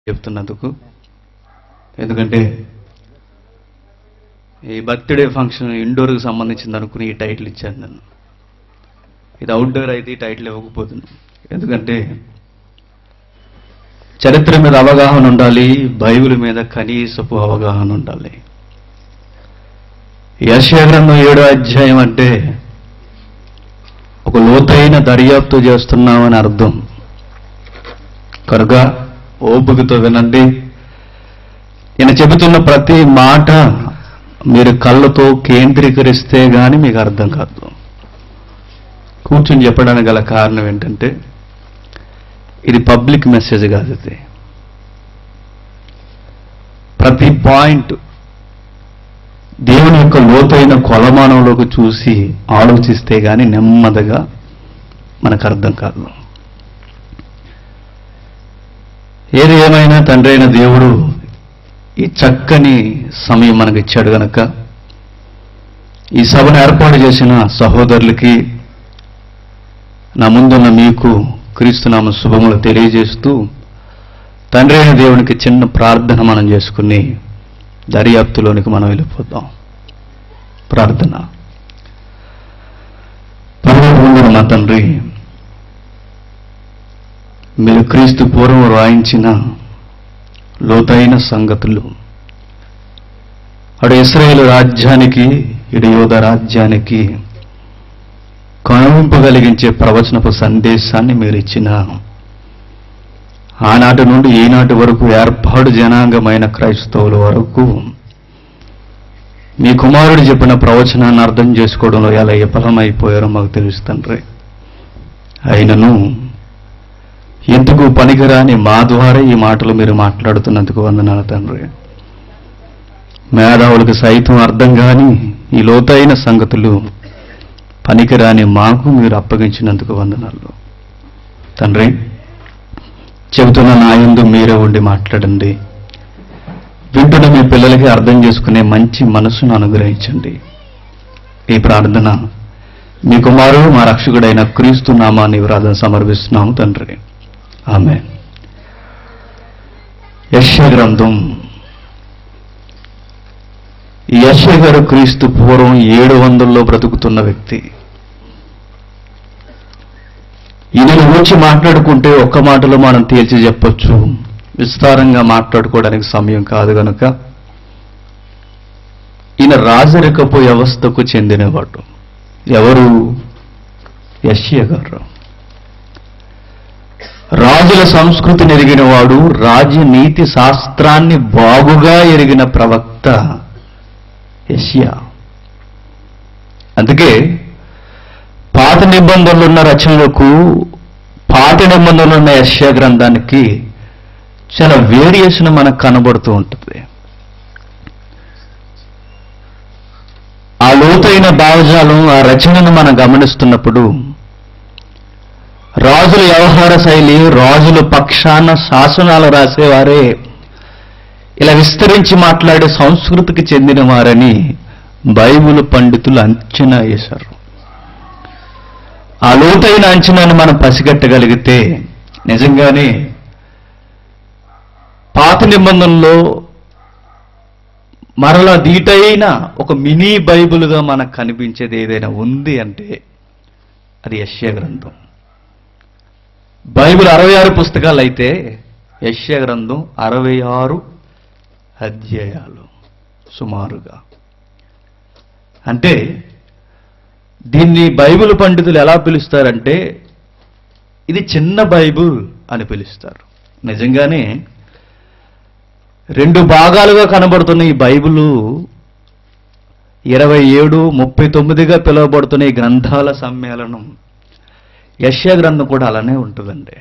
చెప్తున్నందుకు ఎందుకంటే ఈ birthday function ఇండోర్కి సంబంధించింది అనుకుని ఈ టైటిల్ ఇచ్చాను నన్ను ఇది అవుట్డోర్ అయితే ఈ టైటిల్ ఇవ్వకపోతుంది ఎందుకంటే చరిత్ర మీద అవగాహన ఉండాలి బైబిల్ మీద కనీసపు అవగాహన ఉండాలి యశయ గ్రంథం ఏడో అధ్యాయం అంటే ఒక లోతైన దర్యాప్తు చేస్తున్నామని అర్థం కనుక ఓపికతో వినండి నేను చెబుతున్న ప్రతి మాట మీరు కళ్ళతో కేంద్రీకరిస్తే గాని మీకు అర్థం కాదు కూర్చొని చెప్పడానికి గల కారణం ఏంటంటే ఇది పబ్లిక్ మెసేజ్ కాదు ఇది ప్రతి పాయింట్ దేవుని యొక్క లోతైన కొలమానంలోకి చూసి ఆలోచిస్తే గాని నెమ్మదిగా మనకు అర్థం కాదు ఏది ఏమైనా తండ్రి అయిన దేవుడు ఈ చక్కని సమయం మనకి ఇచ్చాడు గనక ఈ సభను ఏర్పాటు చేసిన సహోదరులకి నా ముందున్న మీకు క్రీస్తునామ శుభములు తెలియజేస్తూ తండ్రి అయిన దేవునికి చిన్న ప్రార్థన మనం చేసుకుని దర్యాప్తులోనికి మనం వెళ్ళిపోతాం ప్రార్థన పరమపుందున మా తండ్రి మీరు క్రీస్తు పూర్వం రాయించిన లోతైన సంగతులు అటు ఇస్రాయేల్ రాజ్యానికి ఇటు యోధ రాజ్యానికి కనువింపగలిగించే ప్రవచనపు సందేశాన్ని మీరు ఇచ్చిన ఆనాటి నుండి ఈనాటి వరకు ఏర్పాటు జనాంగమైన క్రైస్తవుల వరకు మీ కుమారుడు చెప్పిన ప్రవచనాన్ని అర్థం చేసుకోవడంలో ఎలా విఫలమైపోయారో మాకు తెలుసు తండ్రి అయినను ఎందుకు పనికిరాని మా ద్వారా ఈ మాటలు మీరు మాట్లాడుతున్నందుకు వందనాలు తండ్రి మేధావులకు సైతం అర్థం కాని ఈ లోతైన సంగతులు పనికిరాని మాకు మీరు అప్పగించినందుకు వందనాలు తండ్రి చెబుతున్న నా యందు మీరే ఉండి మాట్లాడండి వింటున్న మీ పిల్లలకి అర్థం చేసుకునే మంచి మనసును అనుగ్రహించండి ఈ ప్రార్థన మీ కుమారుడు మా రక్షకుడైన క్రీస్తు నామాన్ని వ్రాధన సమర్పిస్తున్నాము తండ్రి ఆమె యశ గ్రంథం ఈ యశ గారు క్రీస్తు పూర్వం ఏడు వందల్లో బ్రతుకుతున్న వ్యక్తి ఈయన గురించి మాట్లాడుకుంటే ఒక్క మాటలో మనం తేల్చి చెప్పొచ్చు విస్తారంగా మాట్లాడుకోవడానికి సమయం కాదు గనుక ఈయన రాజరికపు వ్యవస్థకు చెందినవాడు ఎవరు యశ్య గారు రాజుల సంస్కృతిని ఎరిగిన వాడు రాజనీతి శాస్త్రాన్ని బాగుగా ఎరిగిన ప్రవక్త యశ్యా అందుకే పాత నిబంధనలు ఉన్న రచనలకు పాత నిబంధనలు ఉన్న యశ్యా గ్రంథానికి చాలా వేరియేషన్ మనకు కనబడుతూ ఉంటుంది ఆ లోతైన భావజాలం ఆ రచనను మనం గమనిస్తున్నప్పుడు రాజుల వ్యవహార శైలి రాజుల పక్షాన శాసనాలు రాసేవారే ఇలా విస్తరించి మాట్లాడే సంస్కృతికి చెందిన వారని బైబిల్ పండితులు అంచనా వేశారు ఆ లోతైన అంచనాను మనం పసిగట్టగలిగితే నిజంగానే పాత నిబంధనలో మరలా దీటైన ఒక మినీ బైబిల్గా మనకు కనిపించేది ఏదైనా ఉంది అంటే అది యశ్య గ్రంథం బైబిల్ అరవై ఆరు పుస్తకాలు అయితే యశ్య గ్రంథం అరవై ఆరు అధ్యాయాలు సుమారుగా అంటే దీన్ని బైబిల్ పండితులు ఎలా పిలుస్తారంటే ఇది చిన్న బైబిల్ అని పిలుస్తారు నిజంగానే రెండు భాగాలుగా కనబడుతున్న ఈ బైబిల్ ఇరవై ఏడు ముప్పై తొమ్మిదిగా పిలువబడుతున్న ఈ గ్రంథాల సమ్మేళనం యశ్యా గ్రంథం కూడా అలానే ఉంటుందండి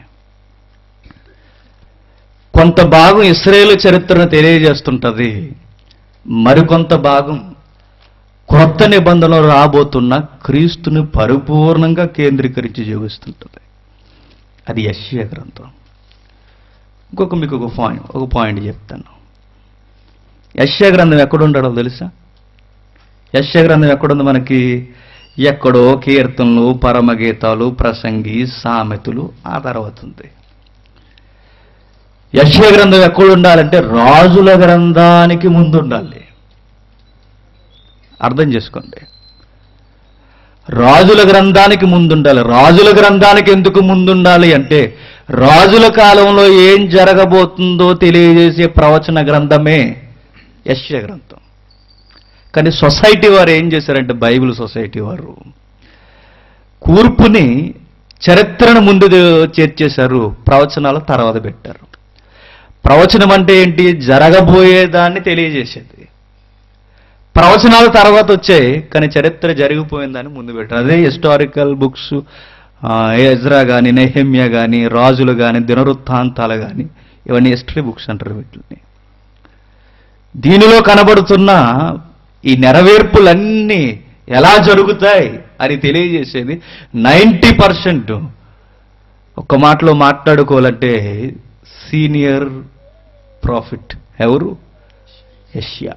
కొంత భాగం ఇస్రాయేల్ చరిత్రను తెలియజేస్తుంటది మరికొంత భాగం క్రొత్త నిబంధనలు రాబోతున్న క్రీస్తుని పరిపూర్ణంగా కేంద్రీకరించి జీవిస్తుంటుంది అది యశ్య గ్రంథం ఇంకొక మీకు ఒక పాయింట్ ఒక పాయింట్ చెప్తాను యశ్య గ్రంథం ఎక్కడుండడో తెలుసా యశ్య గ్రంథం ఎక్కడుంది మనకి ఎక్కడో కీర్తనలు పరమగీతాలు ప్రసంగి సామెతలు ఆ తర్వాత ఉంది యశ్య గ్రంథం ఎక్కడ ఉండాలంటే రాజుల గ్రంథానికి ముందు ఉండాలి అర్థం చేసుకోండి రాజుల గ్రంథానికి ముందుండాలి రాజుల గ్రంథానికి ఎందుకు ముందుండాలి అంటే రాజుల కాలంలో ఏం జరగబోతుందో తెలియజేసే ప్రవచన గ్రంథమే యశ్య గ్రంథం కానీ సొసైటీ వారు ఏం చేశారంటే బైబిల్ సొసైటీ వారు కూర్పుని చరిత్రను ముందు చేర్చేశారు ప్రవచనాలు తర్వాత పెట్టారు ప్రవచనం అంటే ఏంటి జరగబోయేదాన్ని తెలియజేసేది ప్రవచనాలు తర్వాత వచ్చాయి కానీ చరిత్ర జరిగిపోయిందని ముందు పెట్టారు అదే హిస్టారికల్ బుక్స్ ఎజ్రా కానీ నెహెమ్య కానీ రాజులు కానీ దినవృత్తాంతాలు కానీ ఇవన్నీ హిస్టరీ బుక్స్ అంటారు వీటిని దీనిలో కనబడుతున్న ఈ నెరవేర్పులన్నీ ఎలా జరుగుతాయి అని తెలియజేసేది నైంటీ పర్సెంట్ ఒక్క మాటలో మాట్లాడుకోవాలంటే సీనియర్ ప్రాఫిట్ ఎవరు యష్యా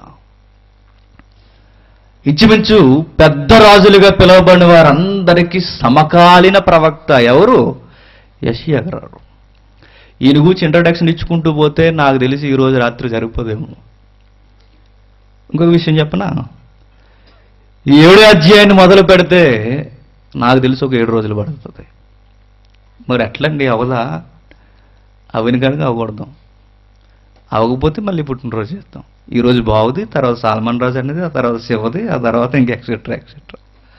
ఇంచుమించు పెద్ద రాజులుగా పిలువబడిన వారందరికీ సమకాలీన ప్రవక్త ఎవరు యషియా గారు ఈయన గురించి ఇంట్రడక్షన్ ఇచ్చుకుంటూ పోతే నాకు తెలిసి ఈ రోజు రాత్రి సరిపోదేమో ఇంకొక విషయం చెప్పనా ఈ ఏడు అధ్యాయాన్ని మొదలు పెడితే నాకు తెలిసి ఒక ఏడు రోజులు పడుతుంది మరి ఎట్లండి అవదా అవిని కనుక అవ్వకూడదాం అవ్వకపోతే మళ్ళీ పుట్టినరోజు చేస్తాం ఈ రోజు బాగుది తర్వాత సాల్మన్ రాజు అనేది ఆ తర్వాత శివది ఆ తర్వాత ఇంక ఎక్సెట్రా ఎక్సెట్రా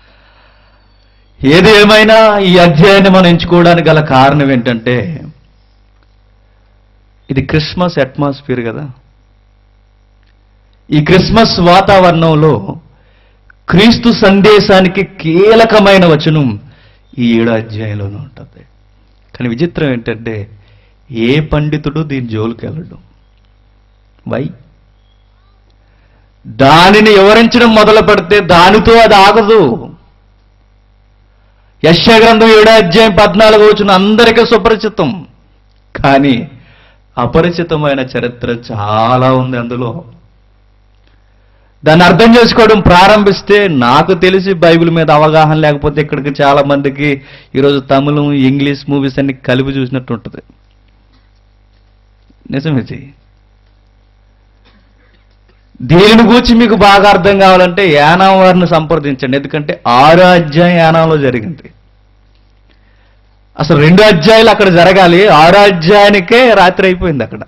ఏది ఏమైనా ఈ అధ్యాయాన్ని మనం ఎంచుకోవడానికి గల కారణం ఏంటంటే ఇది క్రిస్మస్ అట్మాస్ఫియర్ కదా ఈ క్రిస్మస్ వాతావరణంలో క్రీస్తు సందేశానికి కీలకమైన వచనం ఈ ఏడు అధ్యాయంలోనే ఉంటుంది కానీ విచిత్రం ఏంటంటే ఏ పండితుడు దీని జోలికి వెళ్ళడు వై దానిని వివరించడం మొదలు పెడితే దానితో అది ఆగదు యశ గ్రంథం ఏడో అధ్యాయం పద్నాలుగు వచ్చిన అందరికీ సుపరిచితం కానీ అపరిచితమైన చరిత్ర చాలా ఉంది అందులో దాన్ని అర్థం చేసుకోవడం ప్రారంభిస్తే నాకు తెలిసి బైబిల్ మీద అవగాహన లేకపోతే ఇక్కడికి చాలా మందికి ఈరోజు తమిళం ఇంగ్లీష్ మూవీస్ అన్ని కలిపి చూసినట్టు ఉంటుంది నిజమిది దీనిని గూర్చి మీకు బాగా అర్థం కావాలంటే యానాం వారిని సంప్రదించండి ఎందుకంటే ఆరో అధ్యాయం యానంలో జరిగింది అసలు రెండు అధ్యాయులు అక్కడ జరగాలి ఆరో అధ్యాయానికే రాత్రి అయిపోయింది అక్కడ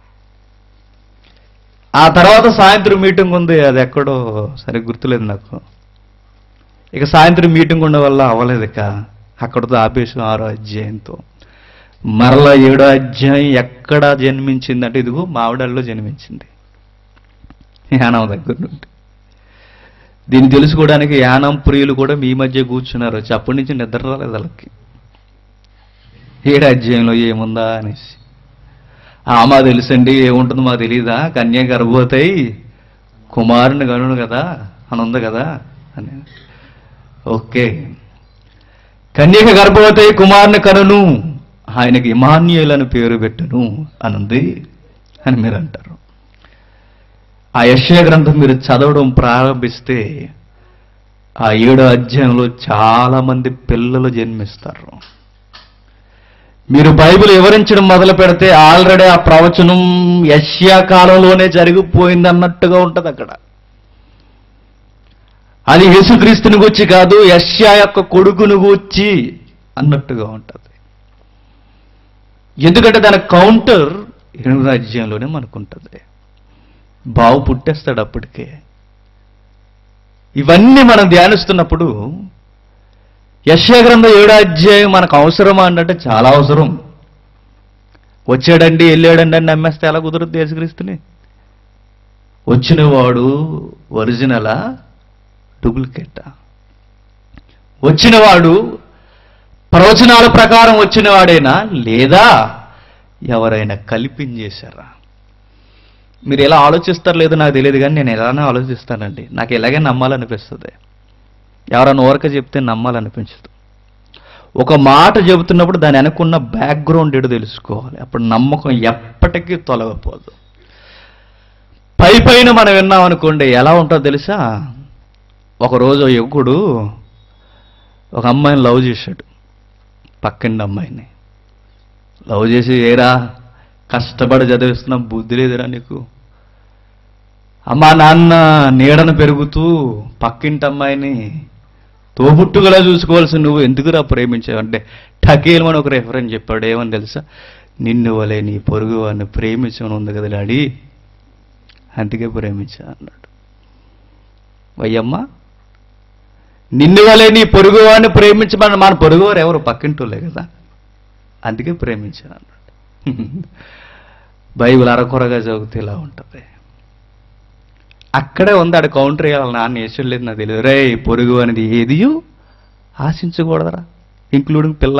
ఆ తర్వాత సాయంత్రం మీటింగ్ ఉంది అది ఎక్కడో సరిగ్గా గుర్తులేదు నాకు ఇక సాయంత్రం మీటింగ్ ఉండడం వల్ల అవ్వలేదు ఇక అక్కడితో ఆపేసాం ఆరో అధ్యాయంతో మరలా ఏడో అధ్యాయం ఎక్కడ జన్మించిందంటే ఇదిగో మావిడల్లో జన్మించింది యానం దగ్గర నుండి దీన్ని తెలుసుకోవడానికి యానం ప్రియులు కూడా మీ మధ్య కూర్చున్నారు వచ్చి అప్పటి నుంచి నిద్ర రాలేదు వాళ్ళకి ఏడు అధ్యాయంలో ఏముందా అనేసి ఆ మా తెలుసండి ఏముంటుందో మాకు తెలియదా కన్య గర్భవతాయి కుమారుని కనును కదా అని ఉంది కదా అని ఓకే కన్యక గర్భవతాయి కుమారుని కనును ఆయనకి ఇమాన్యులను పేరు పెట్టును అనుంది అని మీరు అంటారు ఆ యశ్య గ్రంథం మీరు చదవడం ప్రారంభిస్తే ఆ ఏడో అధ్యాయంలో చాలా మంది పిల్లలు జన్మిస్తారు మీరు బైబిల్ వివరించడం మొదలు పెడితే ఆల్రెడీ ఆ ప్రవచనం యష్యా కాలంలోనే జరిగిపోయింది అన్నట్టుగా ఉంటుంది అక్కడ అది యేసుక్రీస్తుని గూర్చి కాదు యష్యా యొక్క కొడుకును గూర్చి అన్నట్టుగా ఉంటుంది ఎందుకంటే దాని కౌంటర్ ఎనిమిది రాజ్యంలోనే మనకుంటుంది బావు పుట్టేస్తాడు అప్పటికే ఇవన్నీ మనం ధ్యానిస్తున్నప్పుడు యశ్యా గ్రంథం ఏడో అధ్యాయం మనకు అవసరమా అంటే చాలా అవసరం వచ్చాడండి వెళ్ళాడండి అని నమ్మేస్తే ఎలా కుదురుద్ది యేసుక్రీస్తుని వచ్చినవాడు ఒరిజినలా డూప్లికేటా వచ్చినవాడు ప్రవచనాల ప్రకారం వచ్చినవాడేనా లేదా ఎవరైనా కల్పించేశారా మీరు ఎలా ఆలోచిస్తారు లేదో నాకు తెలియదు కానీ నేను ఎలానే ఆలోచిస్తానండి నాకు ఎలాగే నమ్మాలనిపిస్తుంది ఎవరైనా ఊరక చెప్తే నమ్మాలనిపించదు ఒక మాట చెబుతున్నప్పుడు దాని వెనకున్న బ్యాక్గ్రౌండ్ ఏదో తెలుసుకోవాలి అప్పుడు నమ్మకం ఎప్పటికీ తొలగపోదు పై పైన మనం విన్నాం అనుకోండి ఎలా ఉంటుందో తెలుసా ఒకరోజు ఓ యువకుడు ఒక అమ్మాయిని లవ్ చేశాడు పక్కింటి అమ్మాయిని లవ్ చేసి ఏరా కష్టపడి చదివిస్తున్నా బుద్ధి లేదురా నీకు అమ్మా నాన్న నీడన పెరుగుతూ పక్కింటి అమ్మాయిని తోబుట్టుగా చూసుకోవాల్సి నువ్వు ఎందుకురా ప్రేమించావు అంటే టకీల్ అని ఒక రెఫరెన్స్ చెప్పాడు ఏమని తెలుసా నిన్ను వలే నీ పొరుగు వాడిని ప్రేమించమని ఉంది కదా డాడీ అందుకే ప్రేమించా అన్నాడు వయ్యమ్మ నిన్ను వలే నీ పొరుగువాడిని ప్రేమించమని మన పొరుగువారు ఎవరు పక్కింటోళ్ళే కదా అందుకే ప్రేమించా అన్నాడు బైబిల్ అరకొరగా చదివితే ఇలా ఉంటుంది అక్కడే ఉంది ఆడ కౌంటర్ వేయాలి నాన్న వేసాడు లేదు నాకు తెలియదు రే పొరుగు అనేది ఏది ఆశించకూడదరా ఇంక్లూడింగ్ పిల్ల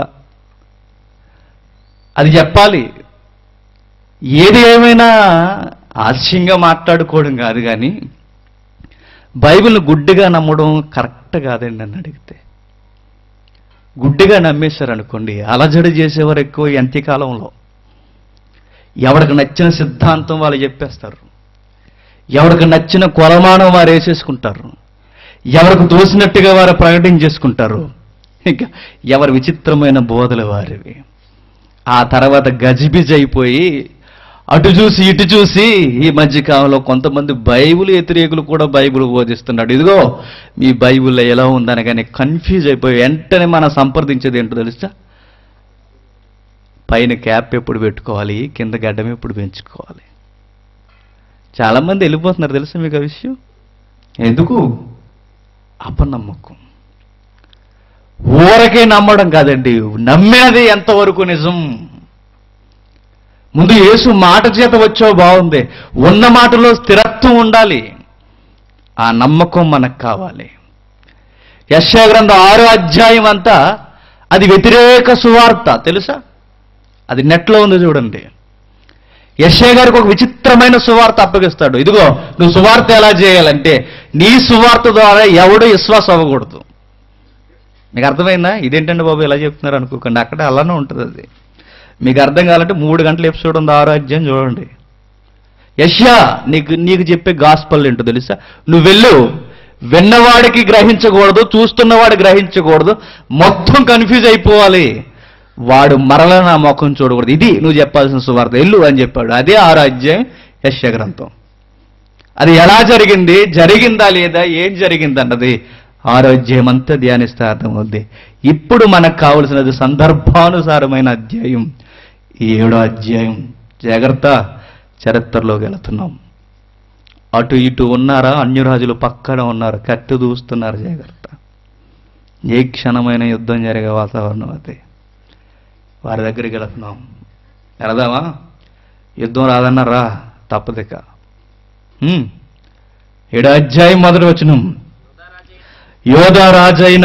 అది చెప్పాలి ఏది ఏమైనా హాస్యంగా మాట్లాడుకోవడం కాదు కానీ బైబిల్ని గుడ్డిగా నమ్మడం కరెక్ట్ కాదండి నన్ను అడిగితే గుడ్డిగా నమ్మేశారనుకోండి అలజడి చేసేవారు ఎక్కువ ఈ అంత్యకాలంలో ఎవరికి నచ్చిన సిద్ధాంతం వాళ్ళు చెప్పేస్తారు ఎవరికి నచ్చిన కొలమానం వారు వేసేసుకుంటారు ఎవరికి తోసినట్టుగా వారు ప్రకటన చేసుకుంటారు ఇంకా ఎవరి విచిత్రమైన బోధలు వారివి ఆ తర్వాత గజిబిజి అయిపోయి అటు చూసి ఇటు చూసి ఈ మధ్య కాలంలో కొంతమంది బైబిల్ వ్యతిరేకులు కూడా బైబిల్ బోధిస్తున్నాడు ఇదిగో మీ బైబిల్లో ఎలా ఉందనగానే కన్ఫ్యూజ్ అయిపోయి వెంటనే మనం సంప్రదించేది ఏంటో తెలుసా పైన క్యాప్ ఎప్పుడు పెట్టుకోవాలి కింద గడ్డం ఎప్పుడు పెంచుకోవాలి చాలామంది వెళ్ళిపోతున్నారు తెలుసా మీకు ఆ విషయం ఎందుకు అపనమ్మకం ఊరకే నమ్మడం కాదండి నమ్మేది ఎంతవరకు నిజం ముందు యేసు మాట చేత వచ్చో బాగుంది ఉన్న మాటలో స్థిరత్వం ఉండాలి ఆ నమ్మకం మనకు కావాలి యశా గ్రంథం ఆరో అధ్యాయం అంతా అది వ్యతిరేక సువార్త తెలుసా అది నెట్లో ఉంది చూడండి యశ్య గారికి ఒక విచిత్రమైన సువార్త అప్పగిస్తాడు ఇదిగో నువ్వు సువార్త ఎలా చేయాలంటే నీ సువార్త ద్వారా ఎవడు విశ్వాసం అవ్వకూడదు మీకు అర్థమైందా ఇదేంటండి బాబు ఎలా చెప్తున్నారు అనుకోకండి అక్కడ అలానే ఉంటుంది అది మీకు అర్థం కావాలంటే మూడు గంటల ఎపిసోడ్ ఉంది ఆరో అధ్యాయం చూడండి యష్యా నీకు నీకు చెప్పే గాస్పల్ ఏంటో తెలుసా నువ్వు వెళ్ళు విన్నవాడికి గ్రహించకూడదు చూస్తున్నవాడు గ్రహించకూడదు మొత్తం కన్ఫ్యూజ్ అయిపోవాలి వాడు మరల నా ముఖం చూడకూడదు ఇది నువ్వు చెప్పాల్సిన సువార్త ఎల్లు అని చెప్పాడు అదే ఆరో అధ్యాయం యశ్య గ్రంథం అది ఎలా జరిగింది జరిగిందా లేదా ఏం జరిగింది అన్నది ఆరోగ్యం అంతా ధ్యానిస్తే అర్థమవుద్ది ఇప్పుడు మనకు కావలసినది సందర్భానుసారమైన అధ్యాయం ఈ ఏడో అధ్యాయం జాగ్రత్త చరిత్రలోకి వెళుతున్నాం అటు ఇటు ఉన్నారా అన్యరాజులు పక్కన ఉన్నారు కట్టు దూస్తున్నారు జాగ్రత్త ఏ క్షణమైన యుద్ధం జరిగే వాతావరణం అది వారి దగ్గరికి వెళుతున్నాం వెళదామా యుద్ధం రాదన్నారా తప్పదిక హ్మ్. ఏడో అధ్యాయం మొదటి వచనం యోధారాజైన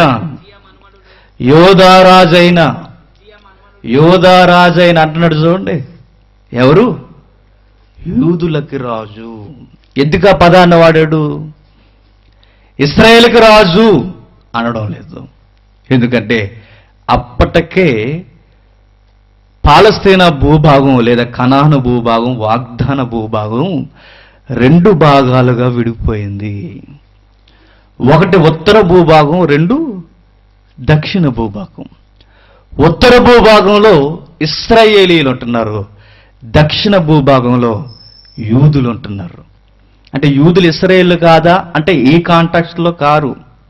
యోధారాజైన యోధారాజైన అంటున్నాడు చూడండి ఎవరు యూదులకి రాజు ఎందుకు ఆ పదాన్ని వాడాడు ఇస్రాయేల్కి రాజు అనడం లేదు ఎందుకంటే అప్పటికే పాలస్తీనా భూభాగం లేదా కనాను భూభాగం వాగ్దాన భూభాగం రెండు భాగాలుగా విడిపోయింది ఒకటి ఉత్తర భూభాగం రెండు దక్షిణ భూభాగం ఉత్తర భూభాగంలో ఇస్రాయేలీలు ఉంటున్నారు దక్షిణ భూభాగంలో యూదులు ఉంటున్నారు అంటే యూదులు ఇస్రాయేళ్లు కాదా అంటే ఈ కాంటాక్స్లో కారు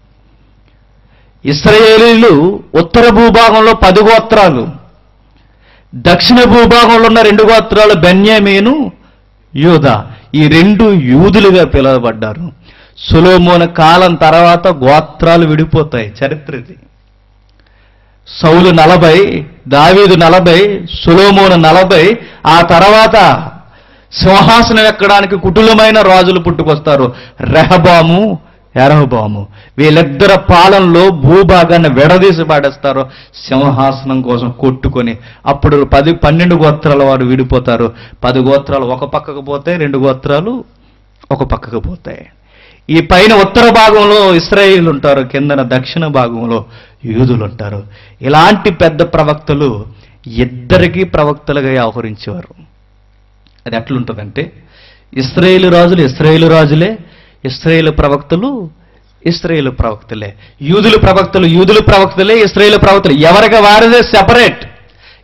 ఇస్రాయేలీలు ఉత్తర భూభాగంలో పది గోత్రాలు దక్షిణ భూభాగంలో ఉన్న రెండు గోత్రాలు బెన్యామీను యూద ఈ రెండు యూదులుగా పిలువబడ్డారు సులోమోన కాలం తర్వాత గోత్రాలు విడిపోతాయి చరిత్ర ఇది సౌలు నలభై దావీదు నలభై సులోమోను నలభై ఆ తర్వాత సింహాసనం ఎక్కడానికి కుటులమైన రాజులు పుట్టుకొస్తారు రెహబాము ఎరహబాము వీళ్ళిద్దరి పాలనలో భూభాగాన్ని విడదీసి పాడేస్తారు సింహాసనం కోసం కొట్టుకొని అప్పుడు పది పన్నెండు గోత్రాల వారు విడిపోతారు పది గోత్రాలు ఒక పక్కకు పోతాయి రెండు గోత్రాలు ఒక పక్కకు పోతాయి ఈ పైన ఉత్తర భాగంలో ఇస్రాయేల్ ఉంటారు కిందన దక్షిణ భాగంలో యూదులు ఉంటారు ఇలాంటి పెద్ద ప్రవక్తలు ఇద్దరికీ ప్రవక్తలుగా వ్యవహరించేవారు అది ఎట్లుంటుందంటే ఇస్రాయేలు రాజులు ఇస్రాయేలు రాజులే ఇస్రాయేలు ప్రవక్తలు ఇస్రాయేలు ప్రవక్తలే యూదులు ప్రవక్తలు యూదులు ప్రవక్తలే ఇస్రాయేలు ప్రవక్తలు ఎవరికి వారిదే సెపరేట్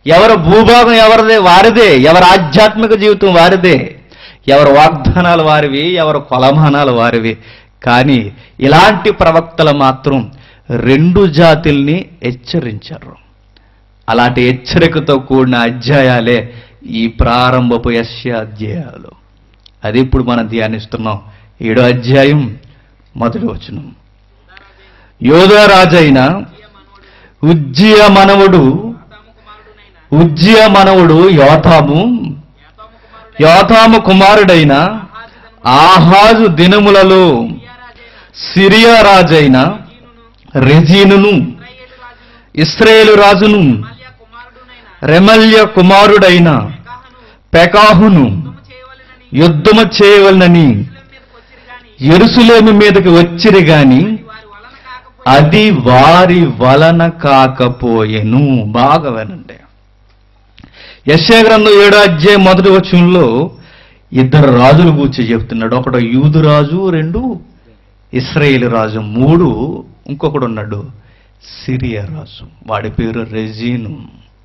ఎవరి భూభాగం ఎవరిదే వారిదే ఎవరి ఆధ్యాత్మిక జీవితం వారిదే ఎవరి వాగ్దానాలు వారివి ఎవరి కొలమానాలు వారివి కానీ ఇలాంటి ప్రవక్తలు మాత్రం రెండు జాతుల్ని హెచ్చరించారు అలాంటి హెచ్చరికతో కూడిన అధ్యాయాలే ఈ ప్రారంభపు యశ్య అధ్యాయాలు అది ఇప్పుడు మనం ధ్యానిస్తున్నాం ఏడో అధ్యాయం మొదటి వచనం యోధరాజైన ఉజ్జియ మనవుడు ఉజ్జియ మనవుడు యోతాము యోతాము కుమారుడైన ఆహాజు దినములలో సిరియా రాజైన రెజీనును ఇస్రాయేలు రాజును రెమల్య కుమారుడైన పెకాహును యుద్ధము చేయవలనని ఎరుసలేము మీదకి వచ్చిరి గాని అది వారి వలన కాకపోయెను బాగా వినండి యశ్యా గ్రంథం ఏడో అధ్యాయం మొదటి వచనంలో ఇద్దరు రాజులు కూర్చి చెప్తున్నాడు ఒకడు యూదు రాజు రెండు ఇస్రాయేల్ రాజు మూడు ఇంకొకడు ఉన్నాడు సిరియా రాజు వాడి పేరు రెజీను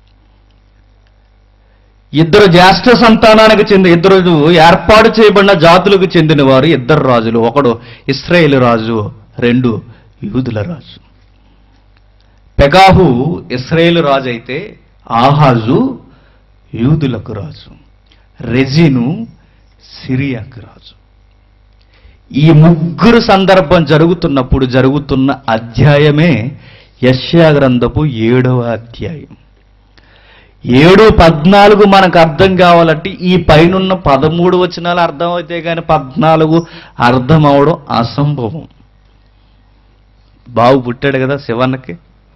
ఇద్దరు జ్యేష్ఠ సంతానానికి చెందిన ఇద్దరు ఏర్పాటు చేయబడిన జాతులకు చెందిన వారు ఇద్దరు రాజులు ఒకడు ఇస్రాయేల్ రాజు రెండు యూదుల రాజు పెగాహు ఇస్రాయేల్ రాజు అయితే ఆహాజు యూదులకు రాజు రెజీను సిరియాకు రాజు ఈ ముగ్గురు సందర్భం జరుగుతున్నప్పుడు జరుగుతున్న అధ్యాయమే యశ్యా గ్రంథపు ఏడవ అధ్యాయం ఏడు పద్నాలుగు మనకు అర్థం కావాలంటే ఈ పైనున్న పదమూడు వచనాలు అర్థం అయితే కానీ పద్నాలుగు అర్థం అవడం అసంభవం బావు పుట్టాడు కదా శివన్నకి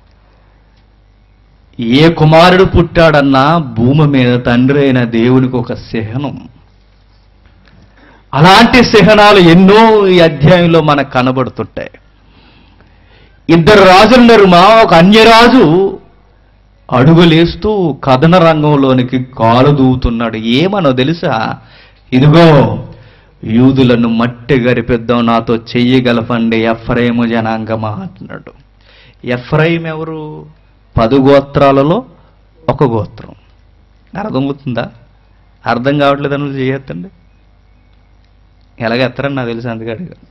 ఏ కుమారుడు పుట్టాడన్నా భూమి మీద తండ్రి అయిన దేవునికి ఒక చిహ్నం అలాంటి చిహ్నాలు ఎన్నో ఈ అధ్యాయంలో మనకు కనబడుతుంటాయి ఇద్దరు రాజులున్నారు మా ఒక అన్యరాజు అడుగులేస్తూ కథన రంగంలోనికి కాలు దూవుతున్నాడు ఏమనో తెలుసా ఇదిగో యూదులను మట్టి గరిపిద్దాం నాతో చెయ్యగలపండి ఎఫ్రైము జనాంగమా అంటున్నాడు ఎఫ్రైం ఎవరు పదు గోత్రాలలో ఒక గోత్రం అర్థమవుతుందా అర్థం కావట్లేదని చేయొద్దండి ఎలాగెత్తరని నాకు తెలుసు అందుకే అడిగాను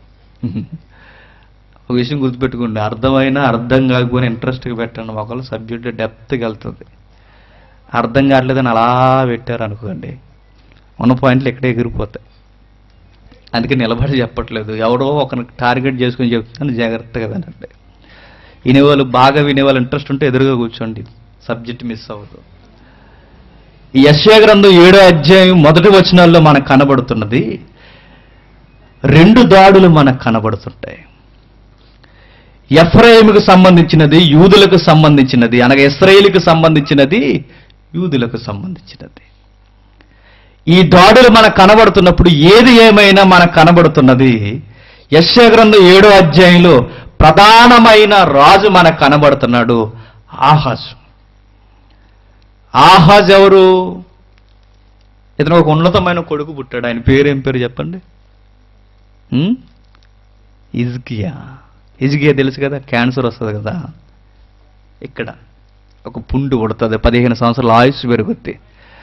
ఒక విషయం గుర్తుపెట్టుకోండి అర్థమైనా అర్థం కాకపోయినా ఇంట్రెస్ట్గా పెట్టండి ఒకళ్ళు సబ్జెక్ట్ డెప్త్కి వెళ్తుంది అర్థం కావట్లేదని అలా పెట్టారు అనుకోండి ఉన్న పాయింట్లు ఇక్కడే ఎగిరిపోతాయి అందుకే నిలబడి చెప్పట్లేదు ఎవడో ఒకరికి టార్గెట్ చేసుకుని చెప్తాను జాగ్రత్తగా వినండి వినేవాళ్ళు బాగా వినేవాళ్ళు ఇంట్రెస్ట్ ఉంటే ఎదురుగా కూర్చోండి సబ్జెక్ట్ మిస్ అవ్వదు ఈ యశ్యా గ్రంథం ఏడో అధ్యాయం మొదటి వచనాల్లో మనకు కనబడుతున్నది రెండు దాడులు మనకు కనబడుతుంటాయి ఎఫ్రాయిముకు సంబంధించినది యూదులకు సంబంధించినది అనగా ఇస్రాయేలుకు సంబంధించినది యూదులకు సంబంధించినది ఈ దాడులు మనకు కనబడుతున్నప్పుడు ఏది ఏమైనా మనకు కనబడుతున్నది యశ్య గ్రంథం ఏడో అధ్యాయంలో ప్రధానమైన రాజు మనకు కనబడుతున్నాడు ఆహాజ్ ఆహాజ్ ఎవరు ఇతను ఒక ఉన్నతమైన కొడుకు పుట్టాడు ఆయన పేరు ఏం పేరు చెప్పండి ఉమ్? ఇజ్కియా ఇజ్కియా తెలుసు కదా క్యాన్సర్ వస్తుంది కదా ఇక్కడ ఒక పుండు పుడుతుంది పదిహేను సంవత్సరాల ఆయుష్ పెరుగుద్ది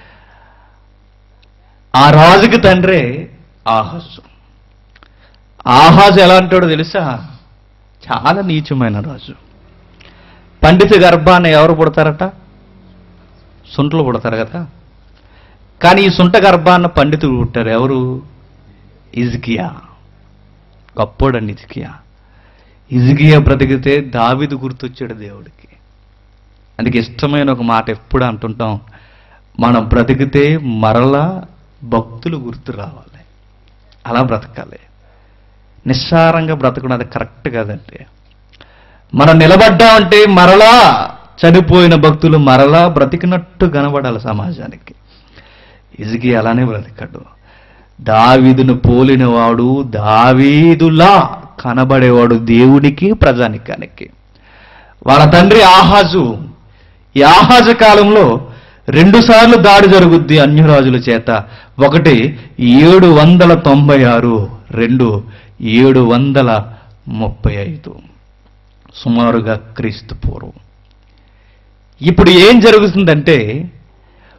ఆ రాజుకి తండ్రే ఆహాజు ఆహాజు ఎలా అంటాడో తెలుసా చాలా నీచమైన రాజు పండిత గర్భాన ఎవరు పుడతారట సుంటలు పుడతారు కదా కానీ ఈ సుంట గర్భాన్న పండితుడు పుట్టారు ఎవరు ఇజ్కియా గొప్పోడండి ఇజ్కియా ఇజ్కియా బ్రతికితే దావిదు గుర్తొచ్చాడు దేవుడికి అందుకే ఇష్టమైన ఒక మాట ఎప్పుడు అంటుంటాం మనం బ్రతికితే మరలా భక్తులు గుర్తు రావాలి అలా బ్రతకాలి నిస్సారంగా బ్రతకడం అది కరెక్ట్ కాదండి మనం నిలబడ్డామంటే మరలా చనిపోయిన భక్తులు మరలా బ్రతికినట్టు కనబడాలి సమాజానికి ఇజిగి అలానే బ్రతికాడు దావీదును పోలినవాడు దావీదులా కనబడేవాడు దేవునికి ప్రజానికానికి వాళ్ళ తండ్రి ఆహాజు ఈ ఆహాజు కాలంలో రెండు సార్లు దాడి జరుగుద్ది అన్యరాజుల చేత ఒకటి ఏడు వందల తొంభై ఆరు రెండు ఏడు వందల ముప్పై ఐదు సుమారుగా క్రీస్తు పూర్వం ఇప్పుడు ఏం జరుగుతుందంటే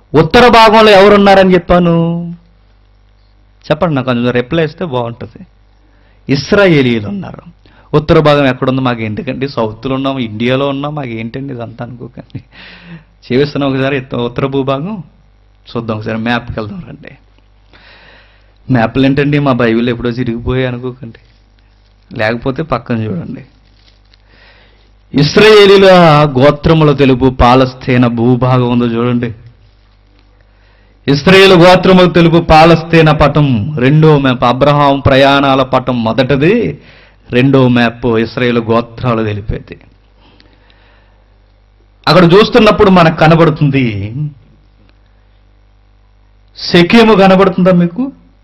ఉత్తర భాగంలో ఎవరున్నారని చెప్పాను చెప్పండి నాకు కొంచెం రిప్లై ఇస్తే బాగుంటుంది ఇస్రాయేలీలు ఉన్నారు ఉత్తర భాగం ఎక్కడుందో మాకు ఎందుకండి సౌత్లో ఉన్నాం ఇండియాలో ఉన్నాం మాకు ఏంటండి ఇదంతా అనుకోకండి చేస్తున్నాం ఒకసారి ఇత్త- ఉత్తర భూభాగం చూద్దాం ఒకసారి మ్యాప్కి వెళ్దాం రండి మ్యాప్లు ఏంటండి మా బైబిల్ ఎప్పుడో చిరిగిపోయాయి అనుకోకండి లేకపోతే పక్కన చూడండి ఇస్రాయేలీల గోత్రముల తెలుపు పాలస్తీన భూభాగం ఉందో చూడండి ఇస్రాయేల్ గోత్రముల తెలుపు పాలస్తీన పటం రెండో మ్యాప్ అబ్రహాం ప్రయాణాల పటం మొదటిది రెండో మ్యాప్ ఇస్రాయేల్ గోత్రాలు తెలిపేది అక్కడ చూస్తున్నప్పుడు మనకు కనబడుతుంది సెకేము కనబడుతుందా మీకు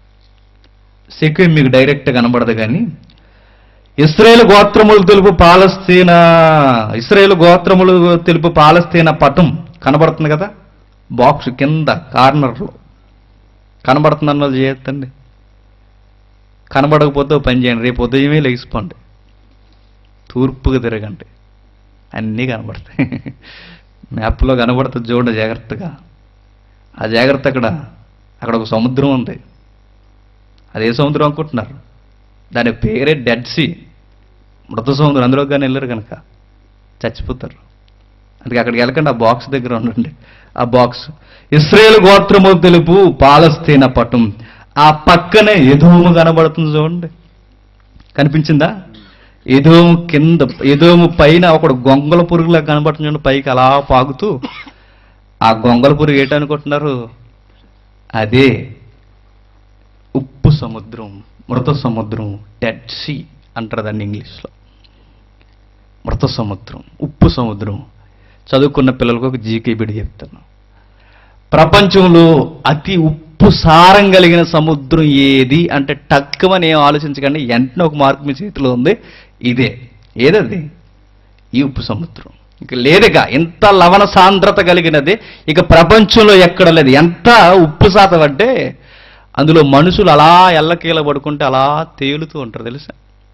సెకేం మీకు డైరెక్ట్ కనబడదు కానీ ఇస్రాయేల్ గోత్రములు తెలుపు పాలస్తీనా ఇస్రాయేల్ గోత్రములు తెలుపు పాలస్తీనా పటం కనబడుతుంది కదా బాక్స్ కింద కార్నర్లో కనబడుతుంది అన్న వాళ్ళు చేయొద్దండి కనబడకపోతే ఓ పని చేయండి రేపు ఉదయమే లేచిపోండి తూర్పుగా తిరగండి అన్నీ కనబడతాయి మ్యాప్లో కనబడుతుంది చూడండి జాగ్రత్తగా ఆ జాగ్రత్త అక్కడ అక్కడ ఒక సముద్రం ఉంది అదే సముద్రం అనుకుంటున్నారు దాని పేరే డెడ్ సీ మృత సముద్రం అందులో కానీ వెళ్ళరు కనుక చచ్చిపోతారు అందుకే అక్కడికి వెళ్ళకండి ఆ బాక్స్ దగ్గర ఉండండి ఆ బాక్స్ ఇస్రాయేల్ గోత్రము తెలుపు పాలస్తీన పటం ఆ పక్కనే ఎదోము కనబడుతుంది చూడండి కనిపించిందా ఎదోము కింద ఎదోము పైన ఒకడు గొంగల పురుగులా కనబడుతుంది చూడండి పైకి అలా పాగుతూ ఆ గొంగల పురుగు ఏంటనుకుంటున్నారు అదే ఉప్పు సముద్రం మృత సముద్రం డెడ్ సీ అంటారు దాన్ని ఇంగ్లీష్లో మృత సముద్రం ఉప్పు సముద్రం చదువుకున్న పిల్లలకు ఒక జీకే బిడి చెప్తాను ప్రపంచంలో అతి ఉప్పు సారం కలిగిన సముద్రం ఏది అంటే టక్కుమని ఏం ఆలోచించకండి వెంటనే ఒక మార్కు మీ చేతిలో ఉంది ఇదే ఏదది ఈ ఉప్పు సముద్రం ఇక లేదుగా ఎంత లవణ సాంద్రత కలిగినది ఇక ప్రపంచంలో ఎక్కడ లేదు ఎంత ఉప్పు శాతం అంటే అందులో మనుషులు అలా ఎల్లకీల పడుకుంటే అలా తేలుతూ ఉంటారు తెలుసా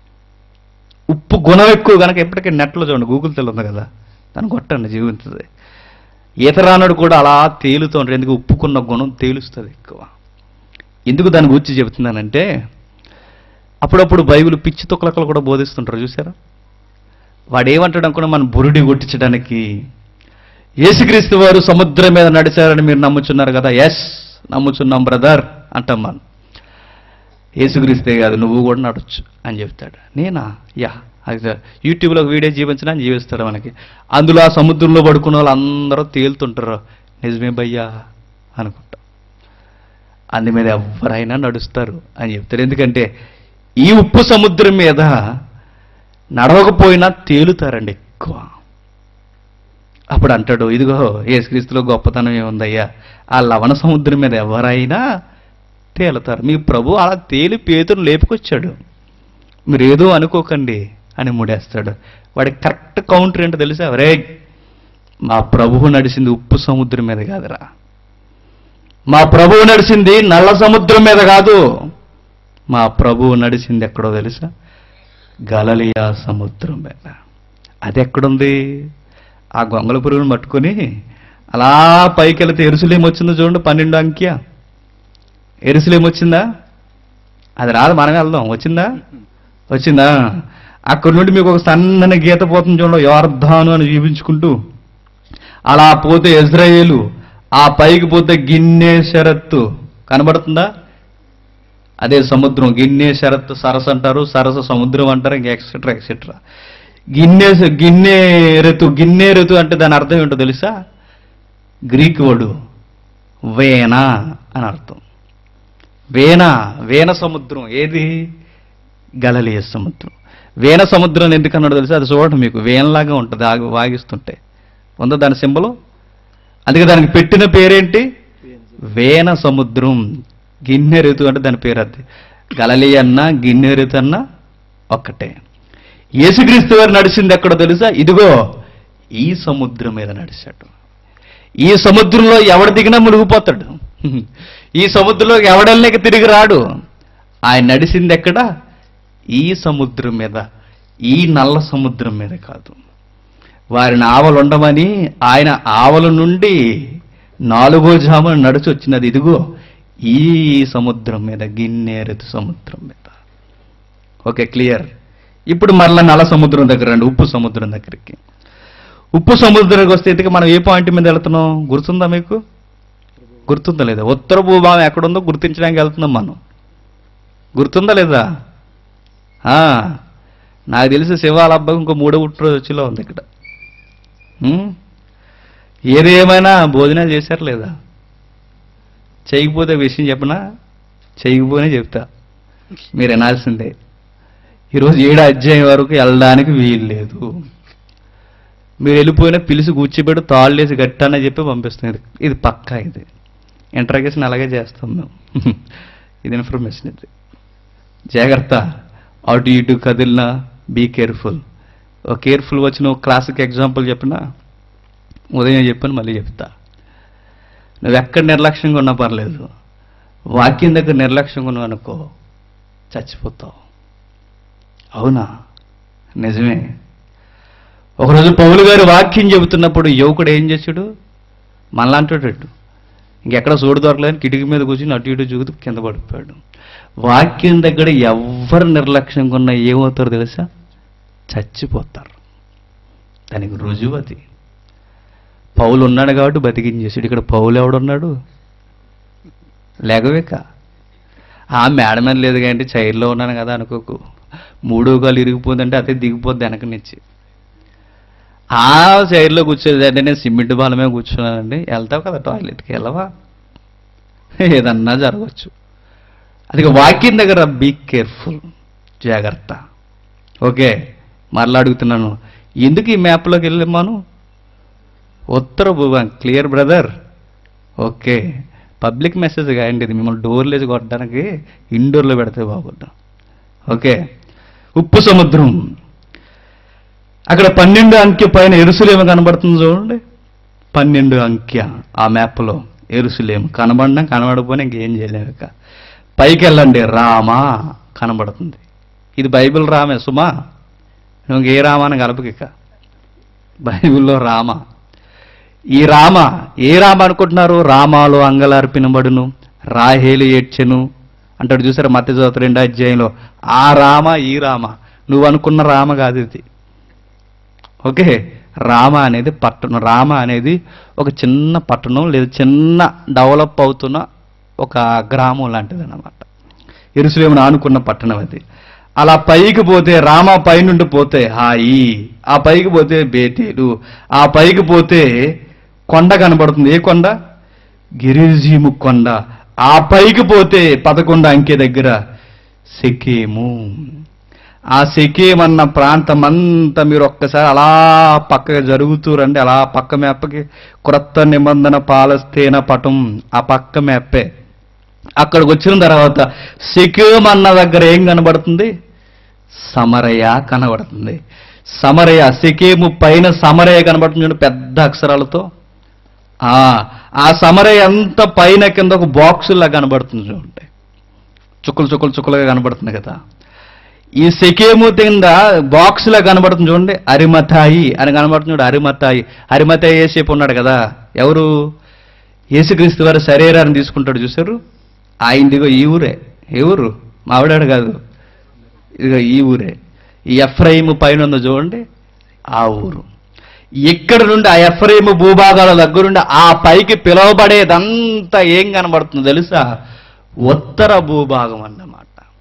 ఉప్పు గుణం ఎక్కువ కనుక ఎప్పటికీ నెట్లో చూడండి గూగుల్ తెలు ఉంది కదా దాన్ని కొట్టండి జీవిస్తుంది ఈత రానుడు కూడా అలా తేలుతూ ఉంటాడు ఎందుకు ఉప్పుకున్న గుణం తేలుస్తుంది ఎక్కువ ఎందుకు దాని గురించి చెబుతున్నానంటే అప్పుడప్పుడు బైబిల్ పిచ్చి తొక్కలకలు కూడా బోధిస్తుంటారు చూసారా వాడు ఏమంటాడు అనుకున్నా మన బురుడి కొట్టించడానికి యేసుక్రీస్తు వారు సముద్రం మీద నడిచారని మీరు నమ్ముచున్నారు కదా ఎస్ నమ్ముచున్నాం బ్రదర్ అంటాం మనం యేసుక్రీస్తే కాదు నువ్వు కూడా నడవచ్చు అని చెప్తాడు నేనా యా అది సార్ యూట్యూబ్లో ఒక వీడియో జీవించిన అని జీవిస్తాడు మనకి అందులో ఆ సముద్రంలో పడుకున్న వాళ్ళు అందరూ తేలుతుంటారు నిజమే భయ్యా అనుకుంటా అందు మీద ఎవరైనా నడుస్తారు అని చెప్తారు ఎందుకంటే ఈ ఉప్పు సముద్రం మీద నడవకపోయినా తేలుతారండి ఎక్కువ అప్పుడు అంటాడు ఇదిగో యేసుక్రీస్తులో గొప్పతనం ఏముందయ్యా ఆ లవణ సముద్రం మీద ఎవరైనా తేలుతారు మీ ప్రభు అలా తేలి పేతును లేపుకొచ్చాడు మీరు ఏదో అనుకోకండి అని ముడేస్తాడు వాడికి కరెక్ట్ కౌంటర్ ఏంటో తెలుసా రే మా ప్రభువు నడిచింది ఉప్పు సముద్రం మీద కాదురా మా ప్రభువు నడిచింది నల్ల సముద్రం మీద కాదు మా ప్రభువు నడిచింది ఎక్కడో తెలుసా గలలియా సముద్రం మీద అది ఎక్కడుంది ఆ గొంగళ పురుగును పట్టుకొని అలా పైకి వెళితే ఎరుసలేం వచ్చిందో చూడండి పన్నెండు అంక్య ఎరుసలేం వచ్చిందా అది రాదు మనమే వెళ్దాం వచ్చిందా వచ్చిందా అక్కడి నుండి మీకు ఒక సన్నని గీత పోతుంది చూడండి యోర్ధాను అని చూపించుకుంటూ అలా పోతే ఇజ్రాయేలు ఆ పైకి పోతే గిన్నె షరత్తు కనబడుతుందా అదే సముద్రం గిన్నె షరత్ సరస్ అంటారు సరస సముద్రం అంటారు ఇంకా ఎక్సెట్రా ఎక్సెట్రా గిన్నె గిన్నె ఋతు గిన్నె ఋతు అంటే దాని అర్థం ఏంటో తెలుసా గ్రీక్ వర్డు వేన అని అర్థం వేన వేన సముద్రం ఏది గలలియ సముద్రం వేన సముద్రం ఎందుకు అన్నాడు తెలుసా అది చూడండి మీకు వేనలాగా ఉంటుంది ఆగి వాగిస్తుంటే ఉందా దాని సింబలు అందుకే దానికి పెట్టిన పేరేంటి వేన సముద్రం గిన్నె ఋతు అంటే దాని పేరు అది గలలి అన్న గిన్నె ఋతు అన్న ఒక్కటే యేసుక్రీస్తు వారు నడిచింది ఎక్కడో తెలుసా ఇదిగో ఈ సముద్రం మీద నడిచాడు ఈ సముద్రంలో ఎవడు దిగినా మునిగిపోతాడు ఈ సముద్రంలో ఎవడెళ్ళకి తిరిగి రాడు ఆయన నడిచింది ఎక్కడ ఈ సముద్రం మీద ఈ నల్ల సముద్రం మీద కాదు వారిని ఆవలు ఉండమని ఆయన ఆవల నుండి నాలుగో జామున నడిచి వచ్చినది ఇదిగో ఈ సముద్రం మీద గిన్నెరెతు సముద్రం మీద ఓకే క్లియర్ ఇప్పుడు మరలా నల సముద్రం దగ్గర రండి ఉప్పు సముద్రం దగ్గరికి ఉప్పు సముద్రానికి వస్తే ఇటుక మనం ఏ పాయింట్ మీద వెళ్తున్నాం గుర్తుందా మీకు గుర్తుందా లేదా ఉత్తర భూభాగం ఎక్కడుందో గుర్తించడానికి వెళ్తున్నాం మనం గుర్తుందా లేదా ఆ, నాకు తెలిసి శివాల అబ్బాయి ఇంకో మూడో పుట్టినరోజు వచ్చేలా ఉంది ఇక్కడ ఉం? ఏది ఏమైనా భోజనాలు చేశారు లేదా చేయకపోతే విషయం చెప్పనా చేయకపోనే చెప్తా మీరు వినాల్సిందే ఈరోజు ఏడు అధ్యాయం వరకు వెళ్ళడానికి వీలు లేదు మీరు వెళ్ళిపోయినా పిలిచి కూర్చోబెట్టి తాళ్ళేసి గట్టానని చెప్పి పంపిస్తాం ఇది ఇది పక్కా ఇది ఇంటర్గేషన్ అలాగే చేస్తాం మేము ఇది ఇన్ఫర్మేషన్ ఇది జాగ్రత్త అటు ఇటు కదిలినా బీ కేర్ఫుల్ ఓ కేర్ఫుల్ వచ్చిన ఒక క్లాసిక్ ఎగ్జాంపుల్ చెప్పినా ఉదయం చెప్పని మళ్ళీ చెప్తా నువ్వు ఎక్కడ నిర్లక్ష్యంగా ఉన్నా పర్లేదు వాక్యం దగ్గర నిర్లక్ష్యంగా ఉన్నావు అనుకో చచ్చిపోతావు అవునా నిజమే ఒకరోజు పౌలు గారు వాక్యం చెబుతున్నప్పుడు యువకుడు ఏం చేశాడు మనలాంటాడు ఇంకెక్కడ చూడు దొరకలేని కిటికీ మీద కూర్చుని అటు ఇటు చూగుతూ కింద పడిపోయాడు వాక్యం దగ్గర ఎవ్వరు నిర్లక్ష్యంగా ఉన్నా ఏమవుతారో తెలుసా చచ్చిపోతారు దానికి రుజువు అది పౌలు ఉన్నాడు కాబట్టి బతికించేసాడు ఇక్కడ పౌలు ఎవడున్నాడు లేకవేక ఆ మేడ మీద లేదు కానీ చైర్లో ఉన్నాను కదా అనుకోకు మూడో కాలు ఇరిగిపోతుందంటే అదే దిగిపోద్ది వెనక నుంచి ఆ చైర్లో కూర్చోదంటే నేను సిమెంట్ బాల మీద కూర్చున్నానండి వెళ్తావు కదా టాయిలెట్కి వెళ్ళవా ఏదన్నా జరగవచ్చు అది వాక్యం దగ్గర బీ కేర్ఫుల్ జాగ్రత్త ఓకే మరలా అడుగుతున్నాను ఎందుకు ఈ మ్యాప్లోకి వెళ్ళాను ఉత్తర భూభాగం clear brother okay public message కాయండి ఇది మిమ్మల్ని డోర్లు వేసి కొట్టడానికి ఇండోర్లో పెడితే బాగుంటాం ఓకే ఉప్పు సముద్రం అక్కడ పన్నెండు అంకె పైన ఎరుసలేము కనబడుతుంది చూడండి పన్నెండు అంకె ఆ మ్యాప్లో ఎరుసలేము కనబడినా కనబడకపోయినా ఇంకేం చేయలేము ఇక పైకి వెళ్ళండి రామా కనబడుతుంది ఇది బైబిల్ రామే సుమా నువ్వు ఏ రామాని కలపకి ఇక బైబిల్లో రామ ఈ రామ ఏ రామ అనుకుంటున్నారు రామాలో అంగలార్పినబడును రాహేలు ఏడ్చెను అంటాడు చూసారా మత్త చదువు రెండో అధ్యాయంలో ఆ రామ ఈ రామ నువ్వు అనుకున్న రామ కాదు ఇది ఓకే రామ అనేది పట్టణం రామ అనేది ఒక చిన్న పట్టణం లేదా చిన్న డెవలప్ అవుతున్న ఒక గ్రామం లాంటిది అన్నమాట ఎరుసలేమును ఆనుకున్న పట్టణం అది అలా పైకి పోతే రామ పైనుండి పోతే హాయి ఆ పైకి పోతే బేతేలు ఆ పైకి పోతే కొండ కనబడుతుంది ఏ కొండ గిరిజీము కొండ ఆ పైకి పోతే పదకొండు అంకె దగ్గర సెకేము ఆ సెకేం అన్న ప్రాంతం అంతా మీరు ఒక్కసారి అలా పక్కగా జరుగుతూ రండి అలా పక్క మేపకి క్రొత్త నిబంధన పాలస్తీన పటం ఆ పక్క మేపే అక్కడికి వచ్చిన తర్వాత సెకేం అన్న దగ్గర ఏం కనబడుతుంది సమరయ కనబడుతుంది సమరయ సెకేము పైన సమరయ కనబడుతుంది చూడండి పెద్ద అక్షరాలతో ఆ ఆ సమరయ అంత పైన కింద ఒక బాక్సులా కనబడుతుంది చూడండి చుక్కలు చుక్కలు చుక్కలుగా కనబడుతుంది కదా ఈ సెకేము కింద బాక్స్ లా కనబడుతుంది చూడండి అరిమతాయి అని కనబడుతుంది చూడు అరిమతాయి అరిమతాయి ఏసేపు ఉన్నాడు కదా ఎవరు యేసుక్రీస్తు వారి శరీరాన్ని తీసుకుంటాడు చూసారు ఆయనదిగో ఈ ఊరే ఏ ఊరు మావిడాడు కాదు ఇదిగో ఈ ఊరే ఈ ఎఫ్రైము పైన ఉందో చూడండి ఆ ఊరు ఇక్కడ నుండి ఆ ఎఫ్రైము భూభాగాల దగ్గర నుండి ఆ పైకి పిలువబడేదంతా ఏం కనబడుతుందో తెలుసా ఉత్తర భూభాగం అన్నమాట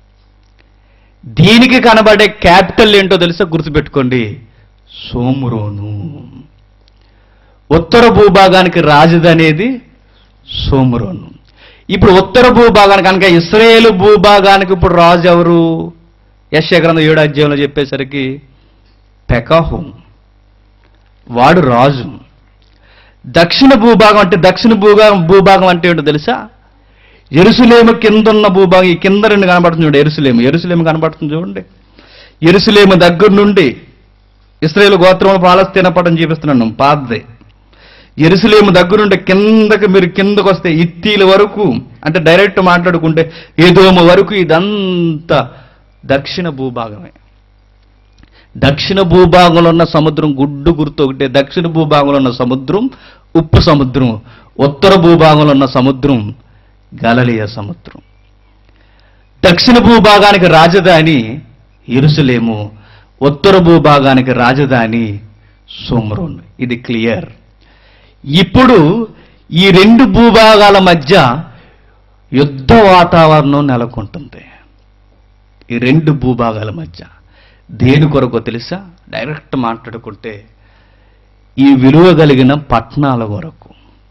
దీనికి కనబడే క్యాపిటల్ ఏంటో తెలుసా గుర్తుపెట్టుకోండి సోమురోను ఉత్తర భూభాగానికి రాజధాని అనేది సోమురోను ఇప్పుడు ఉత్తర భూభాగానికి కనుక ఇస్రాయేల్ భూభాగానికి ఇప్పుడు రాజు ఎవరు యశ్య గ్రంథం ఏడు అధ్యాయంలో చెప్పేసరికి పెకాహు వాడు రాజు దక్షిణ భూభాగం అంటే దక్షిణ భూభాగం భూభాగం అంటే ఏంటో తెలుసా ఎరుసలేము కింద ఉన్న భూభాగం ఈ కింద రెండు కనబడుతుంది చూడండి ఎరుసలేము ఎరుసలేము కనబడుతుంది చూడండి ఎరుసలేము దగ్గర నుండి ఇస్రాయేల్ గోత్రం పాలస్తీన పటం చూపిస్తున్నాను పాతదే ఎరుసలేము దగ్గరుంటే కిందకి మీరు కిందకు వస్తే ఇత్తీల వరకు అంటే డైరెక్ట్ మాట్లాడుకుంటే ఏదోమ వరకు ఇదంతా దక్షిణ భూభాగమే దక్షిణ భూభాగంలో ఉన్న సముద్రం గుడ్డు గుర్తు ఒకటే దక్షిణ భూభాగంలో ఉన్న సముద్రం ఉప్పు సముద్రం ఉత్తర భూభాగంలో ఉన్న సముద్రం గలలియ సముద్రం దక్షిణ భూభాగానికి రాజధాని ఇరుసలేము ఉత్తర భూభాగానికి రాజధాని సోమ్రోన్ ఇది క్లియర్ ఇప్పుడు ఈ రెండు భూభాగాల మధ్య యుద్ధ వాతావరణం నెలకొంటుంది ఈ రెండు భూభాగాల మధ్య దేని కొరకు తెలుసా డైరెక్ట్ మాట్లాడుకుంటే ఈ విలువ కలిగిన పట్టణాల వరకు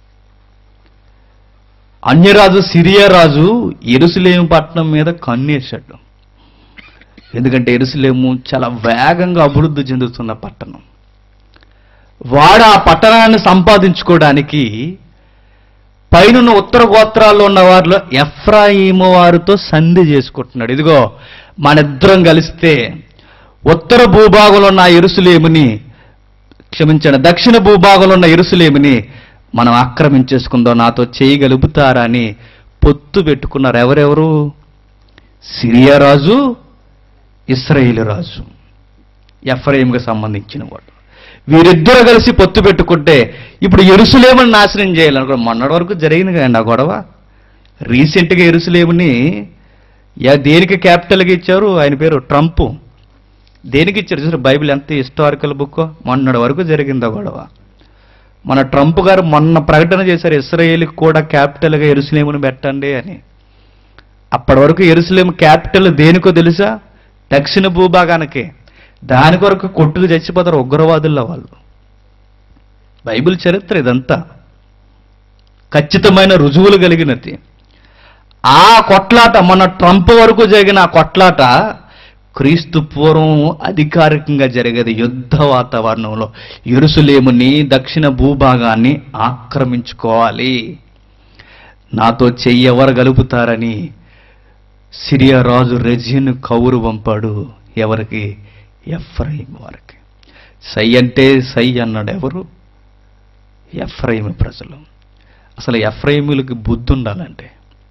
అన్యరాజు సిరియా రాజు ఎరుసలేము పట్టణం మీద కన్నేశాడు ఎందుకంటే ఎరుసలేము చాలా వేగంగా అభివృద్ధి చెందుతున్న పట్టణం వాడు ఆ పట్టణాన్ని సంపాదించుకోవడానికి పైనున్న ఉత్తర గోత్రాల్లో ఉన్న వారిలో ఎఫ్రాయిము వారితో సంధి చేసుకుంటున్నాడు ఇదిగో మనిద్దరం కలిస్తే ఉత్తర భూభాగంలో ఉన్న ఆ ఎరుసలేముని క్షమించండి దక్షిణ భూభాగంలో ఉన్న ఎరుసలేముని మనం ఆక్రమించేసుకుందాం నాతో చేయగలుగుతారా అని పొత్తు పెట్టుకున్నారు ఎవరెవరు సిరియా రాజు ఇస్రాయేలు రాజు ఎఫ్రాయింకి సంబంధించిన వాడు వీరిద్దరు కలిసి పొత్తు పెట్టుకుంటే ఇప్పుడు ఎరుసలేముని నాశనం చేయాలనుకో మొన్నటి వరకు జరిగింది కదండి ఆ గొడవ రీసెంట్గా ఎరుసలేముని యా దేనికి క్యాపిటల్గా ఇచ్చారు ఆయన పేరు ట్రంప్ దేనికి ఇచ్చారు చూసారు బైబిల్ ఎంత హిస్టారికల్ బుక్ మొన్నటి వరకు జరిగింది ఆ గొడవ మన ట్రంప్ గారు మొన్న ప్రకటన చేశారు ఇస్రాయేల్కి కూడా క్యాపిటల్గా ఎరుసలేముని పెట్టండి అని అప్పటి వరకు ఎరుసలేం క్యాపిటల్ దేనికో తెలుసా దక్షిణ భూభాగానికి దాని కొరకు కొట్టుకు చచ్చిపోతారు ఉగ్రవాదుల్లో వాళ్ళు బైబిల్ చరిత్ర ఇదంతా ఖచ్చితమైన రుజువులు కలిగినది ఆ కొట్లాట మన ట్రంప్ వరకు జరిగిన ఆ కొట్లాట క్రీస్తు పూర్వం అధికారికంగా జరిగేది యుద్ధ వాతావరణంలో ఎరుసలేముని దక్షిణ భూభాగాన్ని ఆక్రమించుకోవాలి నాతో చెయ్యి ఎవరు గలుపుతారని సిరియా రాజు రెజిన్ కౌరు పంపాడు ఎవరికి ఎఫ్రాయిం వారికి సై అంటే సై అన్నాడు ఎవరు ఎఫ్రాయిం ప్రజలు అసలు ఎఫ్రాయిములకి బుద్ధి ఉండాలంటే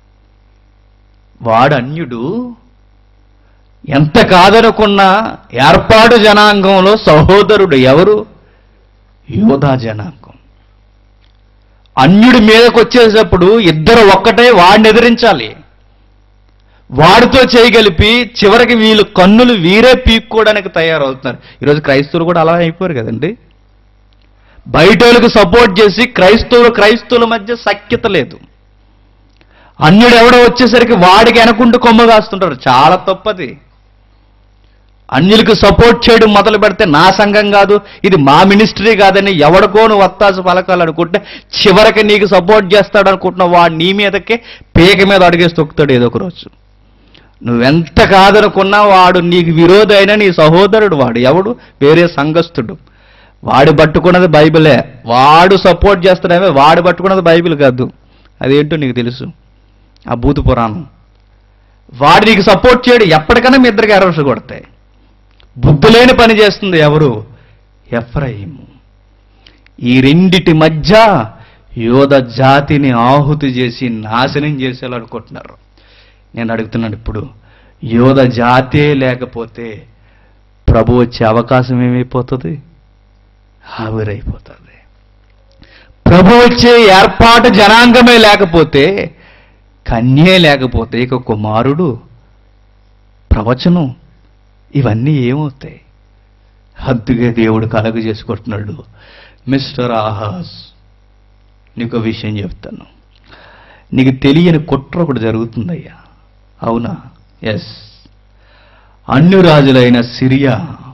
వాడు అన్యుడు ఎంత కాదనుకున్నా ఏర్పాటు జనాంగంలో సహోదరుడు ఎవరు యోధా జనాంగం అన్యుడి మీదకి వచ్చేటప్పుడు ఇద్దరు ఒక్కటే వాడిని ఎదిరించాలి వాడితో చేయగలిపి చివరికి వీళ్ళు కన్నులు వీరే పీక్కోవడానికి తయారవుతున్నారు ఈరోజు క్రైస్తవులు కూడా అలా అయిపోయారు కదండి బయటోళ్ళకి సపోర్ట్ చేసి క్రైస్తవులు క్రైస్తవుల మధ్య సఖ్యత లేదు అన్యుడు ఎవడో వచ్చేసరికి వాడికి వెనకుంటూ కొమ్మ కాస్తుంటారు చాలా తప్పది అన్యులకు సపోర్ట్ చేయడం మొదలు పెడితే నా సంఘం కాదు ఇది మా మినిస్ట్రీ కాదని ఎవడికో నువ్వు వత్తాసు పలకాలనుకుంటే చివరికి నీకు సపోర్ట్ చేస్తాడు అనుకుంటున్న వాడు నీ మీదకే పీక మీద అడిగేసి తొక్కుతాడు ఏదో ఒక రోజు నువ్వెంత కాదనుకున్నా వాడు నీకు విరోధి అయినా నీ సహోదరుడు వాడు ఎవడు వేరే సంఘస్థుడు వాడు పట్టుకున్నది బైబిలే వాడు సపోర్ట్ చేస్తాడేమో వాడు పట్టుకున్నది బైబిల్ కాదు అదేంటో నీకు తెలుసు ఆ భూత పురాణం వాడు నీకు సపోర్ట్ చేయడు ఎప్పటికైనా మీ ఇద్దరికి ఎర్రర్స్ కొడతాయి బుద్ధి లేని పని చేస్తుంది ఎవరు ఎఫ్రాయిము ఈ రెండిటి మధ్య యోధ జాతిని ఆహుతి చేసి నాశనం చేసేయాలనుకుంటున్నారు నేను అడుగుతున్నాను ఇప్పుడు యోధ జాతే లేకపోతే ప్రభు వచ్చే అవకాశం ఏమైపోతుంది ఆవిరైపోతుంది ప్రభు వచ్చే ఏర్పాటు జనాంగమే లేకపోతే కన్యే లేకపోతే ఇక కుమారుడు ప్రవచనం ఇవన్నీ ఏమవుతాయి హద్దుగా దేవుడు కలగ చేసుకుంటున్నాడు మిస్టర్ ఆహాస్ నీకు ఒక విషయం చెప్తాను నీకు తెలియని కుట్ర ఒకటి జరుగుతుందయ్యా అవునా ఎస్ అన్యురాజులైన సిరియా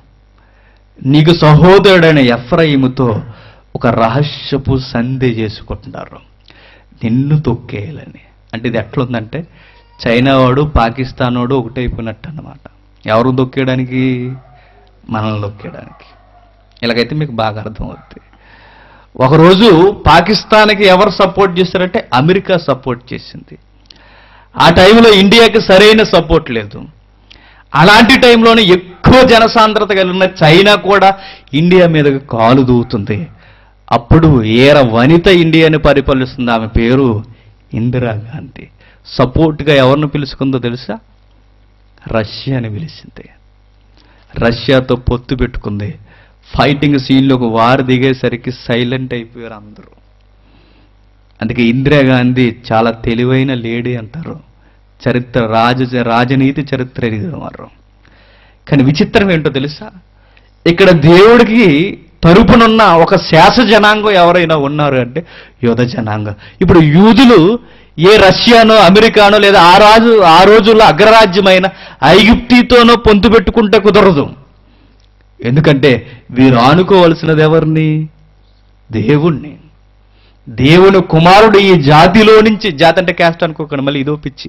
నీకు సహోదరుడైన ఎఫ్రాయిముతో ఒక రహస్యపు సంధి చేసుకుంటున్నారు నిన్ను తొక్కేయాలని అంటే ఇది ఎట్లుందంటే చైనా వాడు పాకిస్తాన్ వాడు ఒకటైపోయినట్టు అన్నమాట ఎవరు దొక్కేయడానికి మనల్ని దొక్కేయడానికి ఇలాగైతే మీకు బాగా అర్థమవుతుంది ఒకరోజు పాకిస్తాన్కి ఎవరు సపోర్ట్ చేశారంటే అమెరికా సపోర్ట్ చేసింది ఆ టైంలో ఇండియాకి సరైన సపోర్ట్ లేదు అలాంటి టైంలోనే ఎక్కువ జనసాంద్రత కలిగిన చైనా కూడా ఇండియా మీదకి కాలు దూవుతుంది అప్పుడు ఏర వనిత ఇండియాని పరిపాలిస్తుంది ఆమె పేరు ఇందిరాగాంధీ సపోర్ట్గా ఎవరిని పిలుచుకుందో తెలుసా రష్యాని పిలిచింది రష్యాతో పొత్తు పెట్టుకుంది ఫైటింగ్ సీన్లోకి వారు దిగేసరికి సైలెంట్ అయిపోయారు అందరూ అందుకే ఇందిరాగాంధీ చాలా తెలివైన లేడీ అంటారు చరిత్ర రాజ రాజనీతి చరిత్ర ఎరిగినవారు కానీ విచిత్రం ఏంటో తెలుసా ఇక్కడ దేవుడికి తరపునున్న ఒక శాస జనాంగం ఎవరైనా ఉన్నారు అంటే యోధ జనాంగం ఇప్పుడు యూదులు ఏ రష్యానో అమెరికానో లేదా ఆ రాజు ఆ రోజుల్లో అగ్రరాజ్యమైన ఐగుప్తితోనో పొంతు పెట్టుకుంటే కుదరదు ఎందుకంటే వీరు ఆనుకోవలసినది ఎవరిని దేవుణ్ణి దేవుని కుమారుడు ఈ జాతిలో నుంచి జాతి అంటే క్యాస్ట్ అనుకోకండి మళ్ళీ ఇదో పిచ్చి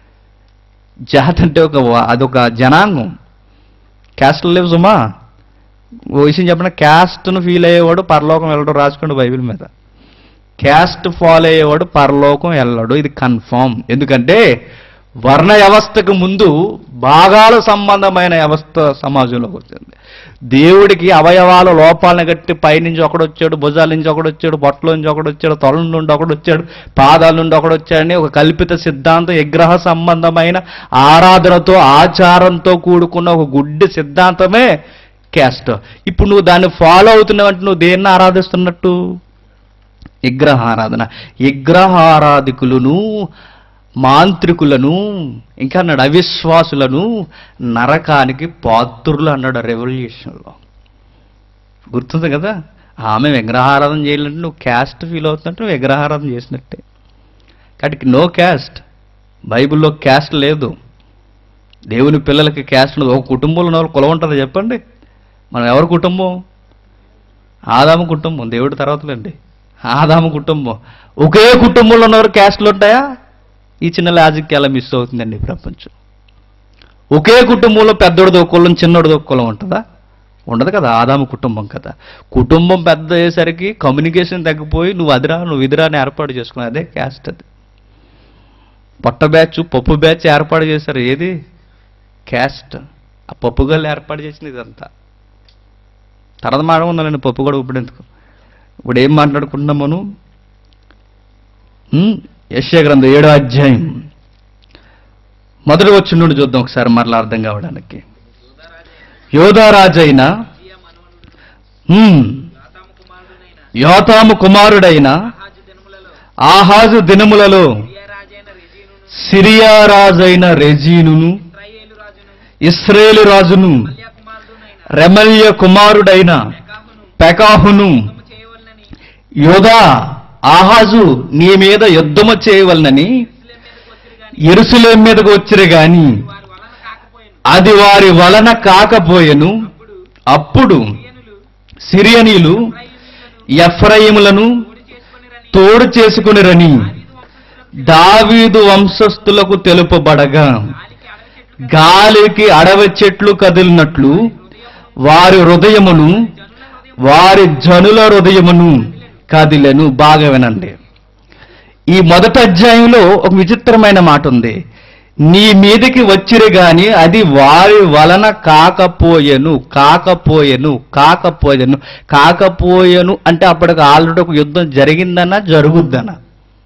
జాతి అంటే ఒక వ- అదొక జనాంగం క్యాస్ట్ లేవు సుమా ఓ విషయం చెప్పిన క్యాస్ట్ను ఫీల్ అయ్యేవాడు పరలోకం వెళ్ళడం రాసుకోండి బైబిల్ మీద క్యాస్ట్ ఫాలో అయ్యేవాడు పరలోకం వెళ్ళడు ఇది కన్ఫామ్ ఎందుకంటే వర్ణ వ్యవస్థకు ముందు భాగాల సంబంధమైన వ్యవస్థ సమాజంలోకి వచ్చింది దేవుడికి అవయవాల లోపాలను గట్టి పైనుంచి ఒకడొచ్చాడు భుజాల నుంచి ఒకడొచ్చాడు బొట్టల నుంచి ఒకడొచ్చాడు తొల నుండి ఒకడొచ్చాడు పాదాల నుండి ఒకడొచ్చాడని ఒక కల్పిత సిద్ధాంతం విగ్రహ సంబంధమైన ఆరాధనతో ఆచారంతో కూడుకున్న ఒక గుడ్డి సిద్ధాంతమే క్యాస్ట్ ఇప్పుడు నువ్వు దాన్ని ఫాలో అవుతున్నావంటే నువ్వు దేన్ని ఆరాధిస్తున్నట్టు విగ్రహారాధన విగ్రహారాధికులను మాంత్రికులను ఇంకా అన్నాడు అవిశ్వాసులను నరకానికి పాత్రులు అన్నాడు రెవల్యూషన్లో గుర్తుంది కదా ఆమె విగ్రహారాధన చేయాలంటే నువ్వు క్యాస్ట్ ఫీల్ అవుతున్నట్టు నువ్వు విగ్రహారాధన చేసినట్టే కాబట్టి నో క్యాస్ట్ బైబిల్లో క్యాస్ట్ లేదు దేవుని పిల్లలకి క్యాస్ట్ ఉండదు. ఒక కుటుంబంలో ఉన్న వాళ్ళు కులం ఉంటుంది చెప్పండి మనం ఎవరి కుటుంబం ఆదాము కుటుంబం దేవుడి తర్వాతలేండి ఆదాము కుటుంబం ఒకే కుటుంబంలో ఉన్నవారు క్యాస్ట్లు ఉంటాయా ఈ చిన్న లాజిక్ ఎలా మిస్ అవుతుందండి ఈ ప్రపంచం ఒకే కుటుంబంలో పెద్దోడిదో కులం చిన్నోడిదో కులం ఉంటుందా ఉండదు కదా ఆదాము కుటుంబం కదా కుటుంబం పెద్ద అయ్యేసరికి కమ్యూనికేషన్ తగ్గిపోయి నువ్వు అదిరా నువ్వు ఇదిరా అని ఏర్పాటు చేసుకున్నావు అదే క్యాస్ట్ అది పొట్ట బ్యాచ్ పప్పు బ్యాచ్ ఏర్పాటు చేశారు ఏది క్యాస్ట్ ఆ పప్పు గల్లు ఏర్పాటు చేసింది ఇదంతా తర్వాత మాట ఉందండి పప్పు కూడా ఇప్పుడు ఎందుకు ఇప్పుడు ఏం మాట్లాడుకుంటున్నాం మనం ఉమ్, యెషయా గ్రంథం ఏడో అధ్యాయం మొదటి వచ్చిన నుండి చూద్దాం ఒకసారి మరలా అర్థం కావడానికి యోధారాజైన ఉమ్, యోతాము కుమారుడైన ఆహాజు దినములలో సిరియా రాజైన రెజీనును ఇస్రాయేలు రాజును రెమల్య కుమారుడైన పెకాహును యోధా ఆహాజు నీ మీద యుద్ధము చేయవలనని ఎరుసలేం మీదకు వచ్చిరు గాని అది వారి వలన కాకపోయెను అప్పుడు సిరియనీలు ఎఫ్రయిములను తోడు చేసుకునిరని దావీదు వంశస్థులకు తెలుపబడగా గాలికి అడవి చెట్లు కదిలినట్లు వారి హృదయమును వారి జనుల హృదయమును కదిలెను బాగా వినండి ఈ మొదటి అధ్యాయంలో ఒక విచిత్రమైన మాట ఉంది నీ మీదకి వచ్చిరు గాని అది వారి వలన కాకపోయెను కాకపోయెను కాకపోయెను కాకపోయెను అంటే అప్పటికి ఆల్రెడీ ఒక యుద్ధం జరిగిందన్నా జరుగుద్దనా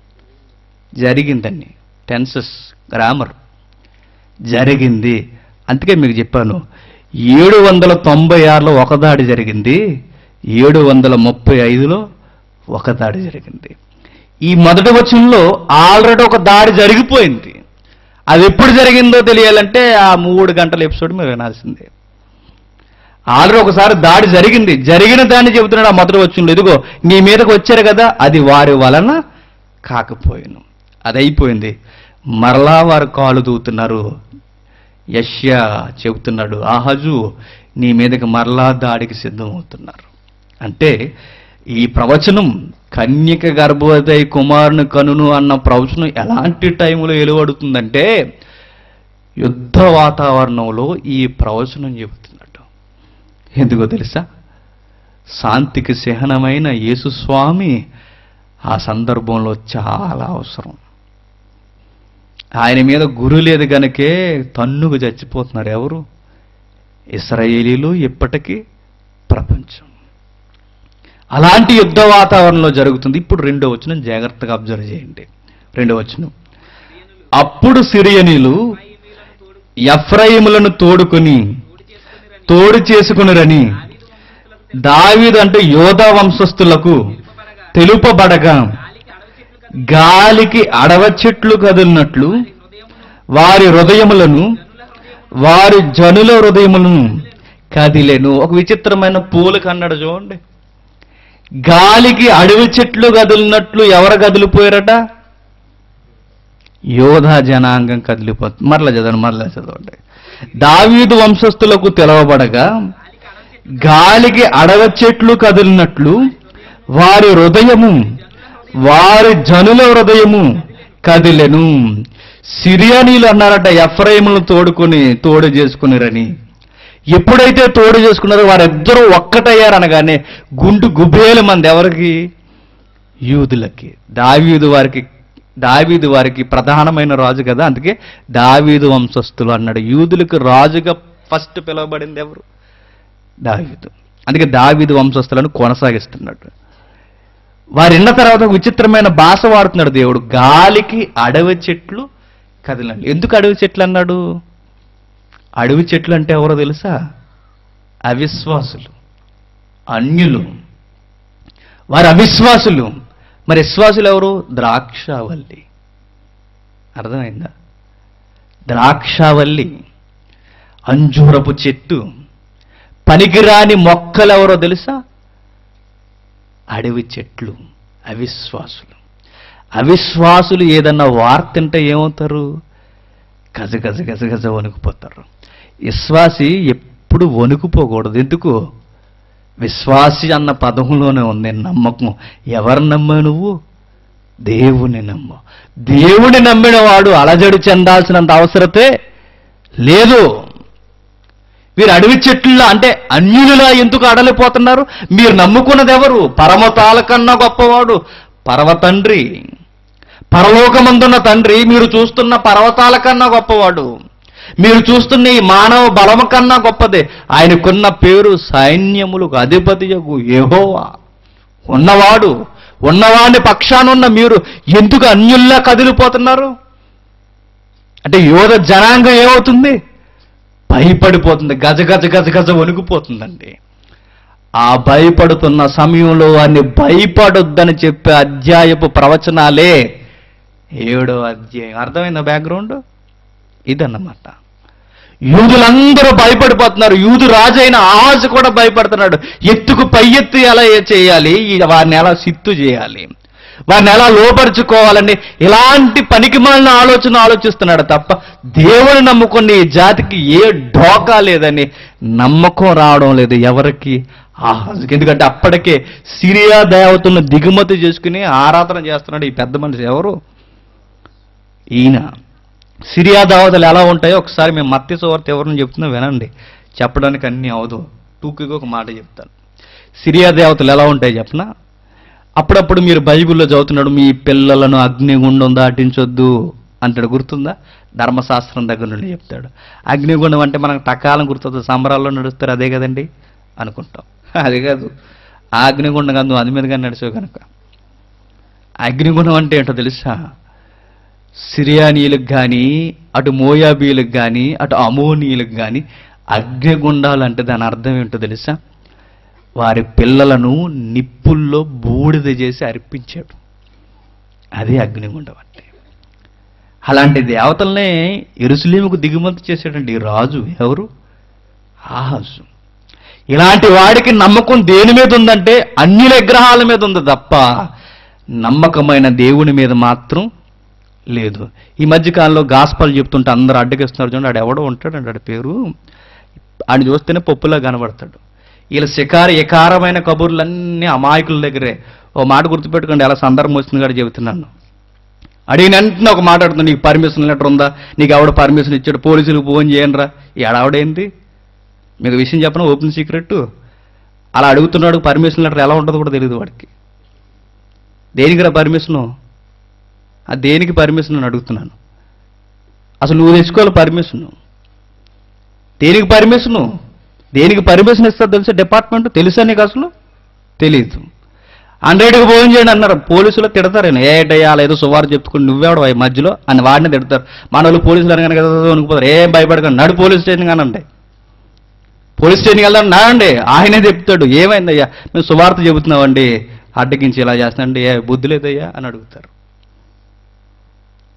జరిగిందండి టెన్సెస్ గ్రామర్ జరిగింది అందుకే మీకు చెప్పాను ఏడు వందల తొంభై ఆరులో ఒక దాడి జరిగింది ఏడు వందల ముప్పై ఐదులో ఒక దాడి జరిగింది ఈ మొదటి వచనంలో ఆల్రెడీ ఒక దాడి జరిగిపోయింది అది ఎప్పుడు జరిగిందో తెలియాలంటే ఆ మూడు గంటల ఎపిసోడ్ మీరు వినాల్సిందే ఆల్రెడీ ఒకసారి దాడి జరిగింది జరిగిన దాన్ని చెబుతున్నాడు ఆ మొదటి వచనంలో ఇదిగో నీ మీదకి వచ్చారు కదా అది వారి వలన కాకపోయాను అది అయిపోయింది మరలా వారు కాలు దూతున్నారు యష్యా చెబుతున్నాడు ఆహజు నీ మీదకి మరలా దాడికి సిద్ధమవుతున్నారు అంటే ఈ ప్రవచనం కన్యక గర్భవతి అయి కుమారుని కనును అన్న ప్రవచనం ఎలాంటి టైంలో వెలువడుతుందంటే యుద్ధ వాతావరణంలో ఈ ప్రవచనం చెబుతున్నట్టు ఎందుకో తెలుసా శాంతికి చిహ్నమైన యేసుస్వామి ఆ సందర్భంలో చాలా అవసరం ఆయన మీద గురు లేదు గనకే తన్నుకు చచ్చిపోతున్నారు ఎవరు ఇస్రాయేలీలు ఇప్పటికీ ప్రపంచం అలాంటి యుద్ధ వాతావరణంలో జరుగుతుంది ఇప్పుడు రెండో వచనం జాగ్రత్తగా అబ్జర్వ్ చేయండి రెండో వచనం అప్పుడు సిరియనీలు ఎఫ్రాయిములను తోడుకొని తోడు చేసుకునిరని దావీదు అంటే యోధా వంశస్థులకు తెలుపబడగా గాలికి అడవ చెట్లు కదిలినట్లు వారి హృదయములను వారి జనుల హృదయములను కదిలేను ఒక విచిత్రమైన పూలు కన్నాడు చూడండి గాలికి అడవి చెట్లు కదిలినట్లు ఎవరు కదిలిపోయారట యోధా జనాంగం కదిలిపోతుంది మరలా చదవండి మరలా చదవండి దావీదు వంశస్థులకు తెలవబడగా గాలికి అడవ చెట్లు కదిలినట్లు వారి హృదయము వారి జనుల హృదయము కదిలెను సిరియానీలు అన్నారట ఎఫ్రైములను తోడుకొని తోడు చేసుకునిరని ఎప్పుడైతే తోడు చేసుకున్నారో వారిద్దరూ ఒక్కటయ్యారనగానే గుండు గుబేల మంది ఎవరికి యూదులకి దావీదు వారికి దావీదు వారికి ప్రధానమైన రాజు కదా అందుకే దావీదు వంశస్థులు అన్నాడు యూదులకు రాజుగా ఫస్ట్ పిలువబడింది ఎవరు దావీదు అందుకే దావీదు వంశస్థులను కొనసాగిస్తున్నాడు వారిన్న తర్వాత ఒక విచిత్రమైన భాష వాడుతున్నాడు దేవుడు గాలికి అడవి చెట్లు కదిలండి ఎందుకు అడవి చెట్లు అన్నాడు అడవి చెట్లు అంటే ఎవరో తెలుసా అవిశ్వాసులు అన్యులు వారు అవిశ్వాసులు మరి విశ్వాసులు ఎవరు ద్రాక్షావల్లి అర్థమైందా ద్రాక్షావల్లి అంజూరపు చెట్టు పనికిరాని మొక్కలు ఎవరో తెలుసా అడవి చెట్లు అవిశ్వాసులు అవిశ్వాసులు ఏదన్నా వార్తంటే ఏమవుతారు గజ గజ గజ గజ వణుకుపోతారు విశ్వాసి ఎప్పుడు వణుకుపోకూడదు ఎందుకు విశ్వాసి అన్న పదంలోనే ఉంది నమ్మకం ఎవరు నమ్మా నువ్వు దేవుని నమ్ము దేవుని నమ్మిన వాడు అలజడి చెందాల్సినంత అవసరతే లేదు మీరు అడవి చెట్ల అంటే అన్యులులా ఎందుకు అడలిపోతున్నారు మీరు నమ్ముకున్నది ఎవరు పరమతాల కన్నా గొప్పవాడు పర్వతండ్రి పరలోకమందున్న తండ్రి మీరు చూస్తున్న పర్వతాల కన్నా గొప్పవాడు మీరు చూస్తున్న ఈ మానవ బలము కన్నా గొప్పదే ఆయనకున్న పేరు సైన్యములకు అధిపతియకు యెహోవా ఉన్నవాడు ఉన్నవాడిని పక్షానున్న మీరు ఎందుకు అన్యుల్లా కదిలిపోతున్నారు అంటే యోధ జనాంగం ఏమవుతుంది భయపడిపోతుంది గజ గజ గజ గజ వణికిపోతుందండి ఆ భయపడుతున్న సమయంలో వారిని భయపడొద్దని చెప్పే అధ్యాయపు ప్రవచనాలే ఏడో అధ్యాయం అర్థమైందా బ్యాక్గ్రౌండ్ ఇదన్నమాట యూదులందరూ భయపడిపోతున్నారు యూదు రాజు అయిన ఆజు కూడా భయపడుతున్నాడు ఎత్తుకు పై ఎత్తు ఎలా చేయాలి ఈ వారిని ఎలా సిత్తు చేయాలి వారిని ఎలా లోపరుచుకోవాలని ఇలాంటి పనికిమాలిన ఆలోచన ఆలోచిస్తున్నాడు తప్ప దేవుని నమ్ముకుని ఈ జాతికి ఏ ఢోకా లేదని నమ్మకం రావడం లేదు ఎవరికి ఆహాజుకి ఎందుకంటే అప్పటికే సిరియా దేవతలను దిగుమతి చేసుకుని ఆరాధన చేస్తున్నాడు ఈ పెద్ద మనిషి ఎవరు ఈయన సిరియా దేవతలు ఎలా ఉంటాయో ఒకసారి మేము మత్తి సువార్త ఎవరిని చెప్తున్నా వినండి చెప్పడానికి అన్నీ అవదు టూకీగా ఒక మాట చెప్తాను సిరియా దేవతలు ఎలా ఉంటాయి చెప్పనా అప్పుడప్పుడు మీరు బైబిల్లో చదువుతున్నాడు మీ పిల్లలను అగ్నిగుండం దాటించొద్దు అంటాడు గుర్తుందా ధర్మశాస్త్రం దగ్గర నుండి చెప్తాడు అగ్నిగుండం అంటే మనకు టకాలం గుర్తుంది సంబరాల్లో నడుస్తారు అదే కదండి అనుకుంటాం అది కాదు ఆ అగ్నిగుండం కాదు నువ్వు అది మీదుగా నడిచావు కనుక అగ్నిగుండం అంటే ఏంటో తెలుసా సిరియానీయులకు కానీ అటు మోయాబీలకు కానీ అటు అమోనీయులకు కానీ అగ్నిగుండాలు అంటే దాని అర్థం ఏంటో తెలుసా వారి పిల్లలను నిప్పుల్లో బూడిద చేసి అర్పించాడు అదే అగ్నిగుండం అంటే అలాంటి దేవతల్నే ఎరుసలేముకు దిగుమతి చేశాడండి ఈ రాజు ఎవరు ఆహాజు ఇలాంటి వాడికి నమ్మకం దేని మీద ఉందంటే అన్ని విగ్రహాల మీద ఉంది తప్ప నమ్మకమైన దేవుని మీద మాత్రం లేదు ఈ మధ్య కాలంలో గాస్పల్ చెప్తుంటే అందరూ అడ్డగిస్తున్నారు చూడండి ఆడు ఎవడో ఉంటాడు ఆడి పేరు ఆయన చూస్తేనే పప్పులా కనబడతాడు వీళ్ళ శికార ఎకారమైన కబుర్లన్నీ అమాయకుల దగ్గరే ఓ మాట గుర్తుపెట్టుకోండి ఎలా సందర్భం వచ్చింది కూడా చెబుతున్నాను అడిగిన వెంటనే ఒక మాట అడుగుతుంది నీకు పర్మిషన్ లెటర్ ఉందా నీకు ఎవడ పర్మిషన్ ఇచ్చాడు పోలీసులకు ఫోన్ చేయండిరా ఈ ఆడవిడేంది మీకు విషయం చెప్పను ఓపెన్ సీక్రెట్ అలా అడుగుతున్నాడు పర్మిషన్ లెటర్ ఎలా ఉంటుందో కూడా తెలియదు వాడికి దేనికిరా పర్మిషను ఆ దేనికి పర్మిషన్ అని అడుగుతున్నాను అసలు నువ్వు తెచ్చుకోవాలి పర్మిషన్ దేనికి పర్మిషను దేనికి పర్మిషన్ ఇస్తారు తెలుసా డిపార్ట్మెంట్ తెలుసా నీకు అసలు తెలీదు హండ్రెడ్కి ఫోన్ చేయండి అన్నారు పోలీసులు తిడతారు ఆయన ఏటయ్యా అలా ఏదో సువారు చెప్పుకుని నువ్వెవడు ఈ మధ్యలో అని వాడిని తిడతారు మన వాళ్ళు పోలీసులు అనగానే కదా వణుకుపోతారు ఏం భయపడకండి నడు పోలీస్ స్టేషన్ కానండి పోలీస్ స్టేషన్కి వెళ్దాం నానండి ఆయనే చెప్తాడు ఏమైందయ్యా మేము సువార్త చెబుతున్నామండి అడ్డగించి ఇలా చేస్తానండి ఏ బుద్ధి లేదయ్యా అని అడుగుతారు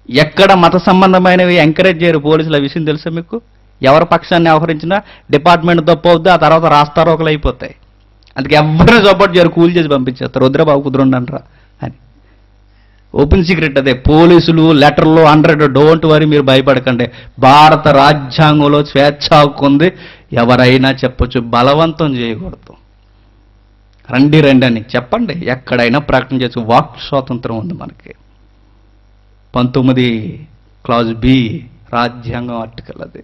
ఎక్కడ మత సంబంధమైనవి ఎంకరేజ్ చేయరు పోలీసులు ఆ విషయం తెలుసా మీకు ఎవరి పక్షాన్ని వ్యవహరించినా డిపార్ట్మెంట్ తప్పవుద్ది ఆ తర్వాత రాస్తారోకలు అయిపోతాయి అందుకే ఎవరిని సపోర్ట్ చేయరు కూల్ చేసి పంపించేస్తారు వద్దురా కుదురుండంట్రా అని ఓపెన్ సీక్రెట్ అదే పోలీసులు లెటర్లు హండ్రెడ్ డోంట్ వరీ మీరు భయపడకండి భారత రాజ్యాంగంలో స్వేచ్ఛ హక్కు ఉంది ఎవరైనా చెప్పొచ్చు బలవంతం చేయకూడదు రండి రండి అని చెప్పండి ఎక్కడైనా ప్రకటన చేసి వాక్ స్వాతంత్రం ఉంది మనకి పంతొమ్మిది క్లాజ్ బి రాజ్యాంగం ఆర్టికల్ అది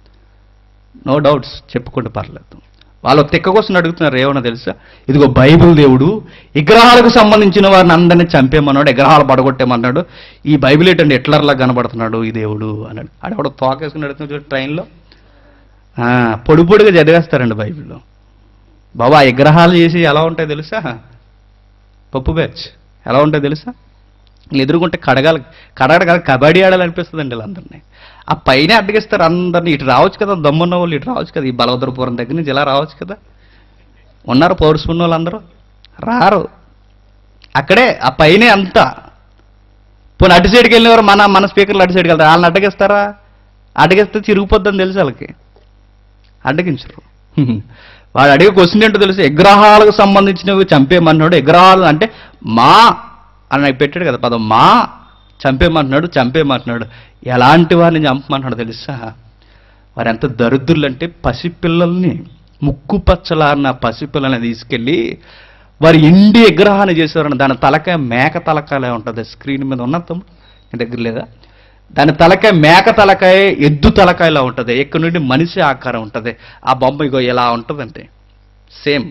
నో డౌట్స్ చెప్పుకుంటే పర్లేదు వాళ్ళు తిక్క కోసం అడుగుతున్నారు ఏమన్నా తెలుసా ఇదిగో బైబిల్ దేవుడు విగ్రహాలకు సంబంధించిన వారిని అందరినీ చంపేమన్నాడు విగ్రహాలు పడగొట్టేమన్నాడు ఈ బైబిల్ ఏంటంటే ఎట్లర్లా కనబడుతున్నాడు ఈ దేవుడు అన్నాడు ఆడెవడో తోకేసుకుని అడుగుతున్నాడు చూడు ట్రైన్లో ఆ, పొడి పొడిగా చదివేస్తారండి బైబిల్లో బాబా ఆ విగ్రహాలు చేసి ఎలా ఉంటాయి తెలుసా పప్పు బ్యాచ్ ఎలా ఉంటాయి తెలుసా వీళ్ళు ఎదురుకుంటే కడగాలి కడగడ కాదు కబడ్డీ ఆడాలనిపిస్తుందండి వీళ్ళందరినీ ఆ పైన అడ్డగిస్తారు అందరినీ ఇటు రావచ్చు కదా దమ్మున్న వాళ్ళు ఇటు రావచ్చు కదా ఈ బలవద్రపురం దగ్గర నుంచి ఇలా రావచ్చు కదా ఉన్నారు పౌరుషున్న వాళ్ళందరూ రారు అక్కడే ఆ పైనే అంతా పోనీ అటు సైడ్కి వెళ్ళినవారు మన మన స్పీకర్లు అటు సైడ్కి వెళ్తారు వాళ్ళని అడ్డగిస్తారా అడ్డగిస్తే చిరిగిపోద్దని తెలుసు వాళ్ళకి అడ్డగించరు వాడు అడిగే క్వశ్చన్ ఏంటో తెలుసు విగ్రహాలకు సంబంధించినవి చంపేయమన్నాడు విగ్రహాలు అంటే మా అని నాకు పెట్టాడు కదా పదం మా చంపేయమంటున్నాడు చంపేయమంటున్నాడు ఎలాంటి వారిని చంపమంటున్నాడు తెలుసా వారు ఎంత దరిద్రులు అంటే పసిపిల్లల్ని ముక్కు పచ్చలారిన పసిపిల్లల్ని తీసుకెళ్ళి వారు ఇండి విగ్రహాన్ని చేసేవారు దాని తలకాయ మేక తలకాయలే ఉంటుంది స్క్రీన్ మీద ఉన్న తమ్ముడు నీ దగ్గర లేదా దాని తలకాయ మేక తలకాయ ఎద్దు తలకాయలా ఉంటుంది ఎక్కడి నుండి మనిషి ఆకారం ఉంటుంది ఆ బొమ్మ ఇగో ఎలా ఉంటుందంటే సేమ్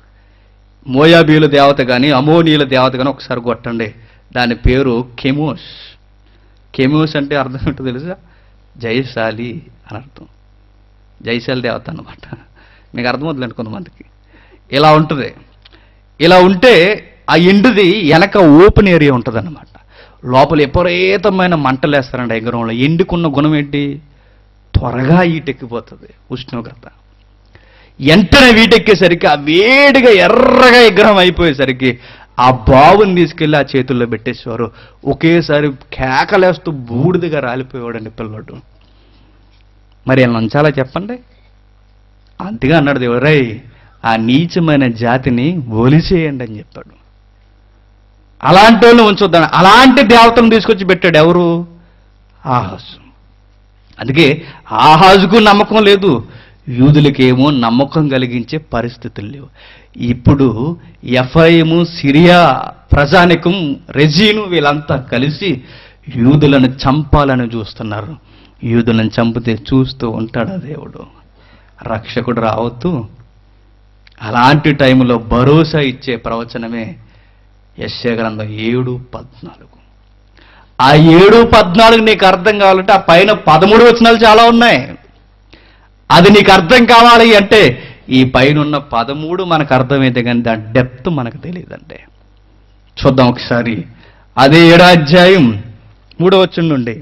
మోయాబీల దేవత కానీ అమోనీయుల దేవత కానీ ఒకసారి కొట్టండి దాని పేరు కెమోస్ కెమోస్ అంటే అర్థం ఏంటో తెలుసా జయశాలి అని అర్థం జయశాలి దేవత అన్నమాట మీకు అర్థమవుతుందండి కొంతమందికి ఇలా ఉంటుంది ఇలా ఉంటే ఆ ఎండుది వెనక ఓపెన్ ఏరియా ఉంటుంది అనమాట లోపల విపరీతమైన మంటలు వేస్తారండి ఎగరంలో ఎండుకున్న గుణం ఏంటి త్వరగా ఈటెక్కిపోతుంది ఉష్ణోగ్రత వెంటనే వీటెక్కేసరికి ఆ వేడిగా ఎర్రగా విగ్రహం అయిపోయేసరికి ఆ బావుని తీసుకెళ్ళి ఆ చేతుల్లో పెట్టేసేవారు ఒకేసారి కేకలేస్తూ బూడిదగా రాలిపోయేవాడండి పిల్లడు మరి ఇలా ఉంచాలా చెప్పండి అంతగా అన్నాడు దేవుడు రై ఆ నీచమైన జాతిని ఒలిసేయండి అని చెప్పాడు అలాంటి వాళ్ళు ఉంచొద్దాను అలాంటి దేవతను తీసుకొచ్చి పెట్టాడు ఎవరు ఆహాజు అందుకే ఆహాజుకు నమ్మకం లేదు యూదులకేమో నమ్మకం కలిగించే పరిస్థితులు లేవు ఇప్పుడు ఎఫ్ఐఎము సిరియా ప్రజానికం రెజీను వీళ్ళంతా కలిసి యూదులను చంపాలని చూస్తున్నారు యూదులను చంపితే చూస్తూ ఉంటాడా దేవుడు రక్షకుడు రావద్దు అలాంటి టైంలో భరోసా ఇచ్చే ప్రవచనమే యశ్య గ్రంథం ఏడు పద్నాలుగు ఆ ఏడు పద్నాలుగు నీకు అర్థం కావాలంటే ఆ పైన పదమూడు వచనాలు చాలా ఉన్నాయి అది నీకు అర్థం కావాలి అంటే ఈ పైన ఉన్న పదమూడు మనకు అర్థమైతే కానీ దాని డెప్త్ మనకు తెలియదంటే చూద్దాం ఒకసారి అదే ఏడో అధ్యాయం మూడో వచ్చిన నుండి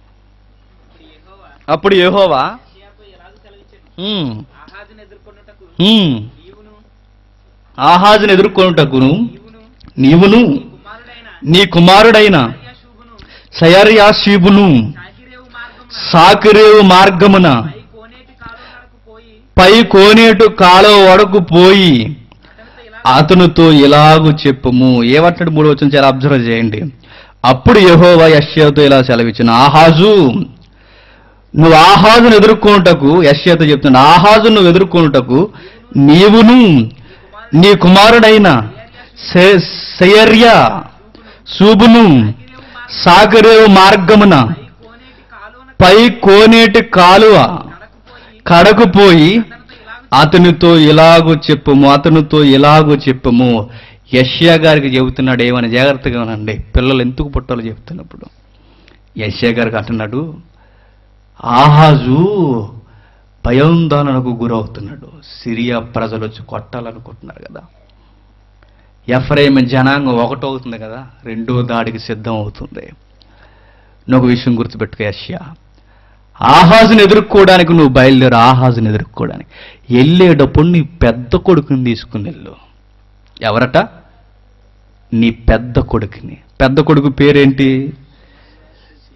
అప్పుడు యెహోవా ఉమ్, ఆహాజును ఎదుర్కొనుటకు ఉమ్, నీవును ఆహాజును ఎదుర్కొనుటకును నీవును కుమారుడైన నీ కుమారుడైన శుభును సయర్యాశీబును సాకిరేవు మార్గము సాకిరేవు మార్గమున పై కోనేటి కాలువలకు పోయి పై కోనేటు కాలువ వరకు పోయి అతనితో ఇలా అతనితో ఇలాగు చెప్పుము ఏమంటాడు మూడు వచ్చిన చాలా అబ్జర్వ్ చేయండి అప్పుడు యెహోవా యశ్యతో ఇలా సెలవిచ్చిన ఆహాజు నువ్వు ఆహాజును ఎదుర్కొనుటకు యశ్యతో చెప్తున్నాడు ఆహాజు నువ్వు ఎదుర్కొనుటకు నీవును నీ కుమారుడైన సె- సెయర్య శూబును సాగరేవు మార్గమున కోనేటి కాలువన పై కోనేటి కాలువ కడకు పోయి కడకుపోయి అతనితో ఇలాగ అతనితో ఇలాగు చెప్పుము అతనితో ఇలాగు చెప్పుము యష్యా గారికి చెబుతున్నాడు ఏమని జాగ్రత్తగా ఉనండి పిల్లలు ఎందుకు పుట్టాలో చెప్తున్నప్పుడు యష్యా గారికి అంటున్నాడు ఆహాజు భయాందోళనకు గురవుతున్నాడు సిరియా ప్రజలు వచ్చి కొట్టాలనుకుంటున్నారు కదా ఎఫ్రైమ్ జనాంగం ఒకటవుతుంది కదా రెండో దాడికి సిద్ధం అవుతుంది నువ్వు ఒక విషయం గుర్తుపెట్టుకో యష్యా ఆహాజుని ఎదుర్కోవడానికి నువ్వు బయలుదేరు ఆహాజుని ఎదుర్కోవడానికి వెళ్ళేటప్పుడు నీ పెద్ద కొడుకుని తీసుకుని వెళ్ళు ఎవరట నీ పెద్ద కొడుకుని పెద్ద కొడుకు పేరేంటి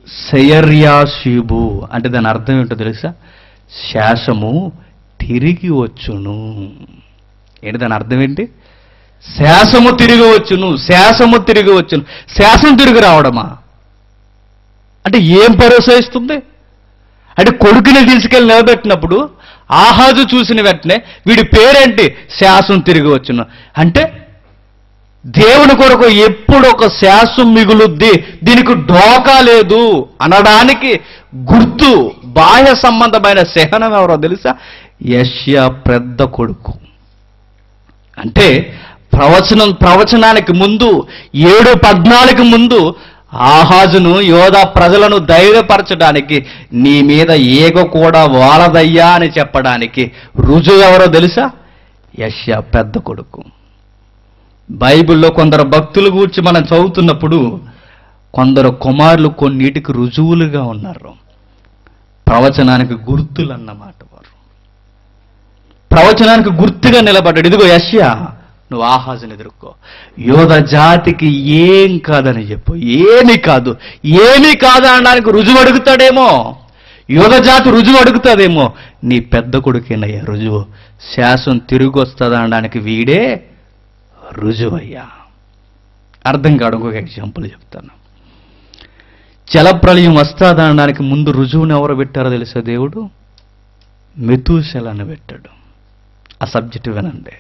శయర్యాశీబు అంటే దాని అర్థం ఏంటో తెలుసా శాసము తిరిగి వచ్చును ఏంటి దాని అర్థం ఏంటి శాసము తిరిగి వచ్చును శాసము తిరిగి వచ్చును శాసం తిరిగి రావడమా అంటే ఏం భరోసా ఇస్తుంది అంటే కొడుకుని తీసుకెళ్ళి నిలబెట్టినప్పుడు ఆహాజు చూసిన వెంటనే వీడి పేరేంటి శాసం తిరిగి వచ్చును అంటే దేవుని కొరకు ఎప్పుడు ఒక శాసం మిగులుద్ది దీనికి డోకా లేదు అనడానికి గుర్తు బాహ్య సంబంధమైన సహనం ఎవరో తెలుసా యష్యా పెద్ద కొడుకు అంటే ప్రవచనం ప్రవచనానికి ముందు ఏడు పద్నాలుగు ముందు ఆహాజును యోధా ప్రజలను ధైర్యపరచడానికి నీ మీద ఏగ కూడా వాలదయ్యా అని చెప్పడానికి రుజువు ఎవరో తెలుసా యష్యా పెద్ద కొడుకు బైబిల్లో కొందరు భక్తుల గురించి మనం చదువుతున్నప్పుడు కొందరు కుమారులు కొన్నిటికి రుజువులుగా ఉన్నారు ప్రవచనానికి గుర్తులు అన్నమాట వారు ప్రవచనానికి గుర్తుగా నిలబడ్డాడు ఇదిగో యష్యా నువ్వు ఆహాజుని ఎదుర్కో యోధ జాతికి ఏం కాదని చెప్పు ఏమి కాదు ఏమీ కాదు అనడానికి రుజువు అడుగుతాడేమో యోధ జాతి రుజువు అడుగుతాదేమో నీ పెద్ద కొడుకేనయ్యా రుజువు శాసం తిరిగి వస్తుంది అనడానికి వీడే రుజువయ్యా అర్థం కాదు ఇంకొక ఎగ్జాంపుల్ చెప్తాను జలప్రళయం వస్తాదనడానికి ముందు రుజువుని ఎవరు పెట్టారో తెలుసా దేవుడు మెతూశలను పెట్టాడు ఆ సబ్జెక్ట్ వినండి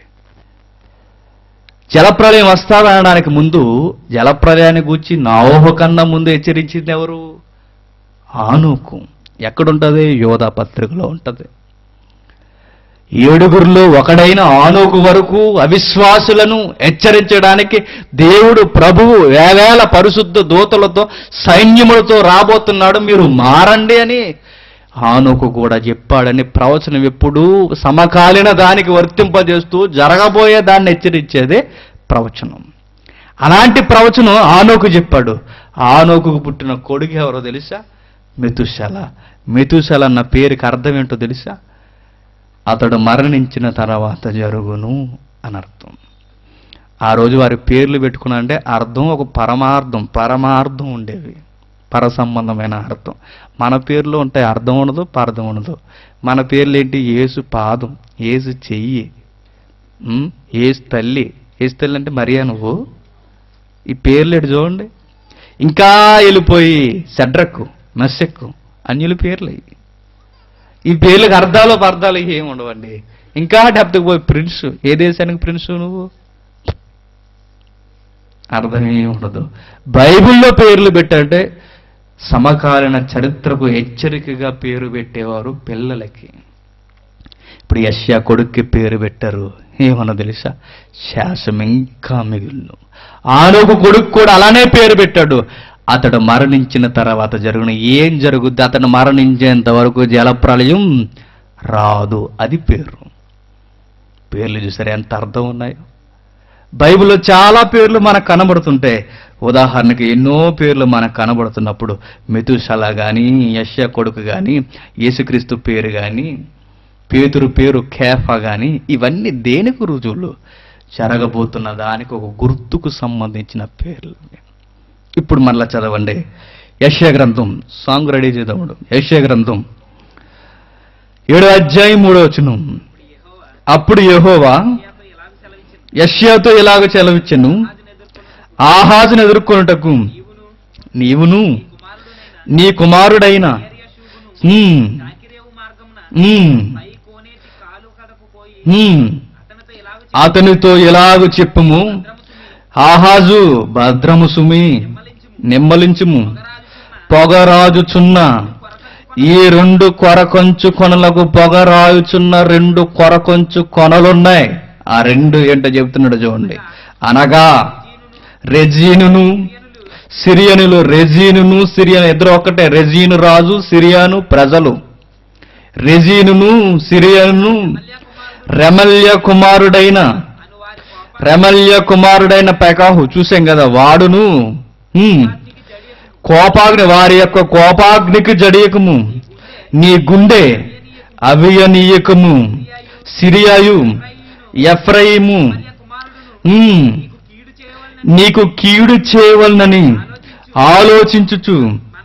జలప్రలయం వస్తాదనడానికి ముందు జలప్రలయాన్ని గూర్చి నావోహ కన్నా ముందు హెచ్చరించింది ఎవరు ఆనూకు ఎక్కడుంటది యోధా పత్రికలో ఉంటది ఏడుగురిలో ఒకడైన ఆనోకు వరకు అవిశ్వాసులను హెచ్చరించడానికి దేవుడు ప్రభువు వేవేల పరిశుద్ధ దూతలతో సైన్యములతో రాబోతున్నాడు మీరు మారండి అని ఆనోకు కూడా చెప్పాడని ప్రవచనం ఎప్పుడూ సమకాలీన దానికి వర్తింపజేస్తూ జరగబోయే దాన్ని హెచ్చరించేదే ప్రవచనం అలాంటి ప్రవచనం ఆనోకు చెప్పాడు ఆనోకు పుట్టిన కొడుకు ఎవరో తెలుసా మెతుశల మెతుశల అన్న పేరుకి అర్థం ఏంటో తెలుసా అతడు మరణించిన తర్వాత జరుగును అని అర్థం ఆ రోజు వారి పేర్లు పెట్టుకున్నా అంటే అర్థం ఒక పరమార్థం పరమార్థం ఉండేవి పర సంబంధమైన అర్థం మన పేర్లు ఉంటాయి అర్థం ఉండదు పరర్థం ఉండదు మన పేర్లు ఏంటి ఏసు పాదం ఏసు చెయ్యి ఉమ్, ఏసు తల్లి ఏసు తల్లి అంటే మరియా నువ్వు ఈ పేర్లు ఎటు చూడండి ఇంకా వెళ్ళిపోయి సెడ్రకు మెస్సెక్కు అన్యుల పేర్లు ఇవి ఈ పేర్లకు అర్థాలు అర్థాలు ఏమి ఉండవండి ఇంకా డెప్త్కి పోయి ప్రిన్స్ ఏ దేశానికి ప్రిన్స్ నువ్వు అర్థమే ఉండదు బైబిల్లో పేర్లు పెట్టంటే సమకాలీన చరిత్రకు హెచ్చరికగా పేరు పెట్టేవారు పిల్లలకి ఇప్పుడు యష్యా కొడుక్కి పేరు పెట్టారు ఏమన్నా తెలుసా శాసం ఇంకా మిగులు ఆనోకు కొడుకు కూడా అలానే పేరు పెట్టాడు అతడు మరణించిన తర్వాత జరుగున ఏం జరుగుద్ది అతను మరణించేంత వరకు జలప్రలయం రాదు అది పేరు పేర్లు చూసారు ఎంత అర్థం ఉన్నాయో బైబిల్లో చాలా పేర్లు మనకు కనబడుతుంటాయి ఉదాహరణకి ఎన్నో పేర్లు మనకు కనబడుతున్నప్పుడు మెతుశల కానీ యశ్య కొడుకు కానీ యేసుక్రీస్తు పేరు కానీ పేతురు పేరు కేఫా కానీ ఇవన్నీ దేనికి రుజువులు జరగబోతున్న దానికి ఒక గుర్తుకు సంబంధించిన పేర్లు ఇప్పుడు మరలా చదవండి యశ్య గ్రంథం సాంగ్ రెడీ చేద్దాముడు యశ్య గ్రంథం ఏడో అధ్యాయం మూడో వచనం యెహోవా అప్పుడు యెహోవా ఏలియాతో ఇలాగ సెలవిచ్చింది యష్యాతో ఇలాగ చెలవిచ్చెను రాజును ఎదుర్కొని ఆహాజును ఎదుర్కొనుటకు నీవును నీవును కుమారుడునైన నీ కుమారుడైన ఏరియశూబును హ్మ్, సాకిరేవు మార్గమున హ్మ్, పై కోనేటి కాలు కడకు పోయి హ్మ్, అతనితో ఇలాగ అతనితో ఇలాగు చెప్పుము ఆహాజు భద్రము సుమి నిమ్మలించుము పొగరాజుచున్న ఈ రెండు కొరకొంచు కొనలకు పొగరాయుచున్న రెండు కొరకొంచు కొనలున్నాయి ఆ రెండు ఏంటో చెప్తున్నాడు చూడండి అనగా రెజీనును సిరియనులు రెజీనును సిరియను ఇద్దరు ఒక్కటే రెజీను రాజు సిరియాను ప్రజలు రెజీనును సిరియను రెమల్య కుమారుడైన అను వారి కోప రెమల్య కుమారుడైన పెకాహు చూసాం కదా వాడును హ్మ్, కోపాగ్ని వారి యొక్క కోపాగ్నికి జడియకము నీ గుండె అవియనీయకము సిరియాయు ఎఫ్రయిము కుమారుడును హ్మ్, కీడు చేయవలన నీకు కీడు చేయవలనని ఆలోచించుచు మనము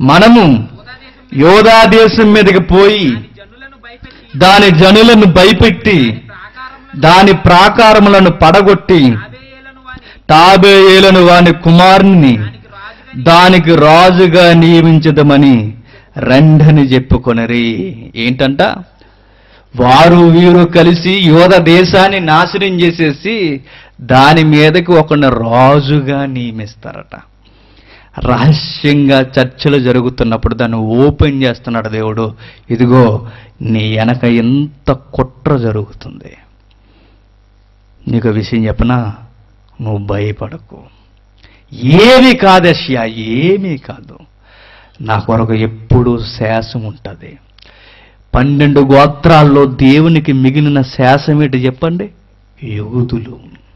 మనము యోధా దేశం యోధా దేశం మీదకి పోయి దాని జనులను భయపెట్టి దాని జనులను భయపెట్టి ప్రాకారములను దాని ప్రాకారములను పడగొట్టి తాబేయేలను వాని తాబేయేలను వాని కుమారుని దానికి రాజుగా దానికి రాజుగా నియమించదమని రండని చెప్పుకొనరి ఏంటంట వారు వీరు కలిసి యోధ దేశాన్ని నాశనం చేసేసి దాని మీదకి ఒకరిని రాజుగా నియమిస్తారట రహస్యంగా చర్చలు జరుగుతున్నప్పుడు దాన్ని ఓపెన్ చేస్తున్నాడు దేవుడు ఇదిగో నీ వెనక ఎంత కుట్ర జరుగుతుంది నీకు విషయం చెప్పనా నువ్వు భయపడకు ఏమీ కాదు అష్యా ఏమీ కాదు నా కొరకు ఎప్పుడూ శాసం ఉంటుంది పన్నెండు గోత్రాల్లో దేవునికి మిగిలిన శాసం ఏంటి చెప్పండి యూదులు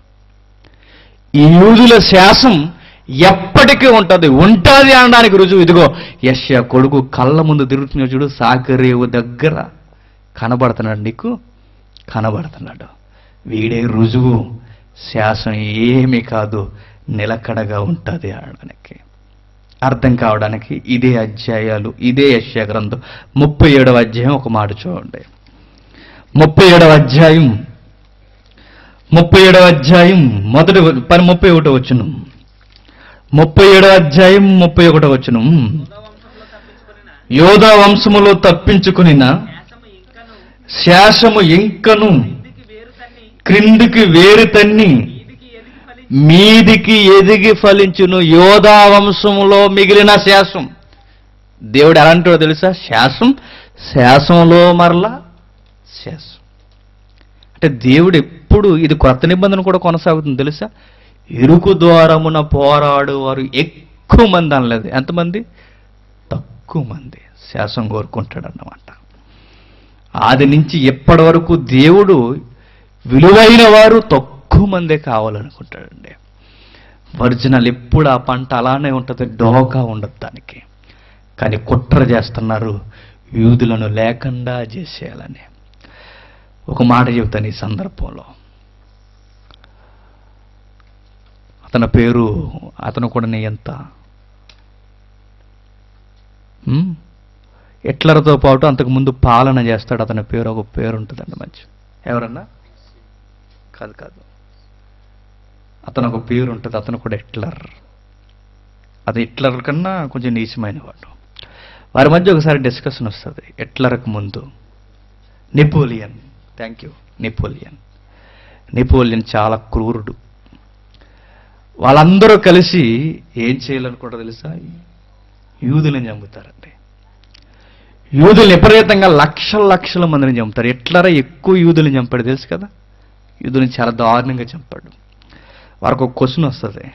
ఈ యూదుల శాసం ఎప్పటికీ ఉంటుంది ఉంటుంది అనడానికి రుజువు ఇదిగో యశ్య కొడుకు కళ్ళ ముందు తిరుగుతున్న చూడు సాకరేవు దగ్గర కనబడుతున్నాడు నీకు కనబడుతున్నాడు వీడే రుజువు శాసం ఏమీ కాదు నిలకడగా ఉంటుంది అనడానికి అర్థం కావడానికి ఇదే అధ్యాయాలు ఇదే యశ్య గ్రంథం ముప్పై ఏడవ అధ్యాయం ఒక మాట చూడండి ముప్పై ఏడవ అధ్యాయం ముప్పై ఏడవ అధ్యాయం మొదటి పని ముప్పై ఒకటో వచ్చును ముప్పై ఏడవ అధ్యాయం ముప్పై ఒకటో వచ్చును యోధా వంశంలో యోధా వంశములో తప్పించుకొనిన తప్పించుకునిన శాసము ఇంకను శాసము ఇంకను ఇంటికి వేరు తన్ని క్రిందికి వేరు తన్ని మీదికి ఎదిగి మీదికి ఎదిగి ఫలించి ఫలించును యోధా వంశములో మిగిలిన శాసం దేవుడు ఎలా అంటాడో తెలుసా శాసం శాసంలో మరలా శాసం అంటే దేవుడు ఎప్పుడు ఇది కొత్త నిబంధన కూడా కొనసాగుతుంది తెలుసా ఇరుకు ద్వారమున పోరాడు వారు ఎక్కువ మంది అనలేదు ఎంతమంది తక్కువ మంది శాసం కోరుకుంటాడు అన్నమాట ఆది నుంచి ఎప్పటి వరకు దేవుడు విలువైన వారు తక్కువ మందే కావాలనుకుంటాడండి ఒరిజినల్ ఎప్పుడు ఆ పంట అలానే ఉంటుంది డోకా ఉండదు దానికి కానీ కుట్ర చేస్తున్నారు యూదులను లేకుండా చేసేయాలని ఒక మాట చెబుతాను ఈ సందర్భంలో అతని పేరు అతను కూడా నీ ఎంత ఉమ్? హిట్లర్తో పాటు అంతకుముందు పాలన చేస్తాడు అతని పేరు ఒక పేరు ఉంటుందండి మంచి ఎవరన్నా కాదు కాదు అతను ఒక పేరు ఉంటుంది అతను కూడా హిట్లర్ అది హిట్లర్ కన్నా కొంచెం నీచమైన వాడు వారి మధ్య ఒకసారి డిస్కషన్ వస్తుంది హిట్లర్కి ముందు Napoleon thank you Napoleon Napoleon చాలా క్రూరుడు వాళ్ళందరూ కలిసి ఏం చేయాలనుకుంటారో తెలుసా యూదులను చంపుతారండి యూదులు విపరీతంగా లక్షల లక్షల మందిని చంపుతారు ఎట్లరా ఎక్కువ యూదులను చంపాడు తెలుసు కదా యూదుని చాలా దారుణంగా చంపాడు వారికి ఒక క్వశ్చన్ వస్తుంది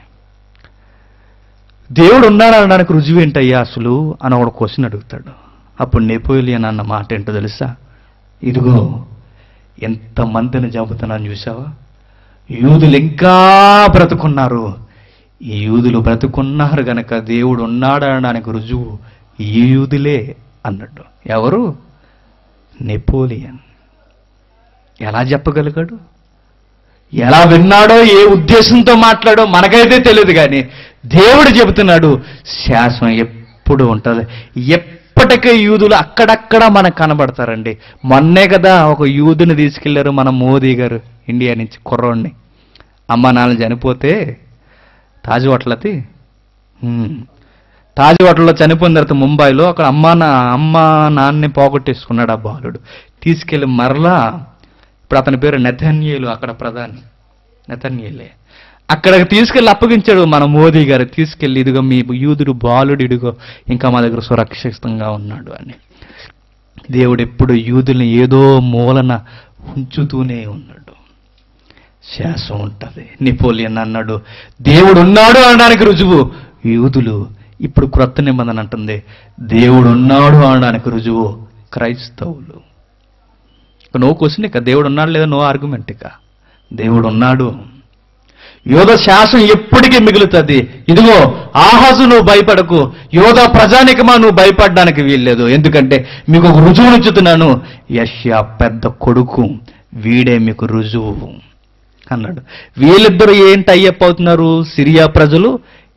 దేవుడు ఉన్నాడు అనడానికి రుజువు ఏంటయ్యా అసలు అని ఒక క్వశ్చన్ అడుగుతాడు అప్పుడు నెపోలియన్ అన్న మాట ఏంటో తెలుసా ఇదిగో ఎంతమందిని చంపుతున్నాను చూసావా యూదులు ఇంకా బ్రతుకున్నారు ఈ యూదులు బ్రతుకున్నారు గనక దేవుడు ఉన్నాడు అనడానికి రుజువు ఈ యూదులే అన్నాడు ఎవరు నెపోలియన్ ఎలా చెప్పగలిగాడు ఎలా విన్నాడో ఏ ఉద్దేశంతో మాట్లాడో మనకైతే తెలియదు కానీ దేవుడు చెబుతున్నాడు శాసనం ఎప్పుడు ఉంటుంది ఎప్పటికీ యూదులు అక్కడక్కడ మనకు కనబడతారండి మొన్నే కదా ఒక యూదుని తీసుకెళ్లారు మన మోదీ గారు ఇండియా నుంచి కుర్రోడిని అమ్మ నాన్న చనిపోతే తాజ్ హోటలది హ్మ్. తాజ్ హోటల్లో చనిపోయిన తర్వాత ముంబైలో అక్కడ అమ్మ నా అమ్మ నాన్నని పోగొట్టేసుకున్నాడు ఆ బాలుడు తీసుకెళ్లి మరలా ఇప్పుడు అతని పేరు నెథన్యేలు అక్కడ ప్రధాని నెథన్యేలే అక్కడికి తీసుకెళ్లి అప్పగించాడు మన మోదీ గారు తీసుకెళ్లి ఇదిగో మీ యూదుడు బాలుడు ఇదిగో ఇంకా మా దగ్గర సురక్షితంగా ఉన్నాడు అని దేవుడు ఎప్పుడు యూదుల్ని ఏదో మూలన ఉంచుతూనే ఉన్నాడు శాసం ఉంటుంది నెపోలియన్ అన్నాడు దేవుడు ఉన్నాడు అనడానికి రుజువు యూదులు ఇప్పుడు క్రొత్త నిబంధన అంటుంది దేవుడు ఉన్నాడు అనడానికి రుజువు క్రైస్తవులు ఇక నో క్వశ్చన్ ఇక దేవుడు ఉన్నాడు లేదా నో ఆర్గ్యుమెంట్ ఇక దేవుడు ఉన్నాడు యోధ శాసనం ఎప్పటికీ మిగులుతుంది ఇదిగో ఆహాజు నువ్వు భయపడకు యోధ ప్రజానికమా నువ్వు భయపడడానికి వీల్లేదు ఎందుకంటే మీకు ఒక రుజువు ఉంచుతున్నాను యష్యా పెద్ద కొడుకు వీడే మీకు రుజువు అన్నాడు వీళ్ళిద్దరూ ఏంటి అయ్యప్ప అవుతున్నారు సిరియా ప్రజలు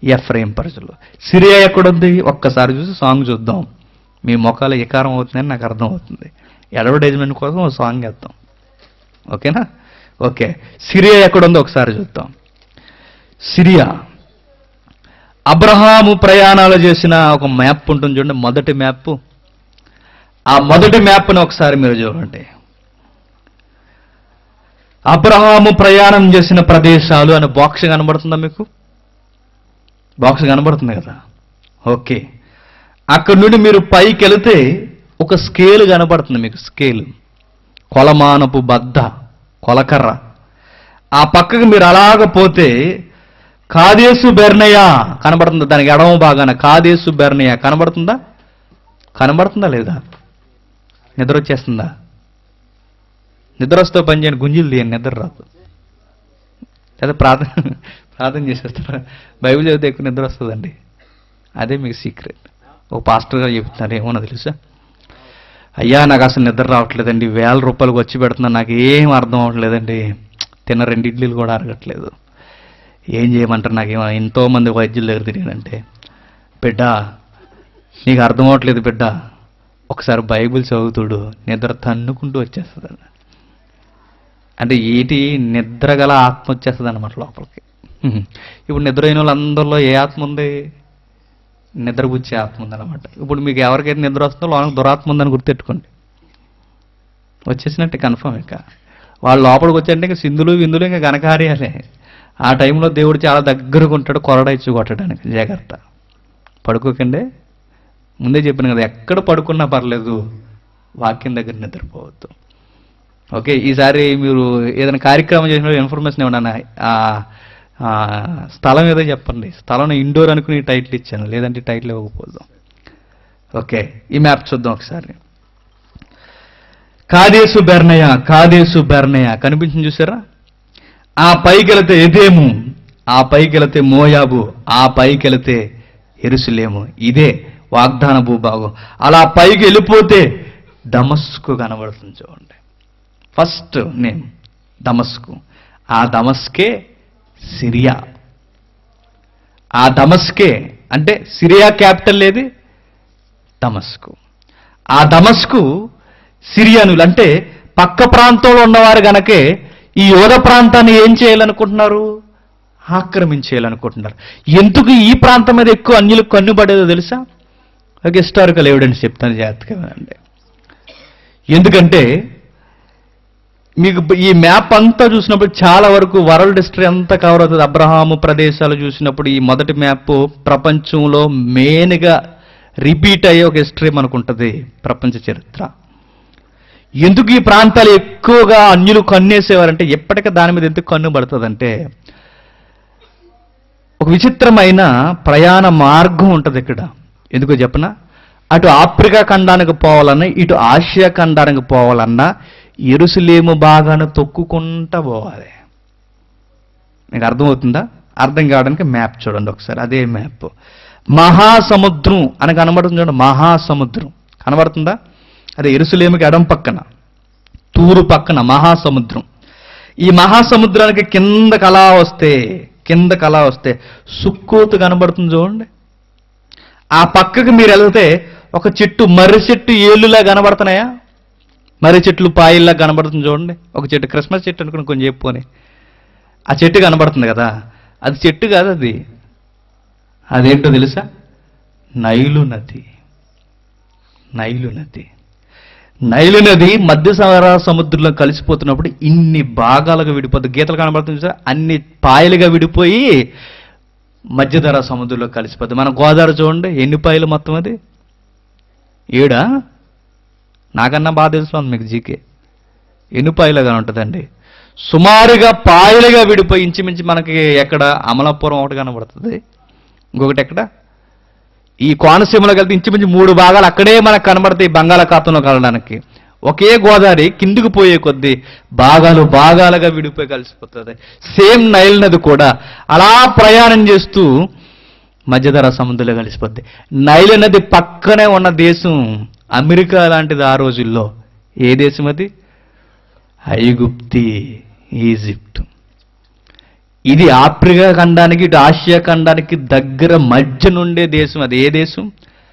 ఎఫ్రేం ప్రజలు సిరియా ఎక్కడుంది ఒక్కసారి చూసి సాంగ్ చూద్దాం మీ ముఖాలు ఎకారం అవుతుందని నాకు అర్థం అవుతుంది అడ్వర్టైజ్మెంట్ కోసం ఒక సాంగ్ వేద్దాం ఓకేనా ఓకే సిరియా ఎక్కడుందో ఒకసారి చూద్దాం సిరియా అబ్రహాము ప్రయాణాలు చేసిన ఒక మ్యాప్ ఉంటుంది చూడండి మొదటి మ్యాప్ ఆ మొదటి మ్యాప్ని ఒకసారి మీరు చూడండి అబ్రహాము ప్రయాణం చేసిన ప్రదేశాలు అనే బాక్స్ కనబడుతుందా మీకు బాక్స్ కనబడుతుంది కదా ఓకే అక్కడ నుండి మీరు పైకి వెళితే ఒక స్కేల్ కనబడుతుంది మీకు స్కేల్ కొలమానపు బద్ద కొలకర్ర ఆ పక్కకు మీరు అలాగ పోతే కాదేసు బెర్నయ కనబడుతుందా దానికి ఎడమ బాగాన కాదేసు బెర్నయ కనబడుతుందా కనబడుతుందా లేదా నిద్ర వచ్చేస్తుందా నిద్ర వస్తే పని చేయని గుంజులు తీయండి నిద్ర రాదు లేదా ప్రార్థన ప్రార్థన చేసేస్తారా బైబిల్ చదివితే ఎక్కువ నిద్ర వస్తుందండి అదే మీకు సీక్రెట్ ఒక పాస్టర్ గారు చెప్తున్నారు ఏమన్నా తెలుసా అయ్యా నాకు అసలు నిద్ర రావట్లేదండి వేల రూపాయలకు వచ్చి పెడుతున్నా నాకు ఏం అర్థం అవ్వట్లేదండి తిన్న రెండు ఇడ్లీలు కూడా అరగట్లేదు ఏం చేయమంటారు నాకు ఏమో ఎంతో మంది వైద్యుల దగ్గర తిరిగానంటే బిడ్డ నీకు అర్థం అవ్వట్లేదు బిడ్డ ఒకసారి బైబిల్ చదువుతుడు నిద్ర తన్నుకుంటూ వచ్చేస్తుంది అంటే ఏటి నిద్ర గల ఆత్మ వచ్చేస్తుంది అనమాట లోపలికి హ్మ్. ఇప్పుడు నిద్ర అయిన వాళ్ళందరిలో ఏ ఆత్మ ఉంది నిద్రపుచ్చే ఆత్మ ఉందన్నమాట ఇప్పుడు మీకు ఎవరికైతే నిద్ర వస్తుందో లోనకి దురాత్మ ఉందని గుర్తెట్టుకోండి వచ్చేసినట్టే కన్ఫర్మ్ ఇక వాళ్ళు లోపలికి వచ్చారంటే ఇంకా సింధులు విందులు ఇంకా ఘనకార్యాలే ఆ టైంలో దేవుడు చాలా దగ్గరకు ఉంటాడు కొరడ ఇచ్చి కొట్టడానికి జాగ్రత్త పడుకోకండి ముందే చెప్పాను కదా ఎక్కడ పడుకున్నా పర్లేదు వాక్యం దగ్గర నిద్రపోవద్దు ఓకే ఈసారి మీరు ఏదైనా కార్యక్రమం చేసినప్పుడు ఇన్ఫర్మేషన్ ఏమన్నా ఆ, ఆ, స్థలం ఏదో చెప్పండి స్థలం ఇండోర్ అనుకుని టైటిల్ ఇచ్చాను లేదంటే టైటిల్ ఇవ్వకపోదాం ఓకే ఈ మ్యాప్ చూద్దాం ఒకసారి కాదేసు బెర్నయ కాదేసు బెర్నయ కనిపించింది చూసారా ఆ పైకి వెళితే ఎదేము ఆ పైకి వెళితే మోయాబు ఆ పైకి వెళితే ఎరుసలేము ఇదే వాగ్దాన భూభాగం అలా పైకి వెళ్ళిపోతే దమస్కు కనబడుతుంది చూడండి ఫస్ట్ నేమ్ దమస్కు ఆ దమస్కే సిరియా ఆ దమస్కే అంటే సిరియా క్యాపిటల్ ఏది దమస్కు ఆ దమస్కు సిరియానులు అంటే పక్క ప్రాంతంలో ఉన్నవారు గనకే ఈ యోధ ప్రాంతాన్ని ఏం చేయాలనుకుంటున్నారు ఆక్రమించేయాలనుకుంటున్నారు ఎందుకు ఈ ప్రాంతం మీద ఎక్కువ అన్యులకు కన్నుపడేదో తెలుసా ఒక హిస్టారికల్ ఎవిడెన్స్ చెప్తాను జాగ్రత్తగా వినండి ఎందుకంటే మీకు ఈ మ్యాప్ అంతా చూసినప్పుడు చాలా వరకు వరల్డ్ హిస్టరీ అంతా కవర్ అవుతుంది అబ్రహాము ప్రదేశాలు చూసినప్పుడు ఈ మొదటి మ్యాప్ ప్రపంచంలో మెయిన్గా రిపీట్ అయ్యే ఒక హిస్టరీ మనకు ఉంటుంది ప్రపంచ చరిత్ర ఎందుకు ఈ ప్రాంతాలు ఎక్కువగా అన్యులు కన్నేసేవారంటే ఎప్పటికీ దాని మీద ఎందుకు కన్ను పడుతుందంటే ఒక విచిత్రమైన ప్రయాణ మార్గం ఉంటుంది ఇక్కడ ఎందుకో చెప్పనా అటు ఆఫ్రికా ఖండానికి పోవాలన్నా ఇటు ఆసియా ఖండానికి పోవాలన్నా ఎరుసలేము బాగాను తొక్కుకుంటా పోవాలి మీకు అర్థమవుతుందా అర్థం కావడానికి మ్యాప్ చూడండి ఒకసారి అదే మ్యాప్ మహాసముద్రం అని కనబడుతుంది చూడండి మహాసముద్రం కనబడుతుందా అదే ఎరుసలేముకి ఎడం పక్కన తూరు పక్కన మహాసముద్రం ఈ మహాసముద్రానికి కిందకి అలా వస్తే కిందకి అలా వస్తే సుక్కోతు కనబడుతుంది చూడండి ఆ పక్కకి మీరు వెళ్తే ఒక చెట్టు మర్రి చెట్టు ఏళ్ళులా కనబడుతున్నాయా మర్రి చెట్లు పాయిల్లా కనబడుతుంది చూడండి ఒక చెట్టు క్రిస్మస్ చెట్టు అనుకుని కొంచెం చెప్పుకొని ఆ చెట్టు కనబడుతుంది కదా అది చెట్టు కాదు అది అదేంటో తెలుసా నైలు నది నైలు నది నైలు నది మధ్య సహారా సముద్రంలో కలిసిపోతున్నప్పుడు ఇన్ని భాగాలుగా విడిపోతుంది గీతలు కనబడుతుంది సార్ అన్ని పాయలుగా విడిపోయి మధ్యధరా సముద్రంలో కలిసిపోతుంది మన గోదావరి చూడండి ఎన్ని పాయలు మొత్తం అది ఏడా నాకన్నా బాగా తెలుసు మీకు జీకే ఎన్ని పాయలుగా ఉంటుందండి సుమారుగా పాయలుగా విడిపోయి ఇంచుమించు మనకి ఎక్కడ అమలాపురం ఒకటి కనబడుతుంది ఇంకొకటి ఎక్కడ ఈ కోనసీమలో కలిపి ఇంచుమించు మూడు భాగాలు అక్కడే మనకు కనబడతాయి బంగాళాఖాతంలో కలడానికి ఒకే గోదావరి కిందికి పోయే కొద్దీ భాగాలు భాగాలుగా విడిపోయి కలిసిపోతుంది సేమ్ నైల్ నది కూడా అలా ప్రయాణం చేస్తూ మధ్యధర సముద్రంలో కలిసిపోద్ది నైల్ నది పక్కనే ఉన్న దేశం అమెరికా లాంటిది ఆ రోజుల్లో ఏ దేశం అది ఐగుప్తి ఈజిప్ట్ ఇది ఆఫ్రికా ఖండానికి ఇటు ఆసియా ఖండానికి దగ్గర మధ్య నుండే దేశం అది ఏ దేశం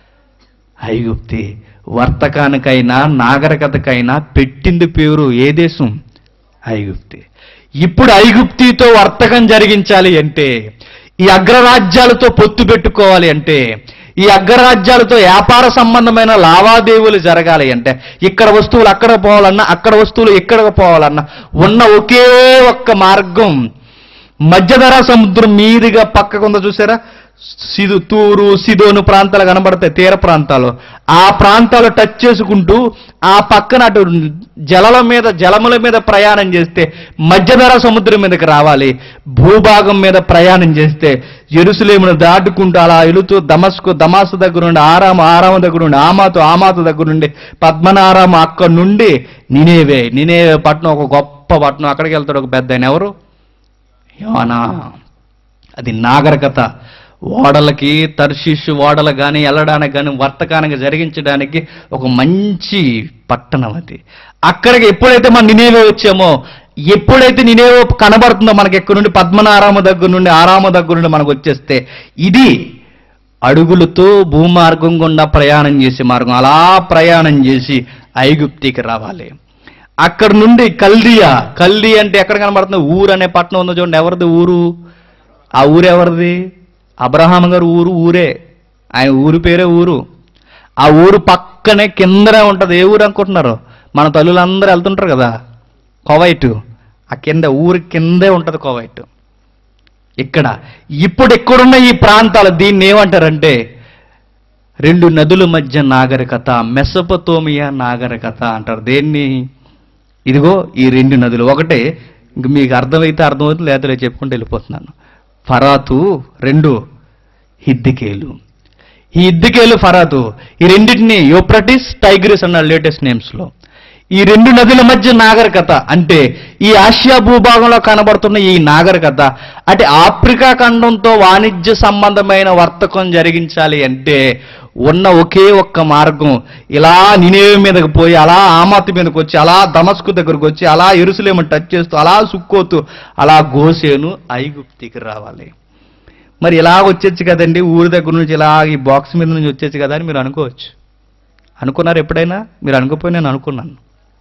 ఐగుప్తి వర్తకానికైనా నాగరికతకైనా పెట్టింది పేరు ఏ దేశం ఐగుప్తి ఇప్పుడు ఐగుప్తితో వర్తకం జరిగించాలి అంటే ఈ అగ్రరాజ్యాలతో పొత్తు పెట్టుకోవాలి అంటే ఈ అగ్రరాజ్యాలతో వ్యాపార సంబంధమైన లావాదేవీలు జరగాలి అంటే ఇక్కడ వస్తువులు అక్కడ పోవాలన్నా అక్కడ వస్తువులు ఇక్కడ పోవాలన్నా ఉన్న ఒకే ఒక్క మార్గం మధ్యధరా సముద్రం మీదుగా పక్కకు ఉందో చూసారా సిదు తూరు సిదోను ప్రాంతాలు కనబడతాయి తీర ప్రాంతాలు ఆ ప్రాంతాలు టచ్ చేసుకుంటూ ఆ పక్కన అటు జలల మీద జలముల మీద ప్రయాణం చేస్తే మధ్యధరా సముద్రం మీదకి రావాలి భూభాగం మీద ప్రయాణం చేస్తే ఎరుసలేమును దాటుకుంటూ అలా వెళుతూ దమస్కు దమాసు దగ్గర నుండి ఆరామ ఆరామ దగ్గర నుండి ఆమాతు ఆమాతు దగ్గర నుండి పద్మనారామ అక్కడ నుండి నినేవే నినేవే పట్టణం ఒక గొప్ప పట్టణం అక్కడికి వెళ్తాడు ఒక పెద్ద ఆయన ఎవరు యోనా అది నాగరికత ఓడలకి తర్షిషు ఓడలు కానీ వెళ్ళడానికి కానీ వర్తకానికి జరిగించడానికి ఒక మంచి పట్టణం అది అక్కడికి ఎప్పుడైతే మనం నినేవే వచ్చామో ఎప్పుడైతే నినేవో కనబడుతుందో మనకి ఎక్కడి నుండి పద్మనారామ దగ్గర నుండి ఆరామ దగ్గర నుండి మనకు వచ్చేస్తే ఇది అడుగులతో భూమార్గం గుండా ప్రయాణం చేసే మార్గం అలా ప్రయాణం చేసి ఐగుప్తికి రావాలి అక్కడ నుండి కల్దియా కల్దీ అంటే ఎక్కడ కనబడుతుంది ఊరు అనే పట్టణం ఉందో చూడండి ఎవరిది ఊరు ఆ ఊరు ఎవరిది అబ్రహాం గారు ఊరు ఊరే ఆయన ఊరు పేరే ఊరు ఆ ఊరు పక్కనే కిందనే ఉంటుంది ఏ ఊరు అనుకుంటున్నారు మన తల్లులందరూ వెళ్తుంటారు కదా కోవైట్ ఆ కింద ఊరి కిందే ఉంటుంది కోవైట్ ఇక్కడ ఇప్పుడు ఇక్కడున్న ఈ ప్రాంతాలు దీన్ని ఏమంటారంటే రెండు నదుల మధ్య నాగరికత మెసపతోమియా నాగరికత అంటారు దేన్ని ఇదిగో ఈ రెండు నదులు ఒకటే ఇంక మీకు అర్థమైతే అర్థమవుతుంది లేదా లేదు చెప్పుకుంటూ వెళ్ళిపోతున్నాను ఫరాతు రెండు హిద్దికేలు ఈ హిద్దికేలు ఫరాతు ఈ రెండింటిని యూప్రటిస్ టైగ్రిస్ అన్న లేటెస్ట్ నేమ్స్లో ఈ రెండు నదుల మధ్య నాగరికత అంటే ఈ ఆసియా భూభాగంలో కనబడుతున్న ఈ నాగరికత అంటే ఆఫ్రికా ఖండంతో వాణిజ్య సంబంధమైన వర్తకం జరిగించాలి అంటే ఉన్న ఒకే ఒక్క మార్గం ఇలా నినేవి మీదకి పోయి అలా ఆమాతి మీదకి వచ్చి అలా దమస్కు దగ్గరకు వచ్చి అలా ఎరుసలేము టచ్ చేస్తూ అలా సుక్కోతూ అలా గోసేను ఐగుప్తికి రావాలి మరి ఇలా వచ్చేచ్చు కదండి ఊరి దగ్గర నుంచి ఇలా ఈ బాక్స్ మీద నుంచి వచ్చేచ్చు కదా అని మీరు అనుకోవచ్చు అనుకున్నారు ఎప్పుడైనా మీరు అనుకోపోయి నేను అనుకున్నాను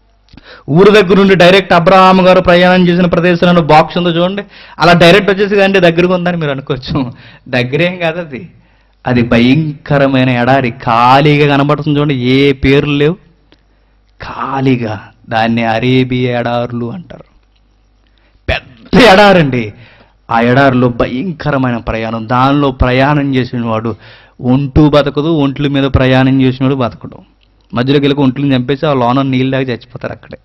ఊరు దగ్గర నుండి డైరెక్ట్ అబ్రహాం గారు ప్రయాణం చేసిన ప్రదేశంలో బాక్స్ ఉందో చూడండి అలా డైరెక్ట్ వచ్చేసి కదండి దగ్గరకు ఉందని మీరు అనుకోవచ్చు దగ్గరేం కాదు అది అది భయంకరమైన ఎడారి ఖాళీగా కనబడుతుంది చూడండి ఏ పేర్లు లేవు ఖాళీగా దాన్ని అరేబియా ఎడారులు అంటారు పెద్ద ఎడారండి ఆ ఎడారిలో భయంకరమైన ప్రయాణం దానిలో ప్రయాణం చేసిన వాడు ఒంటు బతకదు ఒంట్ల మీద ప్రయాణం చేసినవాడు బతకడు మధ్యలోకి వెళ్ళి ఒంట్లను చంపేసి ఆ లోన నీళ్ళలాగా చచ్చిపోతారు అక్కడే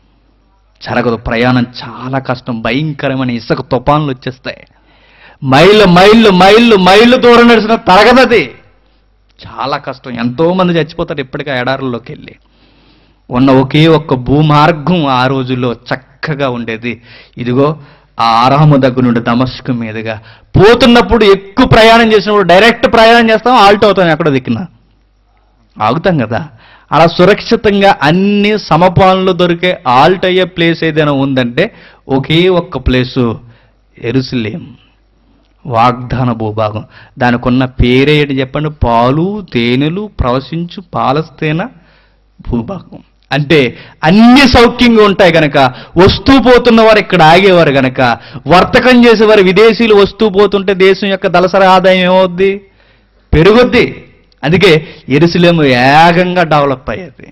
జరగదు ప్రయాణం చాలా కష్టం భయంకరమైన ఇసుక తుఫాన్లు వచ్చేస్తాయి మైళ్ళు మైళ్ళు మైళ్ళు మైళ్ళు దూరం నడిచిన తరగదది చాలా కష్టం ఎంతో మంది చచ్చిపోతారు ఇప్పటికీ ఆ ఎడారుల్లోకి వెళ్ళి ఉన్న ఒకే ఒక్క భూమార్గం ఆ రోజుల్లో చక్కగా ఉండేది ఇదిగో ఆ ఆరాము దగ్గర నుండి దమస్కు మీదుగా పోతున్నప్పుడు ఎక్కువ ప్రయాణం చేసినప్పుడు డైరెక్ట్ ప్రయాణం చేస్తాం ఆల్ట్ అవుతాం ఎక్కడ దిక్కున ఆగుతాం కదా అలా సురక్షితంగా అన్ని సమపాలనలు దొరికే ఆల్ట్ అయ్యే ప్లేస్ ఏదైనా ఉందంటే ఒకే ఒక్క ప్లేసు ఎరుసలేం వాగ్దాన భూభాగం దానికి ఉన్న పేరే ఏంటి చెప్పండి పాలు తేనెలు ప్రవశించు పాలస్తేన భూభాగం అంటే అన్ని సౌఖ్యంగా ఉంటాయి గనక వస్తూ పోతున్న వారు ఇక్కడ ఆగేవారు గనక వర్తకం చేసేవారు విదేశీయులు వస్తూ పోతుంటే దేశం యొక్క దళసరి ఆదాయం ఏమవుద్ది పెరుగుద్ది అందుకే ఎరుసలేము వేగంగా డెవలప్ అయ్యేది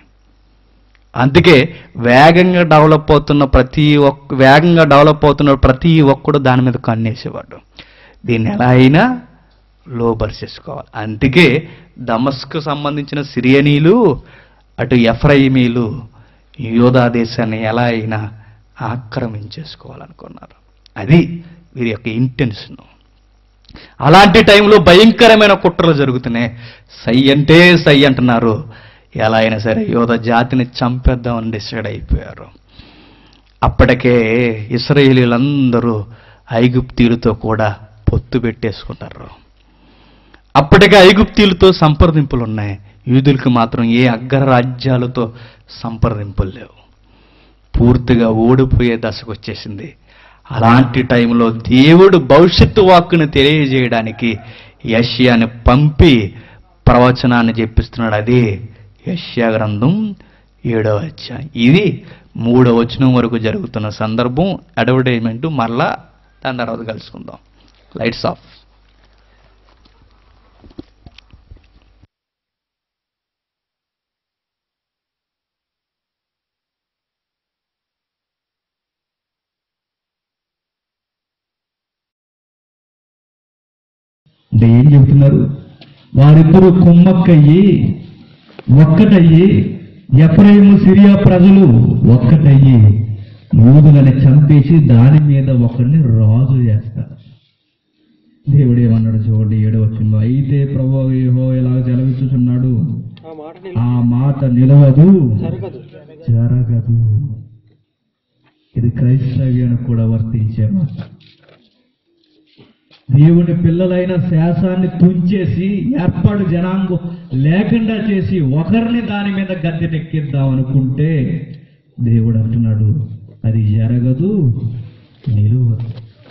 అందుకే వేగంగా డెవలప్ అవుతున్న ప్రతి ఒక్క వేగంగా డెవలప్ అవుతున్న ప్రతి ఒక్కడు దాని మీద కన్నేసేవాడు దీన్ని ఎలా అయినా లోబర్చేసుకోవాలి అందుకే దమస్కు సంబంధించిన సిరియనీలు అటు ఎఫ్రైమీలు యోధా దేశాన్ని ఎలా అయినా ఆక్రమించేసుకోవాలనుకున్నారు అది వీరి యొక్క ఇంటెన్షన్ అలాంటి టైంలో భయంకరమైన కుట్రలు జరుగుతున్నాయి సై అంటే సై అంటున్నారు ఎలా అయినా సరే యోధ జాతిని చంపేద్దామని డిసైడ్ అయిపోయారు అప్పటికే ఇస్రాయేలీలందరూ ఐగుప్తీయులతో కూడా పొత్తు పెట్టేసుకుంటారు అప్పటికే ఐగుప్తీయులతో సంప్రదింపులు ఉన్నాయి యూదులకు మాత్రం ఏ అగ్రరాజ్యాలతో సంప్రదింపులు లేవు పూర్తిగా ఓడిపోయే దశకు వచ్చేసింది అలాంటి టైంలో దేవుడు భవిష్యత్తు వాక్కును తెలియజేయడానికి యష్యాని పంపి ప్రవచనాన్ని చెప్పిస్తున్నాడు అదే యష్యా గ్రంథం ఏడవ అధ్యాయం ఇది మూడవ వచనం వరకు జరుగుతున్న సందర్భం అడ్వర్టైజ్మెంట్ మరలా దాని తర్వాత కలుసుకుందాం లైట్స్ ఆఫ్ అంటే ఏం చెబుతున్నారు వారిద్దరూ కుమ్మక్కయ్యి ఒక్కటయ్యి ఎఫ్రాయిము సిరియా ప్రజలు ఒక్కటయ్యి యూదులని చంపేసి దాని మీద ఒకరిని రాజు చేస్తారు దేవుడు ఏమన్నాడు చూడండి ఏడో వచ్చిందో అయితే ప్రభు యెహోవా ఇలా సెలవిస్తున్నాడు ఆ మాట నిలవదు జరగదు ఇది క్రైస్తవ్యానికి కూడా వర్తించే మాట దేవుని పిల్లలైన శాసాన్ని తుంచేసి ఏర్పాటు జనాంగం లేకుండా చేసి ఒకరిని దాని మీద గద్దెనెక్కిద్దాం అనుకుంటే దేవుడు అంటున్నాడు అది జరగదు నిలువదు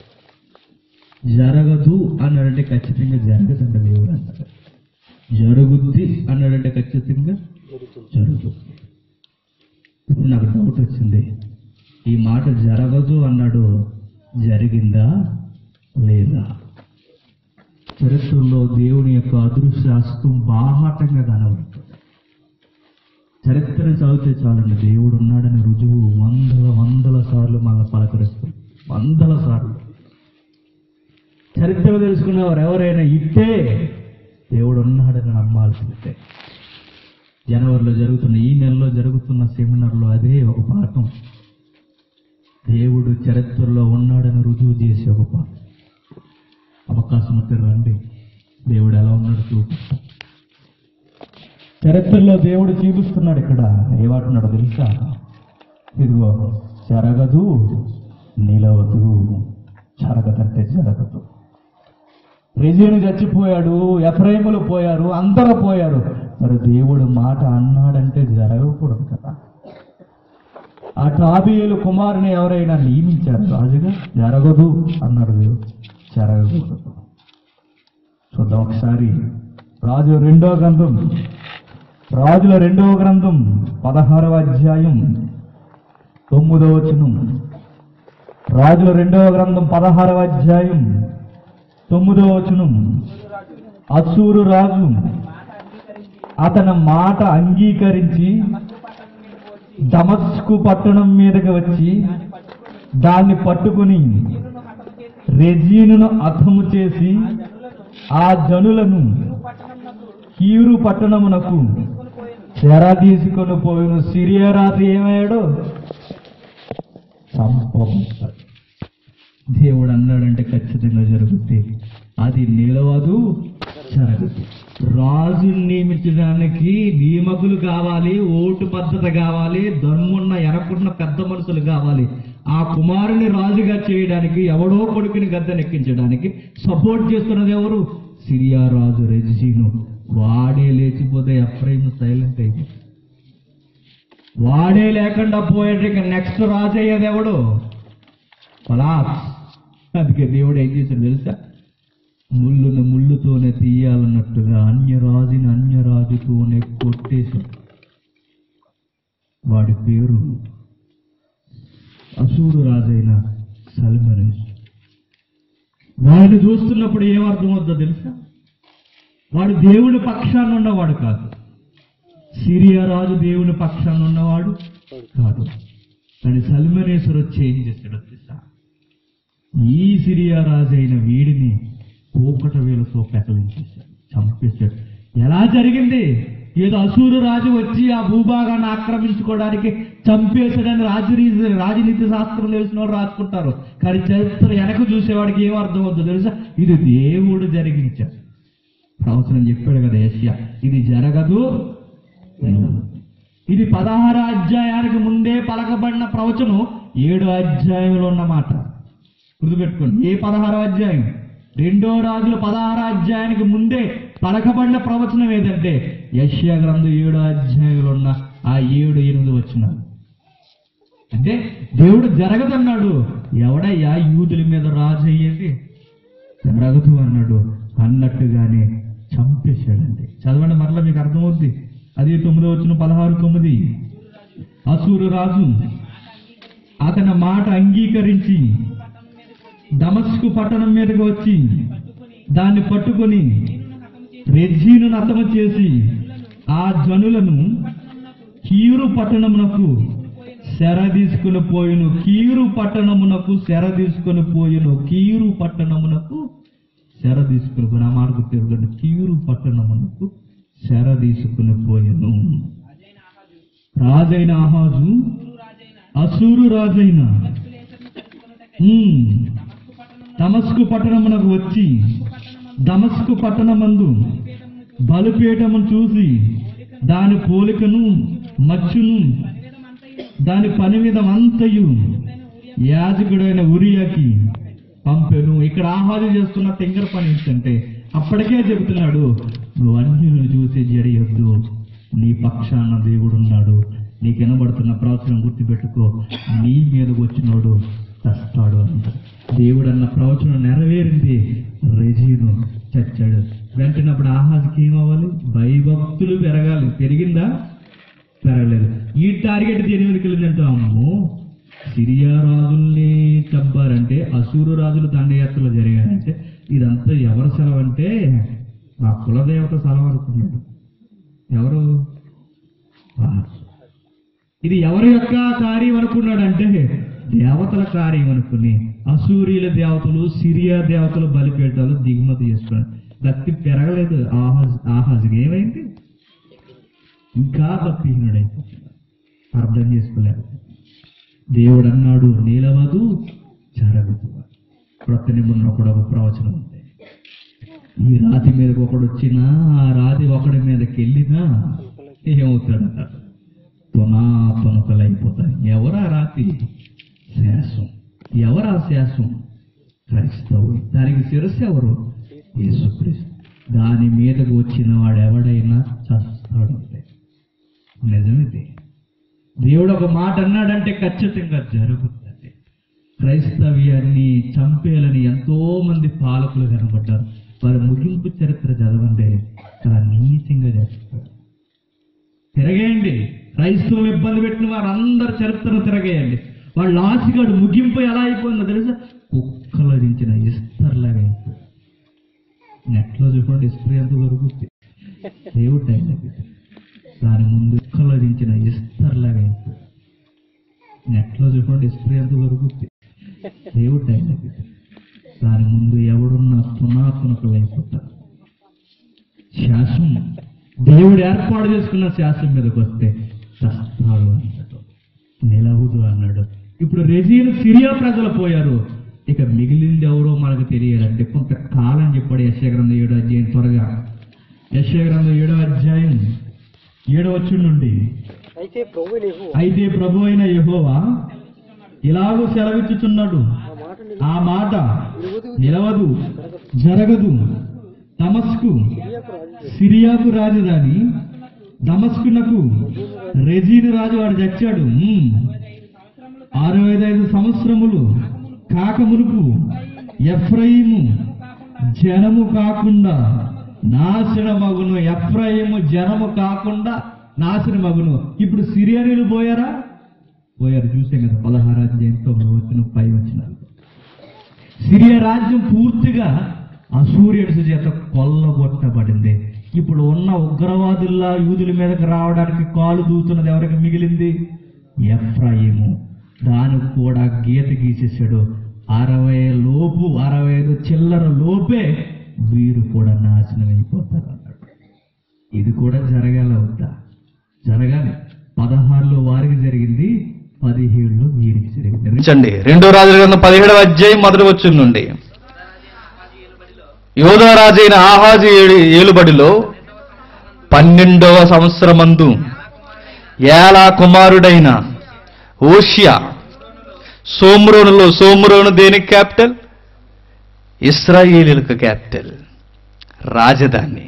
జరగదు అన్నాడంటే ఖచ్చితంగా జరగదంట దేవుడు అంటాడు జరుగుద్ది అన్నాడంటే ఖచ్చితంగా జరుగుతుంది ఇప్పుడు నాకు డౌట్ వచ్చింది ఈ మాట జరగదు అన్నాడు జరిగిందా లేదా చరిత్రలో దేవుని యొక్క అదృశ్య హస్తం బాహాటంగా కనబడుతుంది చరిత్ర చదివితే చాలండి దేవుడు ఉన్నాడని రుజువు వందల వందల సార్లు మన పలకరిస్తుంది వందల సార్లు చరిత్ర తెలుసుకున్నవారు ఎవరైనా ఇట్టే దేవుడు ఉన్నాడని నమ్మాల్సిందే జనవరిలో జరుగుతున్న ఈ నెలలో జరుగుతున్న సెమినార్లో అదే ఒక పాఠం దేవుడు చరిత్రలో ఉన్నాడని రుజువు చేసే ఒక పాఠం అవకాశం ఉంటే రండి దేవుడు ఎలా ఉన్నాడు చూపిస్తా చరిత్రలో దేవుడు చూపిస్తున్నాడు ఇక్కడ ఏమంటున్నాడో తెలుసా ఇదిగో జరగదు నిలవదు జరగదంటే జరగదు రెజీను చచ్చిపోయాడు ఎఫ్రైములు పోయారు అందరూ పోయారు మరి దేవుడు మాట అన్నాడంటే జరగకూడదు కదా ఆ టాబియేలు కుమారుని ఎవరైనా నియమించారు రాజుగా జరగదు అన్నాడు దేవుడు జరగకూడదు చూద్దాం ఒకసారి రాజు రెండో గ్రంథం రాజుల రెండవ గ్రంథం పదహారవ అధ్యాయం తొమ్మిదవ వచనం రాజుల రెండవ గ్రంథం పదహారవ అధ్యాయం తొమ్మిదవ వచనం అసూరు రాజు అతని మాట అంగీకరించి దమస్కు పట్టణం మీదకి వచ్చి దాన్ని పట్టుకుని రెజీనును అర్థము చేసి ఆ జనులను కీరు పట్టణమునకు చెర తీసుకొని పోయిన సిరియా రాత్రి ఏమయ్యాడు చంపబడ్డాడు దేవుడు అన్నాడంటే ఖచ్చితంగా జరుగుద్ది అది నిలవదు జరగదు రాజుని నియమించడానికి నియమకులు కావాలి ఓటు పద్ధతి కావాలి దమ్మున్న ఎనకున్న పెద్ద మనుషులు కావాలి ఆ కుమారుని రాజుగా చేయడానికి ఎవడో కొడుకుని గద్దెనెక్కించడానికి సపోర్ట్ చేస్తున్నది ఎవరు సిరియా రాజు రెజిసీను వాడే లేచిపోతే ఎఫ్రైమ్ సైలెంట్ అయిపోయింది వాడే లేకుండా పోయేట ఇక నెక్స్ట్ రాజు అయ్యేది ఎవడు పలాస్ అందుకే దేవుడు ఏం చేశాడు తెలుసా ముళ్ళును ముళ్ళుతోనే తీయాలన్నట్టుగా అన్యరాజుని అన్యరాజుతోనే కొట్టేశాడు వాడి పేరు అసూరు రాజైన సల్మనేష్ వాడిని చూస్తున్నప్పుడు ఏమర్థమవుద్దో తెలుసా వాడు దేవుని పక్షాన ఉన్నవాడు కాదు సిరియా రాజు దేవుని పక్షాన ఉన్నవాడు కాదు కానీ సల్మనేశ్వరు వచ్చి ఏం చేశాడో తెలుసా ఈ సిరియా రాజు అయిన వీడిని కూకట వేలతో పెకలించేశాడు చంపేశాడు ఎలా జరిగింది ఏదో అసూరు రాజు వచ్చి ఆ భూభాగాన్ని ఆక్రమించుకోవడానికి చంపేశాడని రాజనీతి రాజనీతి శాస్త్రం తెలిసిన వాళ్ళు రాసుకుంటారు కానీ చరిత్ర వెనక చూసేవాడికి ఏం అర్థం అవుతుందో తెలుసా ఇది దేవుడు జరిగించాడు ప్రవచనం చెప్పాడు కదా యశ్యా ఇది జరగదు ఇది పదహారు అధ్యాయానికి ముందే పలకబడిన ప్రవచనం ఏడు అధ్యాయంలో ఉన్నమాట గుర్తుపెట్టుకోండి ఏ పదహారో అధ్యాయం రెండో రాజుల పదహారో అధ్యాయానికి ముందే పలకబడిన ప్రవచనం ఏదంటే యశ్యా గ్రంథం ఏడో అధ్యాయంలో ఉన్న ఆ ఏడు ఎనిమిది వచ్చిన అంటే దేవుడు జరగదన్నాడు ఎవడయ్యా యూదుల మీద రాజు అయ్యేది జరగదు అన్నాడు అన్నట్టుగానే చంపేశాడండి చదవండి మరలా మీకు అర్థమవుద్ది అది తొమ్మిదో వచ్చిన పదహారు తొమ్మిది అసూరు రాజు అతని మాట అంగీకరించి దమస్కు పట్టణం మీదకి వచ్చి దాన్ని పట్టుకొని రెజ్జీను నతము చేసి ఆ జనులను కీరు పట్టణమునకు శర తీసుకుని పోయిను కీరు పట్టణమునకు శర తీసుకుని పోయిను కీరు పట్టణమునకు శర తీసుకుని పోయిన ఆ మార్గ తిరగండి కీరు పట్టణమునకు శర తీసుకుని పోయెను రాజైన ఆహాజు అసూరు రాజైన ఉమ్, దమస్కు పట్టణమునకు వచ్చి దమస్కు పట్టణమందు బలిపీఠమును చూసి దాని పోలికను మచ్చును దాని పని మీద అంతయు యాజకుడైన ఉరియాకి పంపెను ఇక్కడ ఆహారం చేస్తున్న తెంగర పని ఏంటంటే అప్పటికే చెబుతున్నాడు నువ్వు అన్యులను చూసి జరియొద్దు నీ పక్షాన దేవుడున్నాడు నీకు వినబడుతున్న ప్రవచనం గుర్తుపెట్టుకో నీ మీదకు వచ్చినోడు చస్తాడు అంటాడు దేవుడు అన్న ప్రవచనం నెరవేరింది రెజీను చచ్చాడు వెంటనప్పుడు ఆహాజ్కి ఏమవ్వాలి భయభక్తులు పెరగాలి పెరిగిందా పెరగలేదు ఈ టార్గెట్ దేని మీదకి వెళ్ళిందంటే అమ్మో సిరియా రాజుల్ని చంపారంటే అసూరు రాజులు దండయాత్రలు జరిగాయంటే ఇదంతా ఎవరి సెలవు అంటే ఆ కులదేవత సెలవు అనుకున్నాడు ఎవరు వాసు. ఇది ఎవరి యొక్క కార్యం అనుకున్నాడంటే దేవతల కార్యం అనుకుని అసూరియుల దేవతలు సిరియా దేవతలు బలిపేటాలు దిగుమతి చేసుకున్నాడు భక్తి పెరగలేదు ఆహాజ్ ఆహాజ్కి ఏమైంది ఇంకా భక్తిహీనుడైపోతున్నాడు అర్థం చేసుకోలేదు దేవుడు అన్నాడు నీలవదు జరగదు ప్రతి నిబంధన కూడా ఒక ప్రవచనం ఉంది ఈ రాతి మీదకి ఒకడు వచ్చినా ఆ రాతి ఒకడి మీదకి వెళ్ళినా ఏమవుతాడు తునా తునకలైపోతాయి ఎవరా రాతి శాసం ఎవరా శాసం క్రైస్తవుడు దానికి శిరస్సు ఎవరు యేసుక్రీస్తు దాని మీదకు వచ్చిన వాడు ఎవడైనా చస్తాడు అంతే నిజమిది దేవుడు ఒక మాట అన్నాడంటే ఖచ్చితంగా జరుగుతుంది క్రైస్తవ్యాన్ని చంపేయాలని ఎంతో మంది పాలకులు కనబడ్డారు వారి ముగింపు చరిత్ర చదవండి చాలా నీచంగా చేస్తారు తిరగేయండి క్రైస్తవులు ఇబ్బంది పెట్టిన వారందరి చరిత్ర తిరగేయండి వాళ్ళ లాసిగాడు ముగింపు ఎలా అయిపోయిందో తెలుసా కుక్కలు దించిన ఇస్తర్లాగా అయిపోయింది నెట్లో చూడండి ఇస్త్రీ ఎంత దొరుకుతుంది దేవుడు డైలాగ్ ఇది. దాని ముందు కుక్కలు దించిన ఇస్తర్లాగా అయిపోయింది నెట్లో చూడండి ఇస్త్రీ ఎంత దొరుకుతుంది దేవుడు డైలాగ్ ఇది. దాని ముందు ఎవడున్నా తునాతునకలు అయిపోతారు శాసం దేవుడు ఏర్పాటు చేసుకున్న శాసం మీదకి వస్తే చస్తాడు అన్నాడు నిలవదు అన్నాడు ఇప్పుడు రెజీను సిరియా ప్రజలు పోయారు ఇక మిగిలింది ఎవరో మనకు తెలియాలంటే కొంతకాలం చెప్పాడు యశగ్రంథం ఏడో అధ్యాయం త్వరగా యశగ్రంథం ఏడో అధ్యాయం ఏడో వచ్చి నుండి అయితే ప్రభు నీవు అయితే ప్రభు అయిన యెహోవా ఇలాగూ సెలవిచ్చుచున్నాడు ఆ మాట నిన్ను ఆ మాట నిలువదు నిలవదు జరగదు తమస్కు సిరియాకు రాజు సిరియాకు రాజధాని దమస్కునకు రెజీను రాజు వాడు చచ్చాడు ఉమ్. అరవై ఐదు సంవత్సరములు కాకమునుకు ఎఫ్రయిము జనము కాకుండా నాశనమగును ఎఫ్రయిము జనము కాకుండా నాశనమగును ఇప్పుడు సిరియనీలు పోయారా పోయారు చూసాం కదా పదహారు అధ్యాయం తొమ్మిది వచ్చిన పై వచ్చినారు సిరియా రాజ్యం పూర్తిగా అసూర్యుడి చేత కొల్లగొట్టబడింది ఇప్పుడు ఉన్న ఉగ్రవాదుల్లా యూదుల మీదకి రావడానికి కాలు దూతున్నది ఎవరికి మిగిలింది ఎఫ్రాయిము దానికి కూడా గీత గీసేసాడు అరవై లోపు అరవై ఐదు చిల్లర లోపే వీరు కూడా నాశనం అయిపోతారు అన్నాడు ఇది కూడా జరగాల వద్దా జరగాలి పదహారులో వారికి జరిగింది పదిహేడులో వీరికి జరిగింది గమనించండి రెండో రాజుల గ్రంథం పదిహేడవ అధ్యాయం మొదటి వచ్చి నుండి యోధరాజైన ఆహాజు ఏడు ఏలుబడిలో పన్నెండవ సంవత్సరమందు ఏలా కుమారుడైన ఓషియా సోమ్రోనులో సోమ్రోను దేనికి క్యాపిటల్ ఇస్రాయేలీలకు క్యాపిటల్ రాజధాని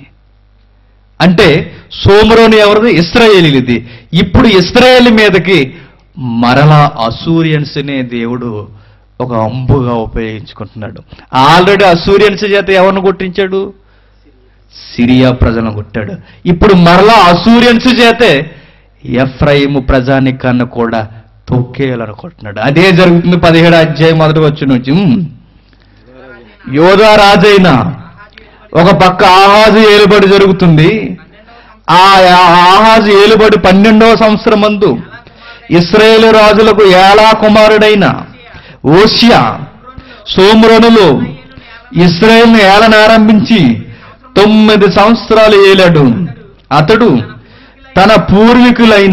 అంటే సోమరోని ఎవరిది ఇస్రాయేలీది ఇప్పుడు ఇస్రాయేల్ మీదకి మరలా అసూరియన్స్నే దేవుడు ఒక అంబుగా ఉపయోగించుకుంటున్నాడు ఆల్రెడీ అసూరియన్స్ చేత ఎవరిని కొట్టించాడు సిరియా ప్రజలను కొట్టాడు ఇప్పుడు మరలా అసూరియన్స్ చేతే ఎఫ్రాయిము ప్రజానికాన్ని కూడా తొక్కేయాలనుకుంటున్నాడు అదే జరుగుతుంది పదిహేడు అధ్యాయం మొదటి వచ్చి నుంచి ఉమ్. యోధా రాజైన ఒక పక్క ఆహాజు ఏలుబడి జరుగుతుంది ఆ ఆహాజు ఏలుబడి పన్నెండవ సంవత్సరం మందు ఇస్రాయేలు రాజులకు ఏలా కుమారుడైన ఓషియా సోమ్రోనులో ఇస్రాయేల్ను ఏలనారంభించి తొమ్మిది సంవత్సరాలు ఏలాడు అతడు తన పూర్వీకులైన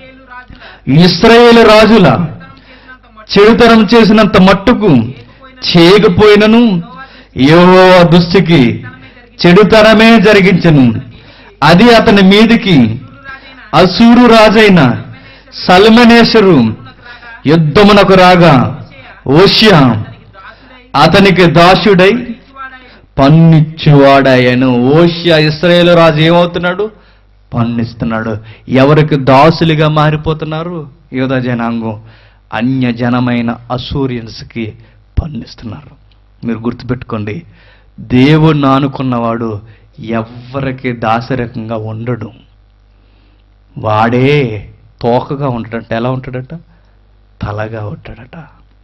ఇస్రాయేలు రాజుల చెడుతనం చేసినంత మట్టుకు చేయకపోయినను యెహోవా దృష్టికి చెడుతనమే జరిగించను అది అతని మీదికి అసూరు రాజైన సల్మనేశ్వరు యుద్ధమునకు రాగా ఓషియా అతనికి దాసుడై పన్నిచ్చువాడాయను ఓషియా ఇస్రాయేలు రాజు ఏమవుతున్నాడు పన్నిస్తున్నాడు ఎవరికి దాసులుగా మారిపోతున్నారు యోధ జనాంగం అన్య జనమైన అసూరియన్స్కి పన్నిస్తున్నారు మీరు గుర్తుపెట్టుకోండి దేవుణ్ణి ఆనుకున్నవాడు ఎవ్వరికి దాసరకంగా ఉండడు వాడే తోకగా ఉంటాడంట ఎలా ఉంటాడట తలగా ఉంటాడట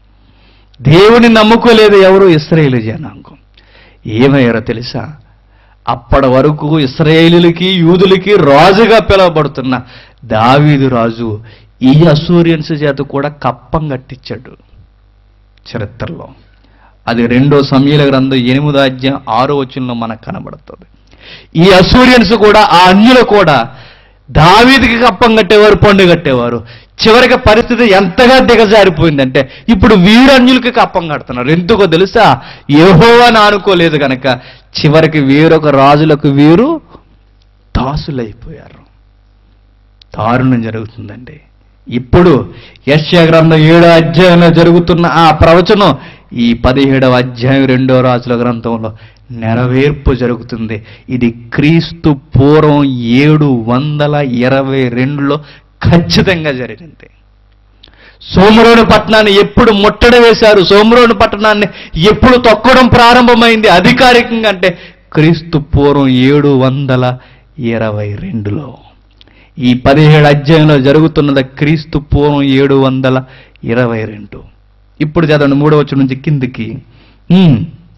దేవుని నమ్ముకోలేదు ఎవరు ఇస్రాయేలు జనాంగం ఏమయ్యారో తెలుసా అప్పటి వరకు ఇస్రాయేలులకి యూదులకి రాజుగా పిలువబడుతున్న దావీదు రాజు ఈ అసూరియన్స్ చేత కూడా కప్పం కట్టించాడు చరిత్రలో అది రెండో సమయాల గ్రంథం ఎనిమిదో అధ్యాయం ఆరో వచనంలో మనకు కనబడుతుంది ఈ అసూరియన్స్ కూడా ఆ అన్యులు కూడా దావీదికి కప్పం కట్టేవారు పండు కట్టేవారు చివరికి పరిస్థితి ఎంతగా దిగజారిపోయిందంటే ఇప్పుడు వీరు అన్యులకి కప్పం కడుతున్నారు ఎందుకో తెలుసా యెహోవాని ఆనుకోలేదు కనుక చివరికి వేరొక రాజులకు వీరు దాసులైపోయారు దారుణం జరుగుతుందండి ఇప్పుడు యశ్యా గ్రంథం ఏడో అధ్యాయంలో జరుగుతున్న ఆ ప్రవచనం ఈ పదిహేడవ అధ్యాయం రెండో రాజుల గ్రంథంలో నెరవేర్పు జరుగుతుంది ఇది క్రీస్తు పూర్వం ఏడు వందల ఇరవై రెండులో ఖచ్చితంగా జరిగింది సోమరోని పట్టణాన్ని ఎప్పుడు ముట్టడి వేశారు సోమరోని పట్టణాన్ని ఎప్పుడు తొక్కడం ప్రారంభమైంది అధికారికంగా అంటే క్రీస్తు పూర్వం ఏడు వందల ఇరవై రెండులో ఈ పదిహేడు అధ్యాయంలో జరుగుతున్నది క్రీస్తు పూర్వం ఏడు వందల ఇరవై రెండు ఇప్పుడు చదవండి మూడవ వచ్చి నుంచి కిందికి ఉమ్.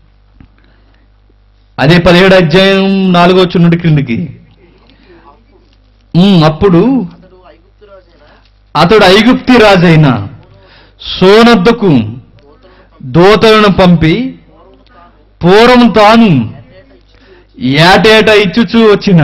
అదే పదిహేడు అధ్యాయం నాలుగో వచ్చి నుండి క్రిందికి ఉమ్, అప్పుడు అతడు ఐగుప్తి రాజైన సోనద్దుకు దూతలను పంపి పూర్వం తాను ఏటేట ఇచ్చుచూ వచ్చిన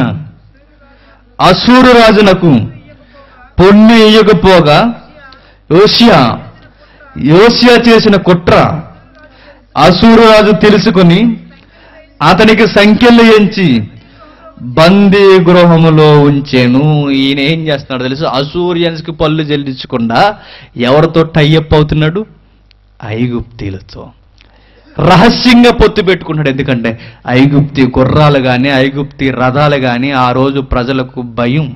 అసూరు రాజునకు పొన్ను ఇయ్యకపోగా యోషియా యోషియా చేసిన కుట్ర అసూరు రాజు తెలుసుకొని అతనికి సంఖ్యలు ఎంచి బందీ గృహములో ఉంచాను ఈయన ఏం చేస్తున్నాడు తెలుసు అసూరియన్స్కి పళ్ళు చెల్లించకుండా ఎవరితో టైఅప్ అవుతున్నాడు ఐగుప్తీలతో రహస్యంగా పొత్తు పెట్టుకున్నాడు ఎందుకంటే ఐగుప్తి గుర్రాలు కానీ ఐగుప్తి రథాలు కానీ ఆ రోజు ప్రజలకు భయం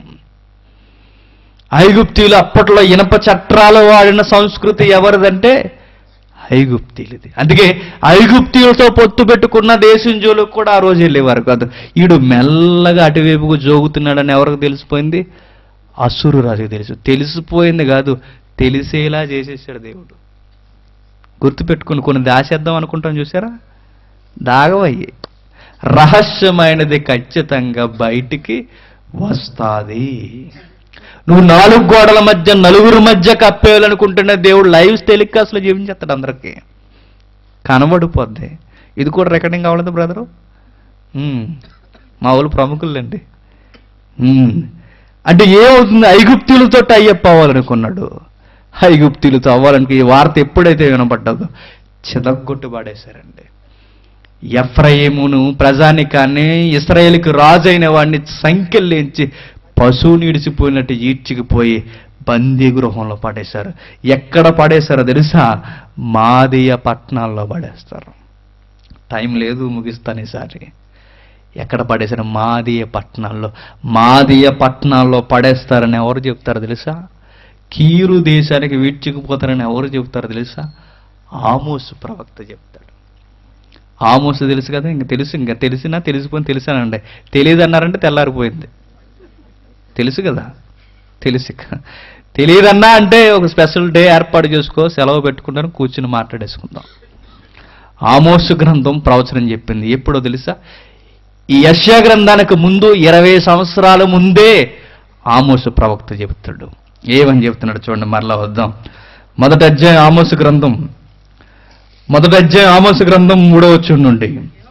ఐగుప్తీలు అప్పట్లో ఇనప చట్రాలు వాడిన సంస్కృతి ఎవరిదంటే ఐగుప్తీలది అందుకే ఐగుప్తీలతో పొత్తు పెట్టుకున్న దేశంజోలకు కూడా ఆ రోజు వెళ్ళేవారు కాదు ఈడు మెల్లగా అటువైపుకు జోగుతున్నాడని ఎవరికి తెలిసిపోయింది అసురు రాజుకు తెలుసు తెలిసిపోయింది కాదు తెలిసేలా చేసేసాడు దేవుడు గుర్తుపెట్టుకుని కొన్ని దాచేద్దాం అనుకుంటాం చూసారా దాగవయ్యి రహస్యమైనది ఖచ్చితంగా బయటికి వస్తాది నువ్వు నాలుగు గోడల మధ్య నలుగురు మధ్య కప్పేయాలనుకుంటున్న దేవుడు లైవ్ టెలికాస్ట్లో జీవించేస్తాడు అందరికీ కనబడిపోద్ది ఇది కూడా రికార్డింగ్ అవ్వలేదు బ్రదరు ఉమ్, మా వాళ్ళు ప్రముఖులండి ఉమ్, అంటే ఏమవుతుంది ఐగుప్తులతో టైఅప్ అవ్వాలనుకున్నాడు ఐగుప్తులతో అవ్వాలనుకు ఈ వార్త ఎప్పుడైతే వినపడ్డదో చితగ్గొట్టు పడేశారండి ఎఫ్రయిమును ప్రజానికాన్ని ఇస్రాయేల్కి రాజైన వాడిని సంఖ్యలేంచి పశువుని ఇడిచిపోయినట్టు ఈడ్చికిపోయి బందీ గృహంలో పడేశారు ఎక్కడ పడేశారో తెలుసా మాదీయ పట్టణాల్లో పడేస్తారు టైం లేదు ముగిస్తాను ఈసారి ఎక్కడ పడేశారు మాదీయ పట్టణాల్లో మాదీయ పట్టణాల్లో పడేస్తారని ఎవరు చెప్తారో తెలుసా కీరు దేశానికి వీడ్చుకుపోతారని ఎవరు చెబుతారో తెలుసా ఆమోసు ప్రవక్త చెప్తాడు ఆమోసు తెలుసు కదా ఇంక తెలుసు ఇంకా తెలిసినా తెలిసిపోయి తెలిసానండి తెలియదు అన్నారంటే తెల్లారిపోయింది తెలుసు కదా తెలుసు తెలియదన్నా అంటే ఒక స్పెషల్ డే ఏర్పాటు చేసుకో సెలవు పెట్టుకుంటాను కూర్చుని మాట్లాడేసుకుందాం ఆమోసు గ్రంథం ప్రవచనం చెప్పింది ఎప్పుడో తెలుసా ఈ యశ్యా గ్రంథానికి ముందు ఇరవై సంవత్సరాల ముందే ఆమోసు ప్రవక్త చెబుతాడు ఏమని చెప్తున్నాడు చూడండి మరలా వద్దాం మొదటి అధ్యాయం ఆమోసు గ్రంథం మొదటి అధ్యాయం ఆమోసు గ్రంథం మూడో వచ్చి నుండి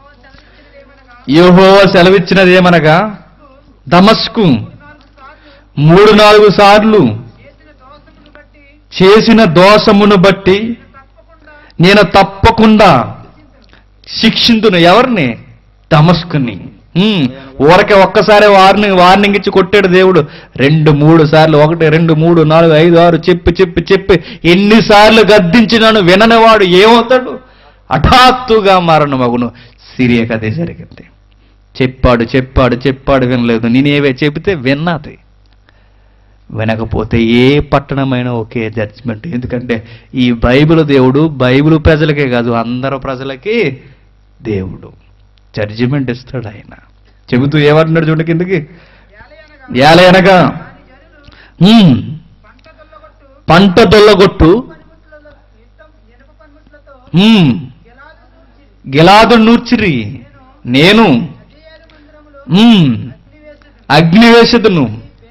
యోహో సెలవిచ్చినదేమనగా దమస్కు మూడు నాలుగు సార్లు చేసిన దోషమును బట్టి నేను తప్పకుండా శిక్షింతును ఎవరిని దమస్కుని హ్మ్. ఊరకే ఒక్కసారి వార్నింగ్ వార్నింగ్ ఇచ్చి కొట్టాడు దేవుడు రెండు మూడు సార్లు ఒకటి రెండు మూడు నాలుగు ఐదు ఆరు చెప్పి చెప్పి చెప్పి ఎన్నిసార్లు గద్దించినాను విననివాడు ఏమవుతాడు హఠాత్తుగా మారను మగును సిరియకు అదే జరిగింది చెప్పాడు చెప్పాడు చెప్పాడు వినలేదు నేనేవే చెబితే విన్నది వినకపోతే ఏ పట్టణమైనా ఒకే జడ్జిమెంట్ ఎందుకంటే ఈ బైబిల్ దేవుడు బైబిల్ ప్రజలకే కాదు అందరు ప్రజలకి దేవుడు జడ్జిమెంట్ ఇస్తాడు ఆయన చెబుతూ ఏమంటున్నాడు చూడండి కిందకి ఏల అనగా హ్మ్, పంట దొల్లగొట్టు హ్మ్, గిలాదు నూర్చిరి నేను హ్మ్, అగ్నివేశదును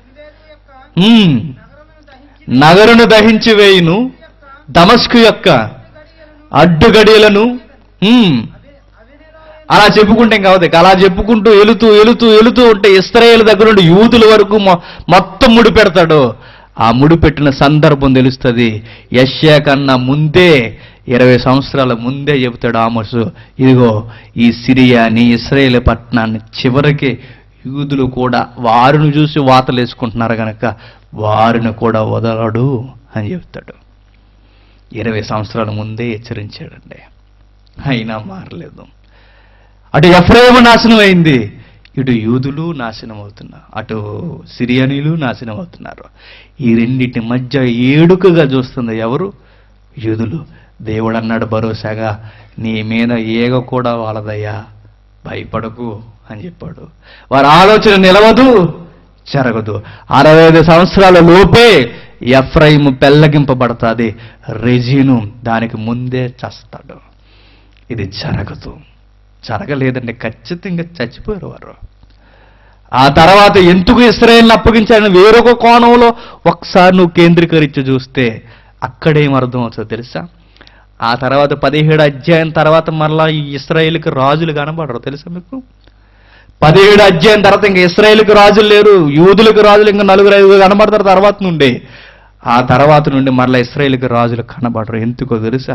హ్మ్, నగరును దహించి వేయును దమస్కు యొక్క అడ్డుగడియలను హ్మ్, అలా చెప్పుకుంటే ఇంకా అవుతాయి అలా చెప్పుకుంటూ ఎలుతూ ఎలుతూ ఎలుతూ ఉంటే ఇస్రాయేల్ దగ్గర నుండి యూదుల వరకు మొ- మొత్తం ముడి పెడతాడు ఆ ముడి పెట్టిన సందర్భం తెలుస్తుంది యశ్యా కన్నా ముందే ఇరవై సంవత్సరాల ముందే చెబుతాడు ఆమోసు ఇదిగో ఈ సిరియాని ఇస్రాయేల్ పట్టణాన్ని చివరికి యూదులు కూడా వారిని చూసి వాతలు వేసుకుంటున్నారు కనుక వారిని కూడా వదలడు అని చెప్తాడు ఇరవై సంవత్సరాల ముందే హెచ్చరించాడండి అయినా మారలేదు అటు ఎఫ్రాయిము నాశనం అయింది ఇటు యూదులు నాశనం అవుతున్నారు అటు సిరియనీలు నాశనం అవుతున్నారు ఈ రెండింటి మధ్య ఏడుకగా చూస్తుంది ఎవరు యూదులు దేవుడు అన్నాడు భరోసాగా నీ మీద ఏగ కూడా వాళ్ళదయ్యా భయపడకు అని చెప్పాడు వారి ఆలోచన నిలవదు జరగదు అరవై ఐదు సంవత్సరాల లోపే ఎఫ్రైము పెల్లగింపబడతాది రెజీను దానికి ముందే చస్తాడు ఇది జరగదు జరగలేదండి ఖచ్చితంగా చచ్చిపోయారు వారు ఆ తర్వాత ఎందుకు ఇస్రాయేల్ని అప్పగించాడని వేరొక కోణంలో ఒకసారి నువ్వు కేంద్రీకరించి చూస్తే అక్కడేం అర్థం అవుతుందో తెలుసా ఆ తర్వాత పదిహేడు అధ్యాయం తర్వాత మరలా ఈ ఇస్రాయేల్కి రాజులు కనబడరు తెలుసా మీకు పదిహేడు అధ్యాయం తర్వాత ఇంకా ఇస్రాయేల్కి రాజులు లేరు యూదులకు రాజులు ఇంకా నలుగురు ఐదుగురు కనబడతారు తర్వాత నుండి ఆ తర్వాత నుండి మరలా ఇస్రాయేల్కి రాజులు కనబడరు ఎందుకో తెలుసా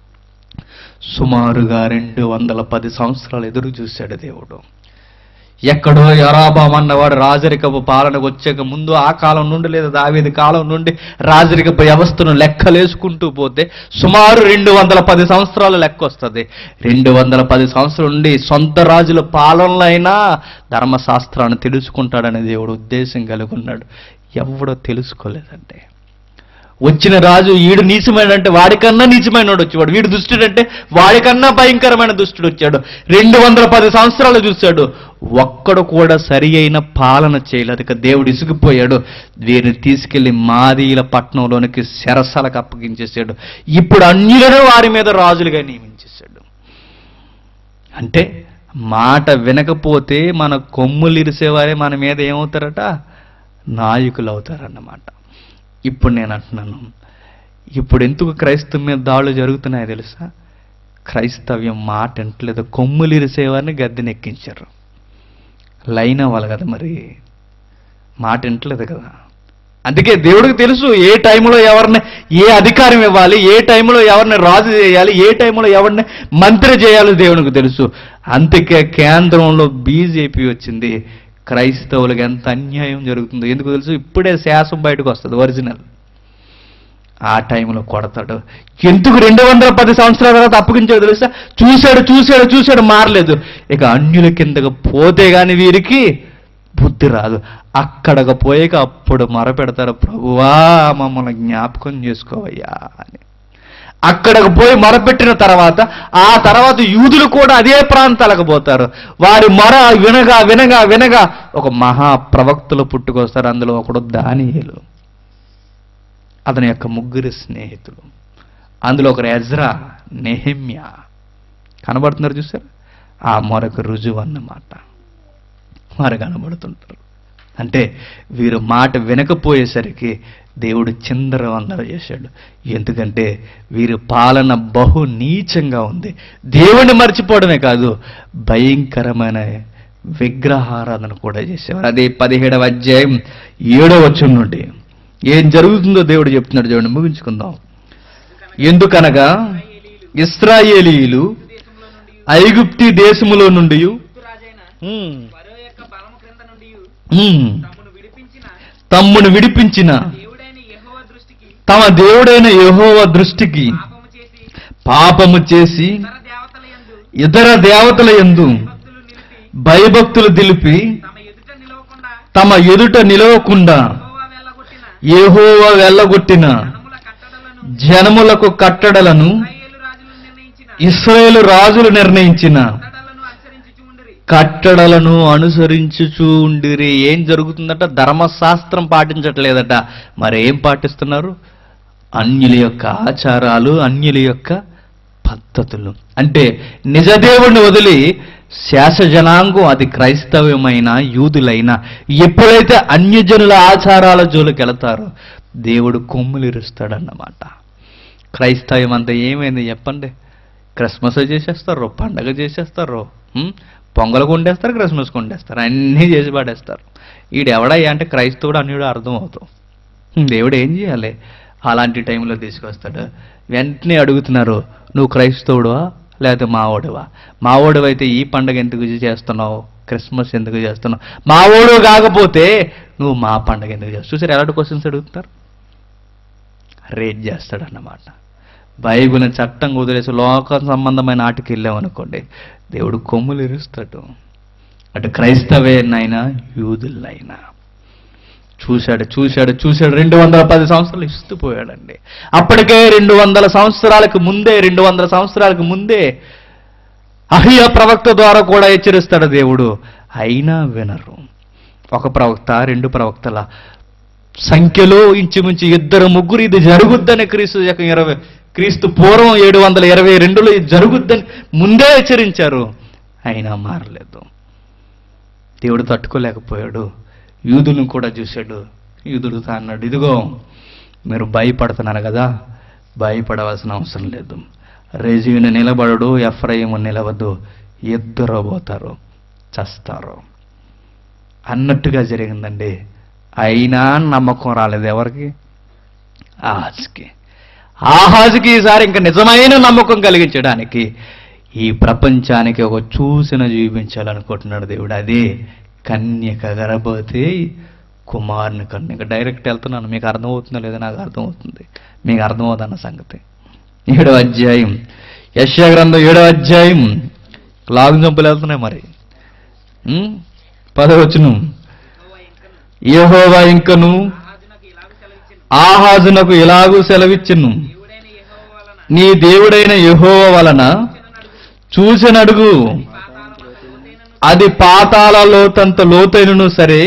సుమారుగా రెండు వందల పది సంవత్సరాలు ఎదురు చూశాడు దేవుడు ఎక్కడో యరాబాం అన్నవాడు రాజరికపు పాలనకు వచ్చాక ముందు ఆ కాలం నుండి లేదా దావేది కాలం నుండి రాజరికపు వ్యవస్థను లెక్కలేసుకుంటూ పోతే సుమారు రెండు వందల పది సంవత్సరాలు లెక్క వస్తుంది రెండు వందల పది సంవత్సరాల నుండి సొంత రాజుల పాలనలో అయినా ధర్మశాస్త్రాన్ని తెలుసుకుంటాడని దేవుడు ఉద్దేశం కలిగి ఉన్నాడు ఎవడో తెలుసుకోలేదంటే వచ్చిన రాజు ఈడు నీచమైనంటే వాడికన్నా నీచమైనోడు వచ్చేవాడు వీడు దుష్టుడంటే వాడికన్నా భయంకరమైన దుష్టుడు వచ్చాడు రెండు వందల పది సంవత్సరాలు చూశాడు ఒక్కడు కూడా సరి అయిన పాలన చేయలేదు ఇక దేవుడు ఇసుకుపోయాడు వీరిని తీసుకెళ్లి మాదీల పట్టణంలోనికి శరసలకు అప్పగించేశాడు ఇప్పుడు అన్యులను వారి మీద రాజులుగా నియమించేశాడు అంటే మాట వినకపోతే మన కొమ్ములు ఇరిసేవారే మన మీద ఏమవుతారట నాయకులు అవుతారన్నమాట ఇప్పుడు నేను అంటున్నాను ఇప్పుడు ఎందుకు క్రైస్తవం మీద దాడులు జరుగుతున్నాయో తెలుసా క్రైస్తవ్యం మాట వింటలేదు కొమ్ములు ఇరిసేవారిని గద్దెనెక్కించారు లైన్ అవ్వాలి కదా మరి మాట వింటలేదు కదా అందుకే దేవుడికి తెలుసు ఏ టైంలో ఎవరిని ఏ అధికారం ఇవ్వాలి ఏ టైంలో ఎవరిని రాజు చేయాలి ఏ టైంలో ఎవరిని మంత్రి చేయాలో దేవునికి తెలుసు అందుకే కేంద్రంలో బీజేపీ వచ్చింది క్రైస్తవులకు ఎంత అన్యాయం జరుగుతుందో ఎందుకు తెలుసు ఇప్పుడే శాసం బయటకు వస్తుంది ఒరిజినల్ ఆ టైంలో కొడతాడు ఎందుకు రెండు వందల పది సంవత్సరాల తర్వాత అప్పగించాడు తెలుసా చూశాడు చూశాడు చూశాడు మారలేదు ఇక అన్యుల కిందకు పోతే గాని వీరికి బుద్ధి రాదు అక్కడకు పోయాక అప్పుడు మొరపెడతారు ప్రభువా మమ్మల్ని జ్ఞాపకం చేసుకోవయ్యా అని అక్కడకు పోయి మొరపెట్టిన తర్వాత ఆ తర్వాత యూదులు కూడా అదే ప్రాంతాలకు పోతారు వారి మొర వినగా వినగా వినగా ఒక మహా ప్రవక్తలు పుట్టుకొస్తారు అందులో ఒకడు దానియేలు అతని యొక్క ముగ్గురు స్నేహితులు అందులో ఒకరు ఎజ్రా నెహమ్యా కనబడుతున్నారు చూసారు ఆ మొరకు రుజువు అన్నమాట వారు కనబడుతుంటారు అంటే వీరు మాట వినకపోయేసరికి దేవుడు చిందరవందర చేశాడు ఎందుకంటే వీరి పాలన బహు నీచంగా ఉంది దేవుణ్ణి మర్చిపోవడమే కాదు భయంకరమైన విగ్రహారాధన కూడా చేసేవారు అదే పదిహేడవ అధ్యాయం ఏడవ వచ్చం నుండి ఏం జరుగుతుందో దేవుడు చెప్తున్నాడు చూడండి ముగించుకుందాం ఎందుకనగా ఇస్రాయేలీలు దేశంలో నుండి ఐగుప్తి దేశములో నుండి రాజైన ఫరో యొక్క బలము క్రింద నుండి తమను విడిపించిన తమ్మును విడిపించిన దేవుడైన యెహోవా దృష్టికి తమ దేవుడైన యెహోవ దృష్టికి పాపము చేసి పాపము చేసి ఇతర దేవతల యందు ఇతర దేవతల యందు భక్తులు నిలిపి భయభక్తులు దిలిపి తమ ఎదుట నిలవకుండా తమ ఎదుట నిలవకుండా యెహోవా వెళ్ళగొట్టిన యెహోవా వెళ్ళగొట్టిన జనముల కట్టడలను జనములకు కట్టడలను ఇశ్రాయేలు రాజులు నిర్ణయించిన ఇస్రాయేలు రాజులు నిర్ణయించిన కట్టడలను అనుసరించుచు ఉండిరి కట్టడలను అనుసరించుచూ ఉండిరి ఏం జరుగుతుందట ధర్మశాస్త్రం పాటించట్లేదట మరి ఏం పాటిస్తున్నారు అన్యుల యొక్క ఆచారాలు అన్యుల యొక్క పద్ధతులు అంటే నిజదేవుణ్ణి వదిలి శాస జనాంగం అది క్రైస్తవ్యమైన యూదులైన ఎప్పుడైతే అన్యజనుల ఆచారాల జోలికి వెళతారో దేవుడు కొమ్ములిరుస్తాడన్నమాట క్రైస్తవం అంతా ఏమైంది చెప్పండి క్రిస్మస్ చేసేస్తారు పండగ చేసేస్తారు ఉం? పొంగల్ కొండేస్తారు క్రిస్మస్ కొండేస్తారు అన్నీ చేసి పడేస్తారు ఈడెవడయ్యా అంటే క్రైస్తవుడు అన్యుడు అర్థం అవుతాం దేవుడు ఏం చేయాలి అలాంటి టైంలో తీసుకొస్తాడు వెంటనే అడుగుతున్నారు నువ్వు క్రైస్తవుడువా లేకపోతే మావోడువా మావోడు అయితే ఈ పండగ ఎందుకు చేస్తున్నావు క్రిస్మస్ ఎందుకు చేస్తున్నావు మావోడు కాకపోతే నువ్వు మా పండగ ఎందుకు చేస్తావు చూసారు ఎలాంటి క్వశ్చన్స్ అడుగుతున్నారు రేట్ చేస్తాడన్నమాట బైబిల్ చట్టం వదిలేసి లోక సంబంధమైన ఆటకి వెళ్ళామనుకోండి దేవుడు కొమ్ములు ఇరుస్తాడు అటు క్రైస్తవేనైనా యూదులైనా చూశాడు చూశాడు చూశాడు రెండు వందల పది సంవత్సరాలు ఇస్తూ పోయాడండి అప్పటికే రెండు వందల సంవత్సరాలకు ముందే రెండు వందల సంవత్సరాలకు ముందే అహియ ప్రవక్త ద్వారా కూడా హెచ్చరిస్తాడు దేవుడు అయినా వినరు ఒక ప్రవక్త రెండు ప్రవక్తల సంఖ్యలో ఇంచుమించు ఇద్దరు ముగ్గురు ఇది జరుగుద్దని క్రీస్తు శకం ఇరవై క్రీస్తు పూర్వం ఏడు వందల ఇరవై రెండులో ఇది జరుగుద్దని ముందే హెచ్చరించారు అయినా మారలేదు దేవుడు తట్టుకోలేకపోయాడు యూదులను కూడా చూశాడు యూదులతో అన్నాడు ఇదిగో మీరు భయపడుతున్నారు కదా భయపడవలసిన అవసరం లేదు రెజీని నిలబడడు ఎఫ్రయిము నిలవద్దు ఇద్దరు పోతారు చస్తారు అన్నట్టుగా జరిగిందండి అయినా నమ్మకం రాలేదు ఎవరికి ఆహాజ్కి ఆహాజ్కి ఈసారి ఇంకా నిజమైన నమ్మకం కలిగించడానికి ఈ ప్రపంచానికి ఒక చూసిన చూపించాలనుకుంటున్నాడు దేవుడు అదే కన్యక గర్భవతి కుమారుని కన్యక డైరెక్ట్ వెళ్తున్నాను మీకు అర్థమవుతుందో లేదో నాకు అర్థమవుతుంది మీకు అర్థమవుతుందన్న సంగతి ఏడో అధ్యాయం యశ్యా గ్రంథం ఏడో అధ్యాయం లాగు చంపులు వెళ్తున్నాయి మరి ఉం? పదవచ్చును యెహోవా ఇంకను ఆహాజునకు ఇలాగు సెలవిచ్చెను ఆహాజునకు ఇలాగూ సెలవిచ్చును దేవుడైన యెహోవా వలన నీ దేవుడైన యెహోవా వలన చూసినడుగు అది పాతాల లోతంత లోతైనను సరే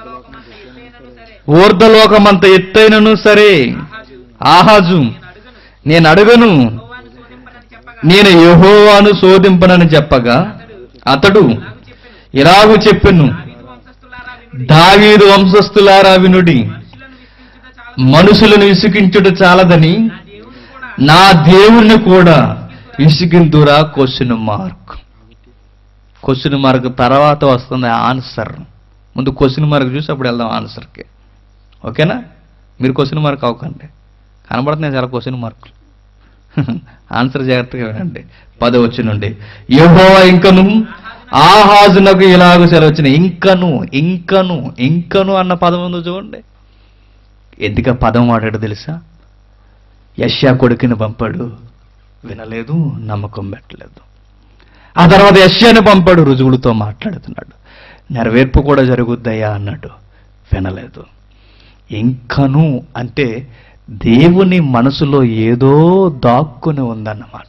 ఊర్ధలోకమంత ఎత్తైనను సరే ఆహాజు నేను అడుగను నేను యెహోవాను శోధింపనని చెప్పగా అతడు ఇలాగు చెప్పెను దావీదు వంశస్థులారా వినుడి మనుషులను విసిగించుట చాలదని నా దేవుణ్ణి కూడా విసిగిందురా క్వశ్చన్ మార్క్ క్వశ్చన్ మార్క్ తర్వాత వస్తుంది ఆన్సర్ ముందు క్వశ్చన్ మార్క్ చూసి అప్పుడు వెళ్దాం ఆన్సర్కి ఓకేనా మీరు క్వశ్చన్ మార్క్ అవ్వకండి కనబడుతున్నాయి చాలా క్వశ్చన్ మార్కులు ఆన్సర్ జాగ్రత్తగా వినండి పదవచ్చు నుండి యెహోవా ఇంకను ఆహాజునకు ఇలాగ సెలవచ్చిన ఇంకను ఇంకను ఇంకను అన్న పదం ఉందో చూడండి ఎందుకు ఆ పదం వాడాడు తెలుసా యష్యా కొడుకుని పంపాడు వినలేదు నమ్మకం పెట్టలేదు ఆ తర్వాత యష్యాని పంపాడు రుజువులతో మాట్లాడుతున్నాడు నెరవేర్పు కూడా జరుగుద్దయ్యా అన్నాడు వినలేదు ఇంకను అంటే దేవుని మనసులో ఏదో దాక్కుని ఉందన్నమాట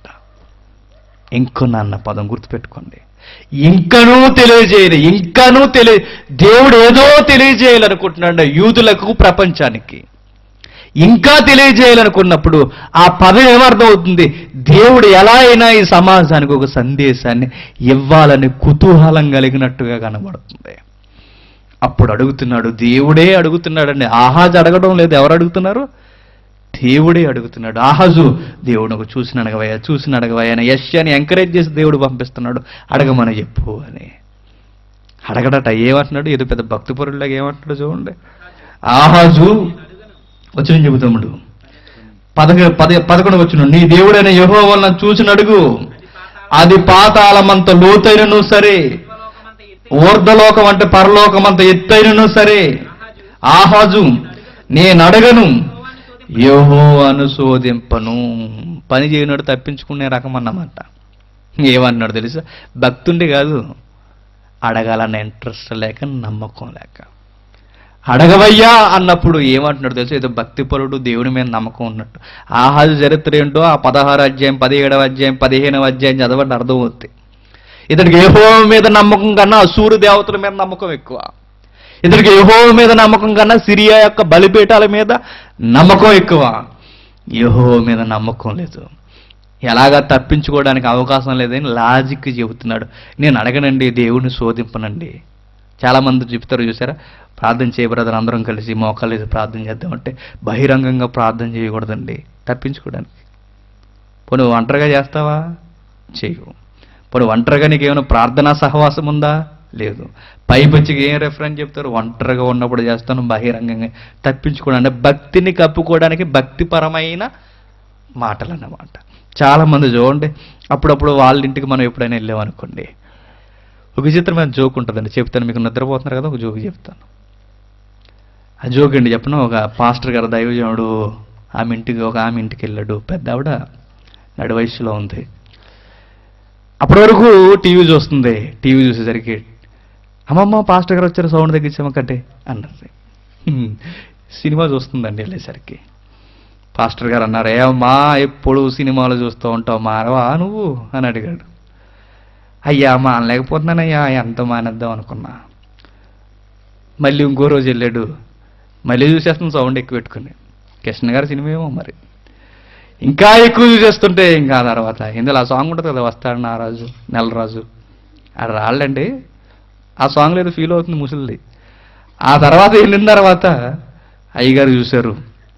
ఇంకను అన్న పదం గుర్తుపెట్టుకోండి ఇంకనూ తెలియజేయరు ఇంకనూ తెలియ దేవుడు ఏదో తెలియజేయాలనుకుంటున్నాడు యూదులకు ప్రపంచానికి ఇంకా తెలియజేయాలనుకున్నప్పుడు ఆ పదం ఏమర్థం అవుతుంది దేవుడు ఎలా అయినా ఈ సమాజానికి ఒక సందేశాన్ని ఇవ్వాలని కుతూహలం కలిగినట్టుగా కనబడుతుంది అప్పుడు అడుగుతున్నాడు దేవుడే అడుగుతున్నాడండి ఆహాజ్ అడగడం లేదు ఎవరు అడుగుతున్నారు దేవుడే అడుగుతున్నాడు ఆహాజు దేవుడు ఒక చూసిన అడగవయ్యా చూసిన అడగవయ్యా అని యశ్ అని ఎంకరేజ్ చేసి దేవుడు పంపిస్తున్నాడు అడగమని చెప్పు అని అడగడట ఏమంటున్నాడు ఏదో పెద్ద భక్తిపరులాగా ఏమంటున్నాడు చూడండి ఆహాజు వచ్చిన చెబుతాముడు పదక పద పదకొండు వచ్చిన నీ దేవుడైన యహో వలన చూసిన అడుగు అది పాతాళమంత లోతైనను సరే లోకమంత ఎత్తి ఊర్ధలోకం అంటే పరలోకం అంత ఎత్తైనను సరే ఆహాజు నేను అడగను యోహో అనుశోధింపను పని చేయనోడు తప్పించుకునే రకం అన్నమాట ఏమన్నాడు తెలుసా భక్తుండి కాదు అడగాలన్న ఇంట్రెస్ట్ లేక నమ్మకం లేక అడగవయ్యా అన్నప్పుడు ఏమంటున్నాడు తెలుసు ఏదో భక్తిపరుడు దేవుని మీద నమ్మకం ఉన్నట్టు ఆహాజు చరిత్ర ఏంటో ఆ పదహారు అధ్యాయం పదిహేడవ అధ్యాయం పదిహేనవ అధ్యాయం చదవండి అర్థమవుతుంది ఇతనికి యహో మీద నమ్మకం కన్నా అసూరు దేవతల మీద నమ్మకం ఎక్కువ ఇతనికి యహో మీద నమ్మకం కన్నా సిరియా యొక్క బలిపీఠాల మీద నమ్మకం ఎక్కువ యహో మీద నమ్మకం లేదు ఎలాగా తప్పించుకోవడానికి అవకాశం లేదని లాజిక్ చెబుతున్నాడు నేను అడగనండి దేవుని శోధింపనండి చాలా మంది చెప్తారు చూసారా ప్రార్థన చేయ బ్రదర్ అందరం కలిసి మోకాలు వేసి ప్రార్థన చేద్దామంటే బహిరంగంగా ప్రార్థన చేయకూడదండి తప్పించుకోవడానికి పోనీ ఒంటరిగా చేస్తావా చేయవు పోనీ ఒంటరిగా నీకు ఏమైనా ప్రార్థనా సహవాసం ఉందా లేదు పైపచ్చికి ఏం రెఫరెన్స్ చెప్తారు ఒంటరిగా ఉన్నప్పుడు చేస్తాను బహిరంగంగా తప్పించుకోవడం అంటే భక్తిని కప్పుకోవడానికి భక్తిపరమైన మాటలు అన్నమాట చాలా మంది చూడండి అప్పుడప్పుడు వాళ్ళ ఇంటికి మనం ఎప్పుడైనా వెళ్ళామనుకోండి ఒక విచిత్రమైన జోక్ ఉంటుందండి చెప్తాను మీకు నిద్రపోతున్నారు కదా ఒక జోక్ చెప్తాను ఆ జోక్ అండి చెప్పను ఒక పాస్టర్ గారు దైవజనుడు ఆమె ఇంటికి ఒక ఆమె ఇంటికి వెళ్ళాడు పెద్ద ఆవిడ నడి వయసులో ఉంది అప్పటి వరకు టీవీ చూస్తుంది టీవీ చూసేసరికి అమ్మమ్మ పాస్టర్ గారు వచ్చారు సౌండ్ తగ్గించామ కట్టే అన్నది హ్మ్. సినిమా చూస్తుందండి వెళ్ళేసరికి పాస్టర్ గారు అన్నారు ఏమమ్మా ఎప్పుడు సినిమాలు చూస్తూ ఉంటావు మారవా నువ్వు అని అడిగాడు అయ్యా మానలేకపోతున్నానయ్యా ఎంత మానేద్దాం అనుకున్నా మళ్ళీ ఇంకో రోజు వెళ్ళాడు మళ్ళీ చూసేస్తాం సౌండ్ ఎక్కువ పెట్టుకుని కృష్ణ గారి సినిమా ఏమో మరి ఇంకా ఎక్కువ చూసేస్తుంటే ఇంకా ఆ తర్వాత ఇందులో ఆ సాంగ్ ఉంటుంది కదా వస్తాడు నా రాజు నెలరాజు అది రాళ్ళండి ఆ సాంగ్లో ఏదో ఫీల్ అవుతుంది ముసలిది ఆ తర్వాత వెళ్ళిన తర్వాత అయ్యగారు చూశారు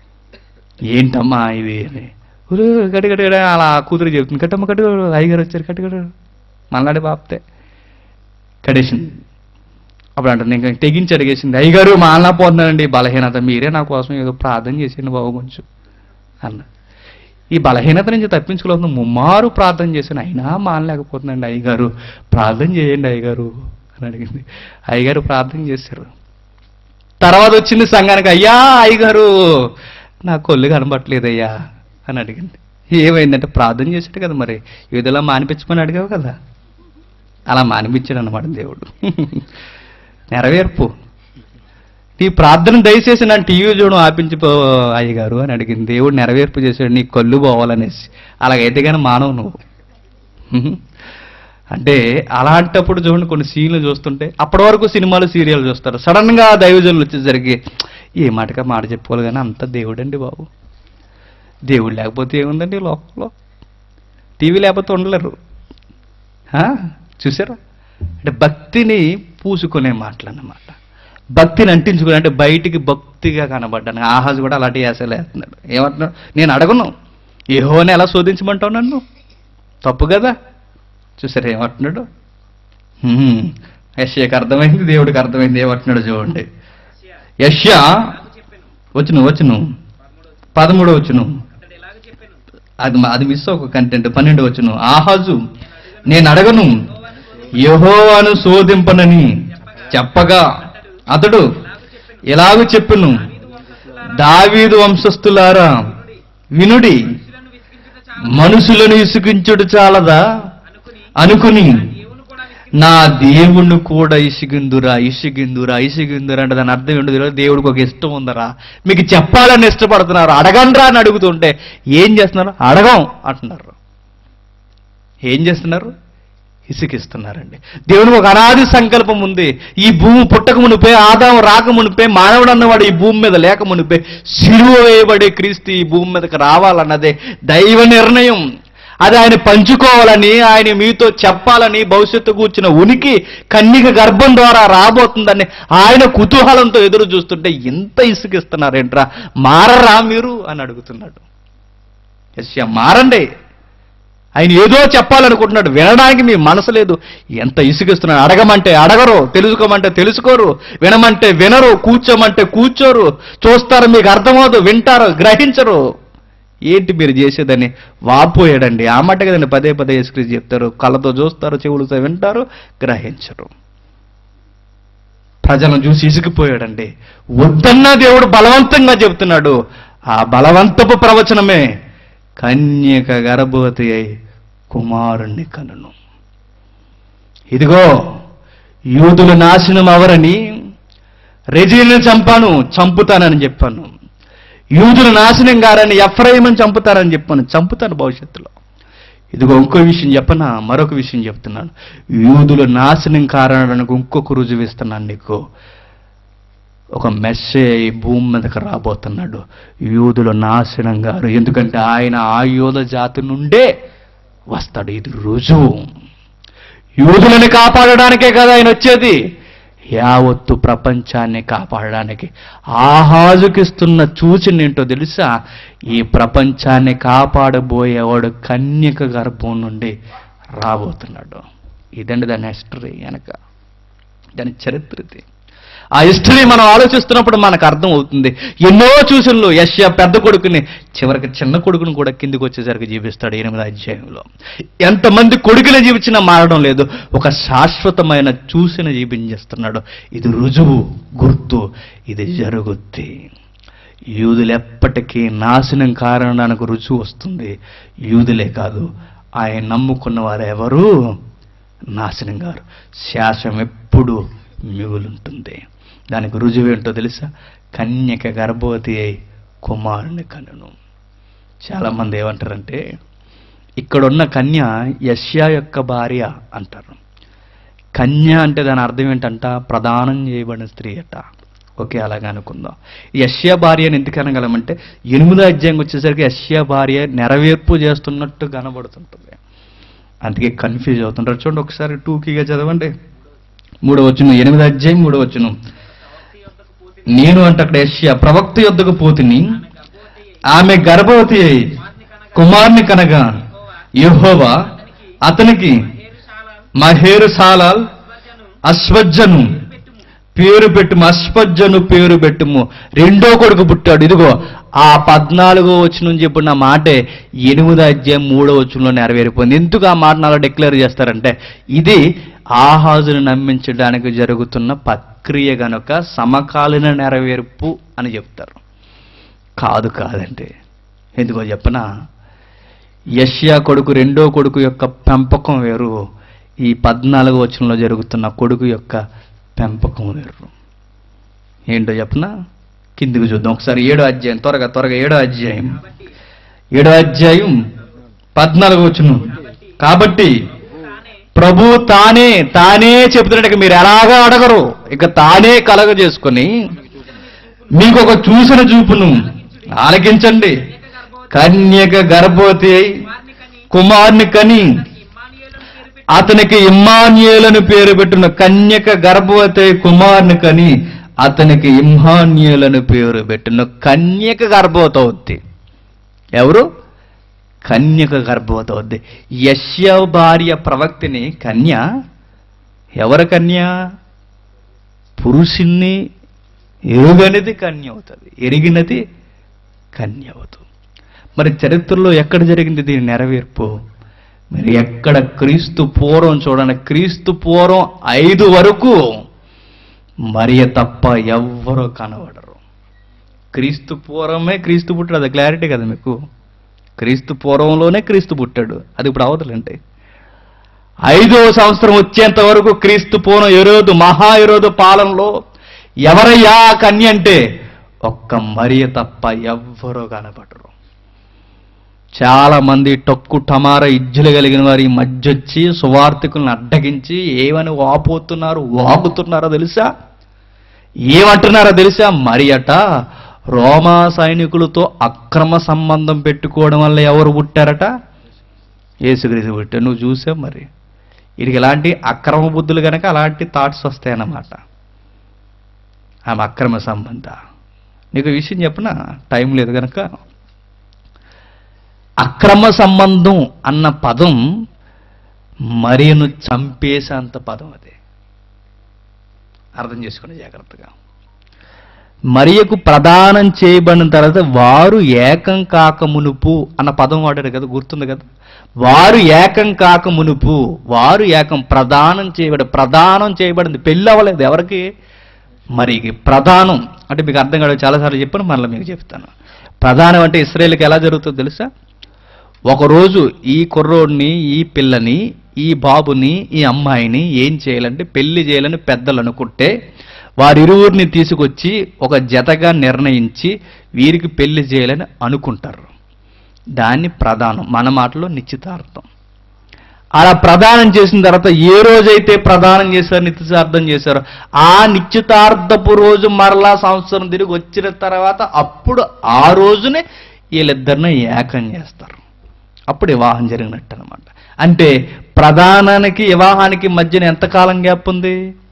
ఏంటమ్మా ఇది అని "ఒరే, గడి గడి గడి" అలా కూతురు చెబుతుంది కట్టమ్మ కట్టు అయ్యగారు వచ్చారు కట్టు కట్టు మళ్ళాడి బాప్తే కడేసింది అప్పుడు అంటే నేను తెగించి అడిగేసింది అయ్యగారు మాలనా పోతున్నానండి ఈ బలహీనత మీరే నా కోసం ఏదో ప్రార్థన చేసేయండి బాబు కొంచెం అన్న ఈ బలహీనత నుంచి తప్పించుకోలేదు ముమ్మారు ప్రార్థన చేశాను అయినా మానలేకపోతుందండి అయ్యగారు ప్రార్థన చేయండి అయ్యగారు అని అడిగింది అయ్యగారు ప్రార్థన చేశారు తర్వాత వచ్చింది సంఘానికి అయ్యా అయ్యగారు నా కొల్లు కనబట్టలేదయ్యా అని అడిగింది ఏమైందంటే ప్రార్థన చేశాడు కదా మరి ఏదోలా మానిపించమని అడిగావు కదా అలా మానిపించాడు అనమాట దేవుడు నెరవేర్పు నీ ప్రార్థన దయచేసి నన్ను టీవీ చూడడం ఆపించిపో అయ్యగారు అని అడిగింది దేవుడు నెరవేర్పు చేశాడు నీ కళ్ళు పోవాలనేసి అలాగైతే కానీ మానవు నువ్వు హ్మ్. అంటే అలాంటప్పుడు చూడండి కొన్ని సీన్లు చూస్తుంటే అప్పటి వరకు సినిమాలు సీరియల్ చూస్తారు సడన్ గా దైవజనులు వచ్చేసరికి ఏ మాటగా మాట చెప్పుకోవాలి కానీ అంత దేవుడండి బాబు దేవుడు లేకపోతే ఏముందండి ఈ లోకంలో టీవీ లేకపోతే ఉండలేరు ఆ? చూసారా అంటే భక్తిని పూసుకునే మాటలు అన్నమాట భక్తిని అంటించుకుని అంటే బయటికి భక్తిగా కనబడ్డాను ఆహాజ్ కూడా అలాంటి యాసలు వేస్తున్నాడు ఏమంటున్నాడు నేను అడగను ఏహోని ఎలా శోధించమంటావు నన్ను తప్పు కదా చూసారా ఏమంటున్నాడు హ్మ్. యెషయాకి అర్థమైంది దేవుడికి అర్థమైంది ఏమంటున్నాడు చూడండి యష్యా వచ్చును వచ్చును పదమూడు వచ్చును అతడు ఎలాగ చెప్పాను అది అది మిస్ ఒక కంటెంట్ పన్నెండు వచ్చును ఆహాజు నేను అడగను యెహోవాను శోధింపనని చెప్పగా అతడు ఎలాగూ చెప్పును దావీదు వంశస్థులారా వినుడి మనుషులను విసిగించుట చాలు మనుషులను ఇసుకించుడు చాలదా అనుకుని అనుకుని దేవుని కూడా విసిగి నా దేవుణ్ణి కూడా ఇసుగిందురా ఇసుగిందురా ఇసుగిందురా అంటే దాని అర్థం ఏంటో తెలియదు దేవుడికి ఒక ఇష్టం ఉందరా మీకు చెప్పాలని ఇష్టపడుతున్నారు అడగండ్రా అని అడుగుతుంటే ఏం చేస్తున్నారు అడగం అంటున్నారు ఏం చేస్తున్నారు ఇసుకిస్తున్నారండి దేవునికి ఒక అనాది సంకల్పం ఉంది ఈ భూమి పుట్టక మునిపే ఆదాం రాక మునిపే మానవుడు అన్నవాడు ఈ భూమి మీద లేక మునిపే సిలువ వేయబడే క్రీస్తు ఈ భూమి మీదకి రావాలన్నదే దైవ నిర్ణయం అది ఆయన పంచుకోవాలని ఆయన మీతో చెప్పాలని భవిష్యత్తు కూర్చున్న ఉనికి కన్నిక గర్భం ద్వారా రాబోతుందని ఆయన కుతూహలంతో ఎదురు చూస్తుంటే ఇంత ఇసుకిస్తున్నారేంట్రా మారరా మీరు అని అడుగుతున్నాడు ఎస్ మారండి ఆయన ఏదో చెప్పాలనుకుంటున్నాడు వినడానికి మీ మనసు లేదు ఎంత ఇసుకిస్తున్నాడు అడగమంటే అడగరు తెలుసుకోమంటే తెలుసుకోరు వినమంటే వినరు కూర్చోమంటే కూర్చోరు చూస్తారు మీకు అర్థమవుదు వింటారు గ్రహించరు ఏంటి మీరు చేసేదని వాపోయాడండి ఆ మాట కదండి పదే పదే యేసుక్రీస్తు చెప్తారు కళ్ళతో చూస్తారు చెవులతో వింటారు గ్రహించరు ప్రజలను చూసి ఇసిగిపోయాడండి వద్దన్న దేవుడు బలవంతంగా చెప్తున్నాడు ఆ బలవంతపు ప్రవచనమే కన్యక గర్భవతి అయి కుమారుణ్ణి కనును ఇదిగో యూదులు నాశనం అవరని రెజీని చంపాను చంపుతానని చెప్పాను యూదులు నాశనం గారని ఎఫ్రైమని చంపుతారని చెప్పాను చంపుతాను భవిష్యత్తులో ఇదిగో ఇంకో విషయం చెప్పనా మరొక విషయం చెప్తున్నాను యూదుల నాశనం కారణానికి ఇంకొక రుజువు ఇస్తున్నాను నీకు ఒక మెస్సే ఈ భూమి మీదకి రాబోతున్నాడు యూదుల నాశనం గారు ఎందుకంటే ఆయన ఆ యూద జాతి నుండే వస్తాడు ఇది రుజువు యూదులని కాపాడడానికే కదా ఆయన వచ్చేది యావత్తు ప్రపంచాన్ని కాపాడడానికి ఆహాజుకిస్తున్న సూచన ఏంటో తెలుసా ఈ ప్రపంచాన్ని కాపాడబోయేవాడు కన్యక గర్భం నుండి రాబోతున్నాడు ఇదండి దాని హిస్టరీ వెనక దాని చరిత్ర ఇది ఆ హిస్టరీ మనం ఆలోచిస్తున్నప్పుడు మనకు అర్థం అవుతుంది ఎన్నో సూచనలు యశ్య పెద్ద కొడుకుని చివరికి చిన్న కొడుకుని కూడా కిందికి వచ్చేసరికి జీవిస్తాడు ఎనిమిది అధ్యాయంలో ఎంతమంది కొడుకుని జీవించినా మారడం లేదు ఒక శాశ్వతమైన చూసిన జీవించేస్తున్నాడు ఇది రుజువు గుర్తు ఇది జరుగుద్ది యూదులు ఎప్పటికీ నాశనం కారణానికి రుజువు వస్తుంది యూదులే కాదు ఆయన నమ్ముకున్న వారు ఎవరు నాశనం గారు శాసనం ఎప్పుడు మిగులుంటుంది దానికి రుజువు ఏంటో తెలుసా కన్యక గర్భవతి అయి కుమారుని కనును చాలామంది ఏమంటారంటే ఇక్కడున్న కన్య యష్యా యొక్క భార్య అంటారు కన్య అంటే దాని అర్థం ఏంటంట ప్రదానం చేయబడిన స్త్రీ అట ఓకే అలాగే అనుకుందాం యష్యా భార్య అని ఎందుకు అనగలమంటే ఎనిమిదో అధ్యాయం వచ్చేసరికి యష్యా భార్య నెరవేర్పు చేస్తున్నట్టు కనబడుతుంటుంది అందుకే కన్ఫ్యూజ్ అవుతుంటారు చూడండి ఒకసారి టూకీగా చదవండి మూడో వచ్చును ఎనిమిది అధ్యాయం మూడో వచ్చును నేను అంటే అక్కడ యష్యా ప్రవక్త యొద్దకు పోతిని ఆమె గర్భవతి అయి కుమార్ని కనగా యెహోవా అతనికి మహేరు సాలాల్ అశ్వజ్జను పేరు పెట్టుము అశ్వజ్జను పేరు పెట్టుము రెండో కొడుకు పుట్టాడు ఇదిగో ఆ పద్నాలుగో వచ్చిన చెప్పిన మాటే ఎనిమిదో అధ్యాయం మూడో వచ్చంలో నెరవేరిపోయింది ఎందుకు ఆ మాట అలా డిక్లేర్ చేస్తారంటే ఇది ఆహాజును నమ్మించడానికి జరుగుతున్న ప్రక్రియ గనుక సమకాలీన నెరవేర్పు అని చెప్తారు కాదు కాదంటే ఎందుకో చెప్పనా యష్యా కొడుకు రెండో కొడుకు యొక్క పెంపకం వేరు ఈ పద్నాలుగో వచనంలో జరుగుతున్న కొడుకు యొక్క పెంపకం వేరు ఏంటో చెప్పనా కిందికి చూద్దాం ఒకసారి ఏడో అధ్యాయం త్వరగా త్వరగా ఏడో అధ్యాయం ఏడో అధ్యాయం పద్నాలుగు వచనం కాబట్టి ప్రభు తానే తానే చెబుతున్నాడు ఇక మీరు ఎలాగా అడగరు ఇక తానే కలగ చేసుకొని మీకు ఒక చూసిన చూపును ఆలకించండి కన్యక గర్భవతి అయి కుమార్ని కని అతనికి ఇమ్మాన్యులను పేరు పెట్టిన కన్యక గర్భవతి అయి కుమార్ని కని అతనికి ఇమ్మాన్యులను పేరు పెట్టిన కన్యక గర్భవతి అవుద్ది ఎవరు కన్యక గర్భవతి అవుద్ది యశ్య భార్య ప్రవక్తిని కన్య ఎవరు కన్య పురుషుణ్ణి ఎరుగనిది కన్య అవుతుంది ఎరిగినది కన్య అవుతుంది మరి చరిత్రలో ఎక్కడ జరిగింది దీని నెరవేర్పు మరి ఎక్కడ క్రీస్తు పూర్వం చూడండి క్రీస్తు పూర్వం ఐదు వరకు మరియ తప్ప ఎవ్వరూ కనబడరు క్రీస్తు పూర్వమే క్రీస్తు పుట్టాడు అది క్లారిటీ కదా మీకు క్రీస్తు పూర్వంలోనే క్రీస్తు పుట్టాడు అది ఇప్పుడు అవతలండి ఐదో సంవత్సరం వచ్చేంత వరకు క్రీస్తు పూర్వం ఎరోదు మహా ఎరోదు పాలనలో ఎవరయ్యా ఆ కన్య అంటే ఒక్క మరియ తప్ప ఎవ్వరూ కనపడరు చాలా మంది టొక్కు టమార ఇజ్జులు కలిగిన వారి ఈ మధ్య వచ్చి సువార్థికులను అడ్డగించి ఏమని వాపోతున్నారు వాగుతున్నారో తెలుసా ఏమంటున్నారో తెలుసా మరి అట రోమా సైనికులతో అక్రమ సంబంధం పెట్టుకోవడం వల్ల ఎవరు పుట్టారట ఏసుక్రీస్తు పుట్టారు నువ్వు చూసావు మరి వీడికి ఇలాంటి అక్రమ బుద్ధులు కనుక అలాంటి థాట్స్ వస్తాయన్నమాట ఆమె అక్రమ సంబంధ నీకు విషయం చెప్పిన టైం లేదు కనుక అక్రమ సంబంధం అన్న పదం మరియను చంపేసేంత పదం అది అర్థం చేసుకోండి జాగ్రత్తగా మరియకు ప్రదానం చేయబడిన తర్వాత వారు ఏకం కాక మునుపు అన్న పదం వాడారు కదా గుర్తుంది కదా వారు ఏకం కాక మునుపు వారు ఏకం ప్రదానం చేయబడి ప్రదానం చేయబడింది పెళ్ళి అవ్వలేదు ఎవరికి మరి ప్రధానం అంటే మీకు అర్థం కాదు చాలాసార్లు చెప్పాను మళ్ళీ మీకు చెప్తాను ప్రధానం అంటే ఇస్రాయేల్కి ఎలా జరుగుతుందో తెలుసా ఒకరోజు ఈ కుర్రోడిని ఈ పిల్లని ఈ బాబుని ఈ అమ్మాయిని ఏం చేయాలంటే పెళ్లి చేయాలని పెద్దలు అనుకుంటే వారిరువురిని తీసుకొచ్చి ఒక జతగా నిర్ణయించి వీరికి పెళ్లి చేయాలని అనుకుంటారు దాన్ని ప్రధానం మన మాటలో నిశ్చితార్థం అలా ప్రదానం చేసిన తర్వాత ఏ రోజైతే ప్రదానం చేశారో నిశ్చితార్థం చేశారో ఆ నిశ్చితార్థపు రోజు మరలా సంవత్సరం తిరిగి వచ్చిన తర్వాత అప్పుడు ఆ రోజునే వీళ్ళిద్దరిని ఏకం చేస్తారు అప్పుడు వివాహం జరిగినట్టు అనమాట అంటే ప్రధానానికి వివాహానికి మధ్యన ఎంతకాలం గ్యాప్ ఉంది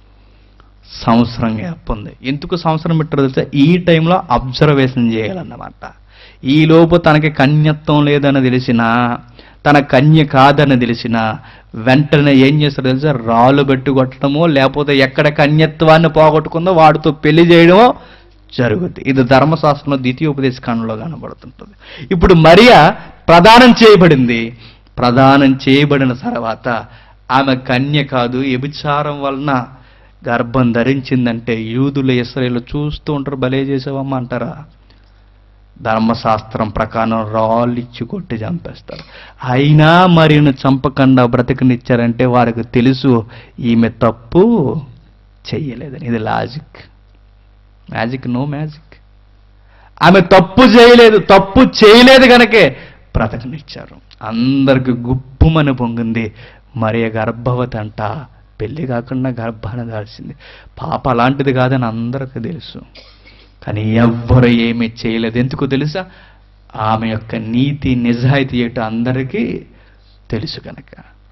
సంవత్సరం గ్యాప్ ఉంది ఎందుకు సంవత్సరం పెట్టారో తెలుసా ఈ టైంలో అబ్జర్వేషన్ చేయాలన్నమాట ఈ లోపు తనకి కన్యత్వం లేదని తెలిసినా తన కన్య కాదని తెలిసినా వెంటనే ఏం చేస్తారో తెలుసా రాళ్ళు పెట్టి కొట్టడమో లేకపోతే ఎక్కడ కన్యత్వాన్ని పోగొట్టుకుందో వాడితో పెళ్లి చేయడమో జరుగుద్ది ఇది ధర్మశాస్త్రంలో ద్వితీయోపదేశ కాండంలో కనబడుతుంటుంది ఇప్పుడు మరియా ప్రదానం చేయబడింది ప్రదానం చేయబడిన తర్వాత ఆమె కన్య కాదు వ్యభిచారం వలన గర్భం ధరించిందంటే యూదులు ఇస్రాయేల్ చూస్తూ ఉంటారు భలే చేసావమ్మా అంటారా ధర్మశాస్త్రం ప్రకారం రాళ్ళు ఇచ్చి కొట్టి చంపేస్తారు అయినా మరియును చంపకుండా బ్రతికనిచ్చారంటే వారికి తెలుసు ఈమె తప్పు చెయ్యలేదని ఇది లాజిక్ మ్యాజిక్ నో మ్యాజిక్ ఆమె తప్పు చేయలేదు తప్పు చేయలేదు కనుకే బ్రతకనిచ్చారు అందరికి గుప్పుమని పొంగింది మరి గర్భవతి అంట పెళ్లి కాకుండా గర్భాన్ని దాల్చింది పాప అలాంటిది కాదని అందరికీ తెలుసు కానీ ఎవ్వరు ఏమీ చేయలేదు ఎందుకు తెలుసా ఆమె యొక్క నీతి నిజాయితీ ఏంటో అందరికీ తెలుసు కనుక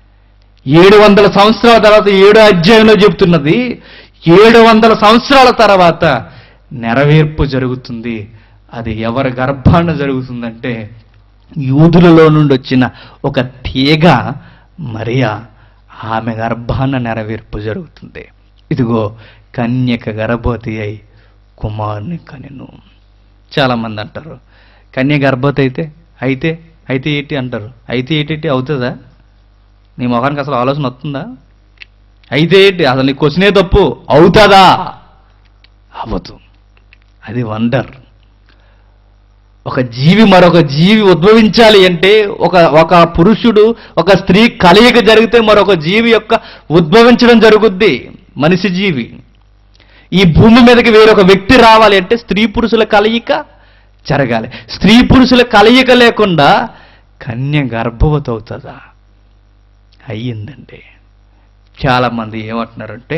ఏడు వందల సంవత్సరాల తర్వాత ఏడో అధ్యాయంలో చెప్తున్నది ఏడు వందల సంవత్సరాల తర్వాత నెరవేర్పు జరుగుతుంది అది ఎవరి గర్భాన జరుగుతుందంటే యూదులలో నుండి వచ్చిన ఒక తీగ మరియా ఆమె గర్భాన నెరవేర్పు జరుగుతుంది ఇదిగో కన్యక గర్భవతి అయి కుమారుని కనెను చాలామంది అంటారు కన్య గర్భవతి అయితే అయితే అయితే ఏంటి అంటారు అయితే ఏంటి అవుతుందా నీ మొహానికి అసలు ఆలోచన వస్తుందా అయితే ఏంటి అసలు నీ క్వశ్చనే తప్పు అవుతుందా అవ్వదు అది వండర్ ఒక జీవి మరొక జీవి ఉద్భవించాలి అంటే ఒక ఒక పురుషుడు ఒక స్త్రీ కలయిక జరిగితే మరొక జీవి యొక్క ఉద్భవించడం జరుగుద్ది మనిషి జీవి ఈ భూమి మీదకి వేరొక వ్యక్తి రావాలి అంటే స్త్రీ పురుషుల కలయిక జరగాలి స్త్రీ పురుషుల కలయిక లేకుండా కన్య గర్భవతి అవుతుందా అయ్యిందండి చాలామంది ఏమంటున్నారంటే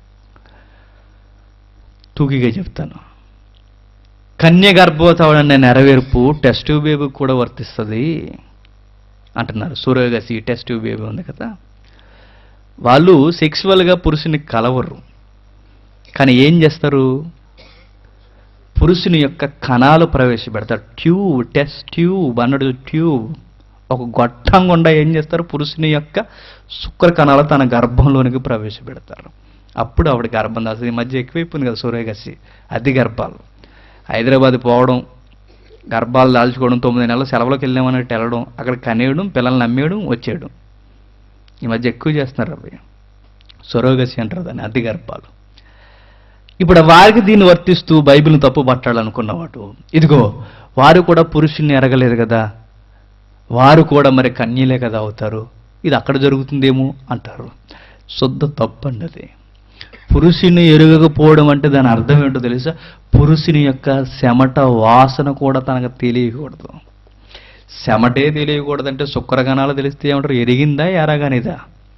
తూకిగా చెప్తాను కన్య గర్భవతి అవడనే నెరవేర్పు టెస్ట్ బేబీ కూడా వర్తిస్తుంది అంటున్నారు సూర్యగసి టెస్ట్ బేబీ ఉంది కదా వాళ్ళు సెక్సువల్గా పురుషుని కలవరు కానీ ఏం చేస్తారు పురుషుని యొక్క కణాలు ప్రవేశపెడతారు ట్యూబ్ టెస్ట్ ట్యూబ్ అన్నడు ట్యూబ్ ఒక గొట్టం గుండా ఏం చేస్తారు పురుషుని యొక్క శుక్ర కణాలు తన గర్భంలోనికి ప్రవేశపెడతారు అప్పుడు ఆవిడ గర్భం దాల్సింది ఈ మధ్య ఎక్కువైపోయింది కదా సూర్యగసి అది గర్భాలు హైదరాబాద్ పోవడం గర్భాలు దాల్చుకోవడం తొమ్మిది నెలల సెలవులకు వెళ్ళామన్నట్టు వెళ్ళడం అక్కడ కనేయడం పిల్లల్ని నమ్మేయడం వచ్చేయడం ఈ మధ్య ఎక్కువ చేస్తున్నారు అవి సొరోగసి అంటారు దాన్ని అతి గర్భాలు ఇప్పుడు వారికి దీన్ని వర్తిస్తూ బైబిల్ని తప్పు పట్టాలనుకున్నవాడు ఇదిగో వారు కూడా పురుషుణ్ణి ఎరగలేదు కదా వారు కూడా మరి కన్యలే కదా అవుతారు ఇది అక్కడ జరుగుతుందేమో అంటారు శుద్ధ తప్పండి అది పురుషుని ఎరుగకపోవడం అంటే దాని అర్థం ఏంటో తెలుసా పురుషుని యొక్క చెమట వాసన కూడా తనకు తెలియకూడదు చెమటే తెలియకూడదంటే శుక్రగణాలు తెలిస్తే ఏమంటారు ఎరిగిందా ఎరగనిదా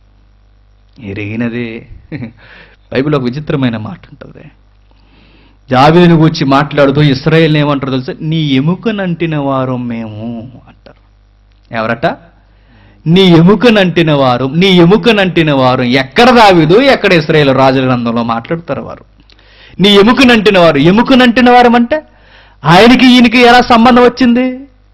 ఎరిగినదే బైబిల్ ఒక విచిత్రమైన మాట ఉంటుంది జాబిలిని గురించి మాట్లాడుతూ ఇస్రాయేల్ని ఏమంటారు తెలుసా నీ ఎముకనంటిన వారు మేము అంటారు ఎవరట నీ ఎముకనంటిన వారు నీ ఎముకనంటిన వారు ఎక్కడ దావిదు ఎక్కడ ఇస్రాయేల్ రాజుల గ్రంథంలో మాట్లాడతారు వారు నీ ఎముకనంటిన వారు ఎముకనంటిన వారు అంటే ఆయనకి ఈయనకి ఎలా సంబంధం వచ్చింది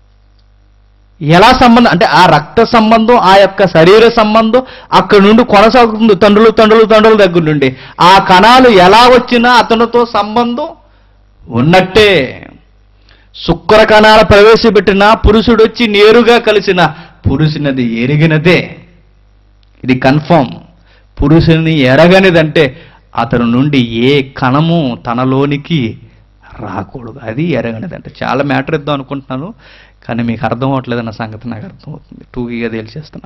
ఎలా సంబంధం అంటే ఆ రక్త సంబంధం ఆ యొక్క శరీర సంబంధం అక్కడి నుండి కొనసాగుతుంది తండ్రులు తండ్రులు తండ్రుల దగ్గర నుండి ఆ కణాలు ఎలా వచ్చినా అతనితో సంబంధం ఉన్నట్టే శుక్ర కణాల ప్రవేశపెట్టిన పురుషుడు వచ్చి నేరుగా కలిసిన పురుషునది ఎరిగినదే ఇది కన్ఫర్మ్ పురుషుని ఎరగనిదంటే అతని నుండి ఏ కణము తనలోనికి రాకూడదు అది ఎరగనిదంటే చాలా మ్యాటర్ ఇద్దాం అనుకుంటున్నాను కానీ మీకు అర్థం అవ్వట్లేదన్న సంగతి నాకు అర్థమవుతుంది టూకీగా తేల్చేస్తున్నా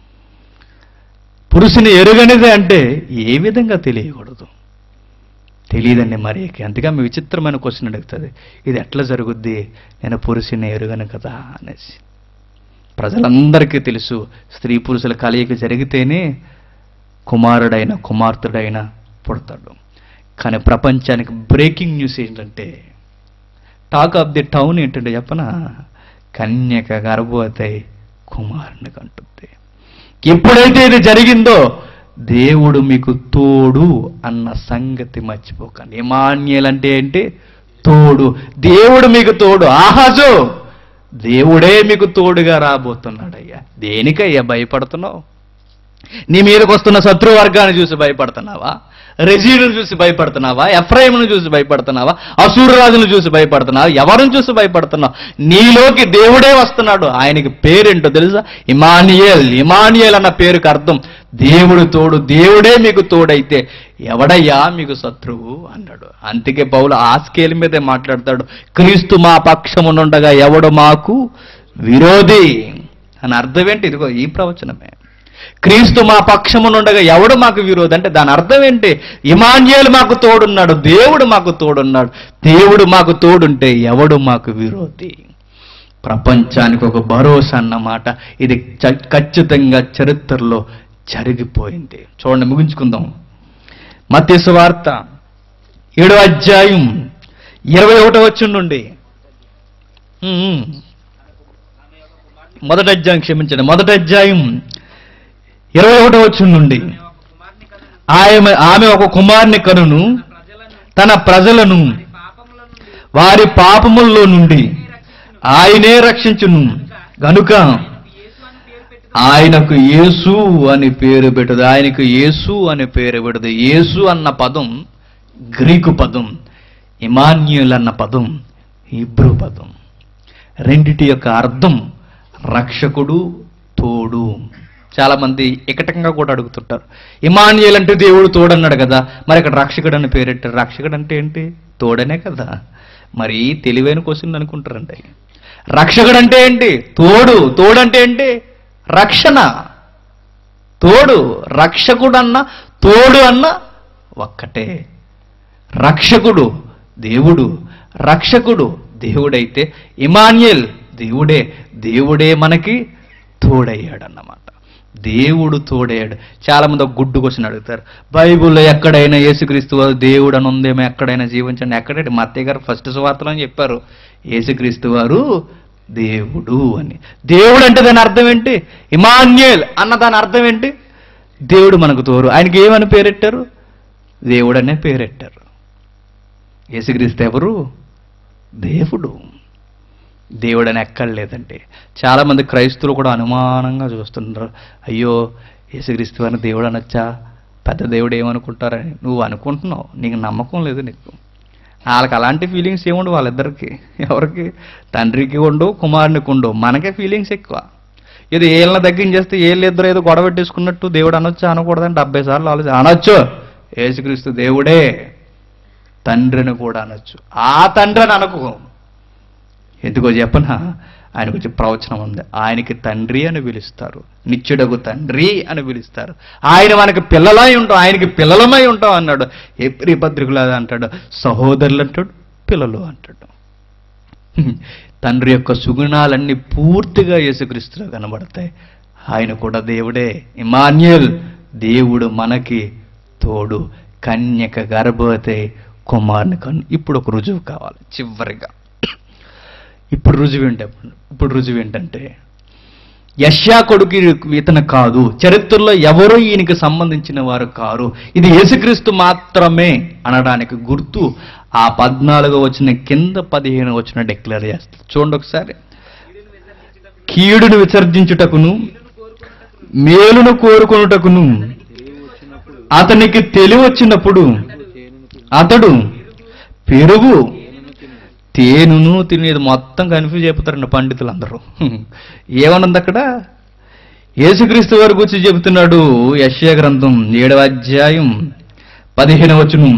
పురుషుని ఎరుగనిదే అంటే ఏ విధంగా తెలియకూడదు తెలియదండి మరి అందుకే మీ విచిత్రమైన క్వశ్చన్ అడుగుతుంది ఇది ఎట్లా జరుగుద్ది నేను పురుషుని ఎరుగను కదా అనేసి ప్రజలందరికీ తెలుసు స్త్రీ పురుషుల కలయిక జరిగితేనే కుమారుడైన కుమార్తెడైన పుడతాడు కానీ ప్రపంచానికి బ్రేకింగ్ న్యూస్ ఏంటంటే టాక్ ఆఫ్ ది టౌన్ ఏంటంటే చెప్పనా కన్యక గర్భవతి కుమారుని కంటుంది ఎప్పుడైతే ఇది జరిగిందో దేవుడు మీకు తోడు అన్న సంగతి మర్చిపోకండి ఇమాన్యుల్ అంటే ఏంటి తోడు దేవుడు మీకు తోడు ఆహాజు దేవుడే మీకు తోడుగా రాబోతున్నాడయ్యా దేనికయ్యా భయపడుతున్నావు నీ మీదకి వస్తున్న శత్రు వర్గాన్ని చూసి భయపడుతున్నావా రెజీను చూసి భయపడుతున్నావా ఎఫ్రాయిమును చూసి భయపడుతున్నావా అసూరరాజును చూసి భయపడుతున్నావా ఎవరిని చూసి భయపడుతున్నావు నీలోకి దేవుడే వస్తున్నాడు ఆయనకి పేరేంటో తెలుసా ఇమానియేల్ ఇమానియేల్ అన్న పేరుకి అర్థం దేవుడు తోడు దేవుడే మీకు తోడైతే ఎవడయ్యా మీకు శత్రువు అన్నాడు అందుకే పౌలు ఆ స్కేల్ మీదే మాట్లాడతాడు క్రీస్తు మా పక్షమునుండగా ఎవడు మాకు విరోధి అని అర్థం ఏంటి ఇదిగో ఈ ప్రవచనమే క్రీస్తు మా పక్షమునుండగా ఎవడు మాకు విరోధి అంటే దాని అర్థం ఏంటి ఇమాన్యుయేలు మాకు తోడున్నాడు దేవుడు మాకు తోడున్నాడు దేవుడు మాకు తోడుంటే ఎవడు మాకు విరోధి ప్రపంచానికి ఒక భరోసా అన్నమాట ఇది చ- ఖచ్చితంగా చరిత్రలో జరిగిపోయింది చూడండి ముగించుకుందాం మత్స్సు వార్త ఏడో అధ్యాయం ఇరవై ఒకటో వచ్చి నుండి ఉమ్. మొదటి అధ్యాయం క్షమించండి మొదటి అధ్యాయం ఇరవై ఒకటో వచ్చి నుండి ఆమె ఆమె ఒక కుమారుని కనును తన ప్రజలను వారి పాపముల్లో నుండి ఆయనే రక్షించును గనుక ఆయనకు యేసు అని పేరు పెట్టదు ఆయనకు యేసు అని పేరు పెట్టదు యేసు అన్న పదం గ్రీకు పదం ఇమాన్యుల్ అన్న పదం ఇబ్రూ పదం రెండిటి యొక్క అర్థం రక్షకుడు తోడు చాలా మంది ఇకటంగా కూడా అడుగుతుంటారు ఇమాన్యుల్ అంటే దేవుడు తోడన్నాడు కదా మరి ఇక్కడ రక్షకుడు అని పేరెట్టారు రక్షకుడు అంటే ఏంటి తోడనే కదా మరి తెలివైన క్వశ్చన్ అనుకుంటారండి రక్షకుడు అంటే ఏంటి తోడు తోడు అంటే ఏంటి రక్షణ తోడు రక్షకుడు అన్న తోడు అన్న ఒక్కటే రక్షకుడు దేవుడు రక్షకుడు దేవుడైతే ఇమాన్యుల్ దేవుడే దేవుడే మనకి తోడయ్యాడన్నమాట దేవుడు తోడయ్యాడు చాలా మంది ఒక గుడ్డు క్వశ్చన్ అడుగుతారు బైబిల్లో ఎక్కడైనా యేసుక్రీస్తు వారు దేవుడు అని ఉందేమో ఎక్కడైనా జీవించండి ఎక్కడంటే మా అత్తయ్య గారు ఫస్ట్ సువార్తలో అని చెప్పారు యేసుక్రీస్తు వారు దేవుడు అని దేవుడు అంటే దాని అర్థం ఏంటి ఇమాన్యుయల్ అన్న దాని అర్థం ఏంటి దేవుడు మనకు తోరు ఆయనకి ఏమని పేరెట్టారు దేవుడు అనే పేరెట్టారు యేసుక్రీస్తు ఎవరు దేవుడు దేవుడని ఎక్కడలేదండి చాలామంది క్రైస్తువులు కూడా అనుమానంగా చూస్తుంటారు అయ్యో యేసుక్రీస్తు అని దేవుడు అనొచ్చా పెద్ద దేవుడు ఏమనుకుంటారని నువ్వు అనుకుంటున్నావు నీకు నమ్మకం లేదు నీకు వాళ్ళకి అలాంటి ఫీలింగ్స్ ఏముండవు వాళ్ళిద్దరికి ఎవరికి తండ్రికి ఉండవు కుమారునికి ఉండవు మనకే ఫీలింగ్స్ ఎక్కువ ఇది ఏళ్ళ దగ్గర చేస్తే ఏళ్ళు ఇద్దరు ఏదో గొడవ పెట్టేసుకున్నట్టు దేవుడు అనొచ్చా అనకూడదని డెబ్బై సార్లు ఆలోచన అనొచ్చు యేసుక్రీస్తు దేవుడే తండ్రిని కూడా అనొచ్చు ఆ తండ్రిని అనకు ఎందుకో చెప్పనా ఆయన గురించి ప్రవచనం ఉంది ఆయనకి తండ్రి అని పిలుస్తారు నిత్యుడగు తండ్రి అని పిలుస్తారు ఆయన మనకి పిల్లలై ఉంటాం ఆయనకి పిల్లలమై ఉంటాం అన్నాడు ఎప్రి పత్రికలు అది అంటాడు సహోదరులు అంటాడు పిల్లలు అంటాడు తండ్రి యొక్క సుగుణాలన్నీ పూర్తిగా యేసుక్రీస్తులో కనబడతాయి ఆయన కూడా దేవుడే ఇమాన్యుల్ దేవుడు మనకి తోడు కన్యక గర్భవతి కుమారుని కన్ను ఇప్పుడు ఒక రుజువు కావాలి చివరిగా ఇప్పుడు రుజువు ఏంటి ఇప్పుడు రుజువు ఏంటంటే యష్యా కొడుకు ఇతను కాదు చరిత్రలో ఎవరు ఈయనకి సంబంధించిన వారు కారు ఇది యేసుక్రీస్తు మాత్రమే అనడానికి గుర్తు ఆ పద్నాలుగు వచ్చిన కింద పదిహేను వచ్చిన డిక్లేర్ చేస్తారు చూడండి ఒకసారి కీడును విసర్జించుటకును మేలును కోరుకొనుటకును అతనికి తెలివి వచ్చినప్పుడు అతడు పెరుగు తేనును తినేది మొత్తం కన్ఫ్యూజ్ అయిపోతారండి పండితులు అందరూ ఏమనుంది అక్కడ యేసుక్రీస్తు వారి గురించి చెబుతున్నాడు యశ్య గ్రంథం ఏడవ అధ్యాయం పదిహేను వచనం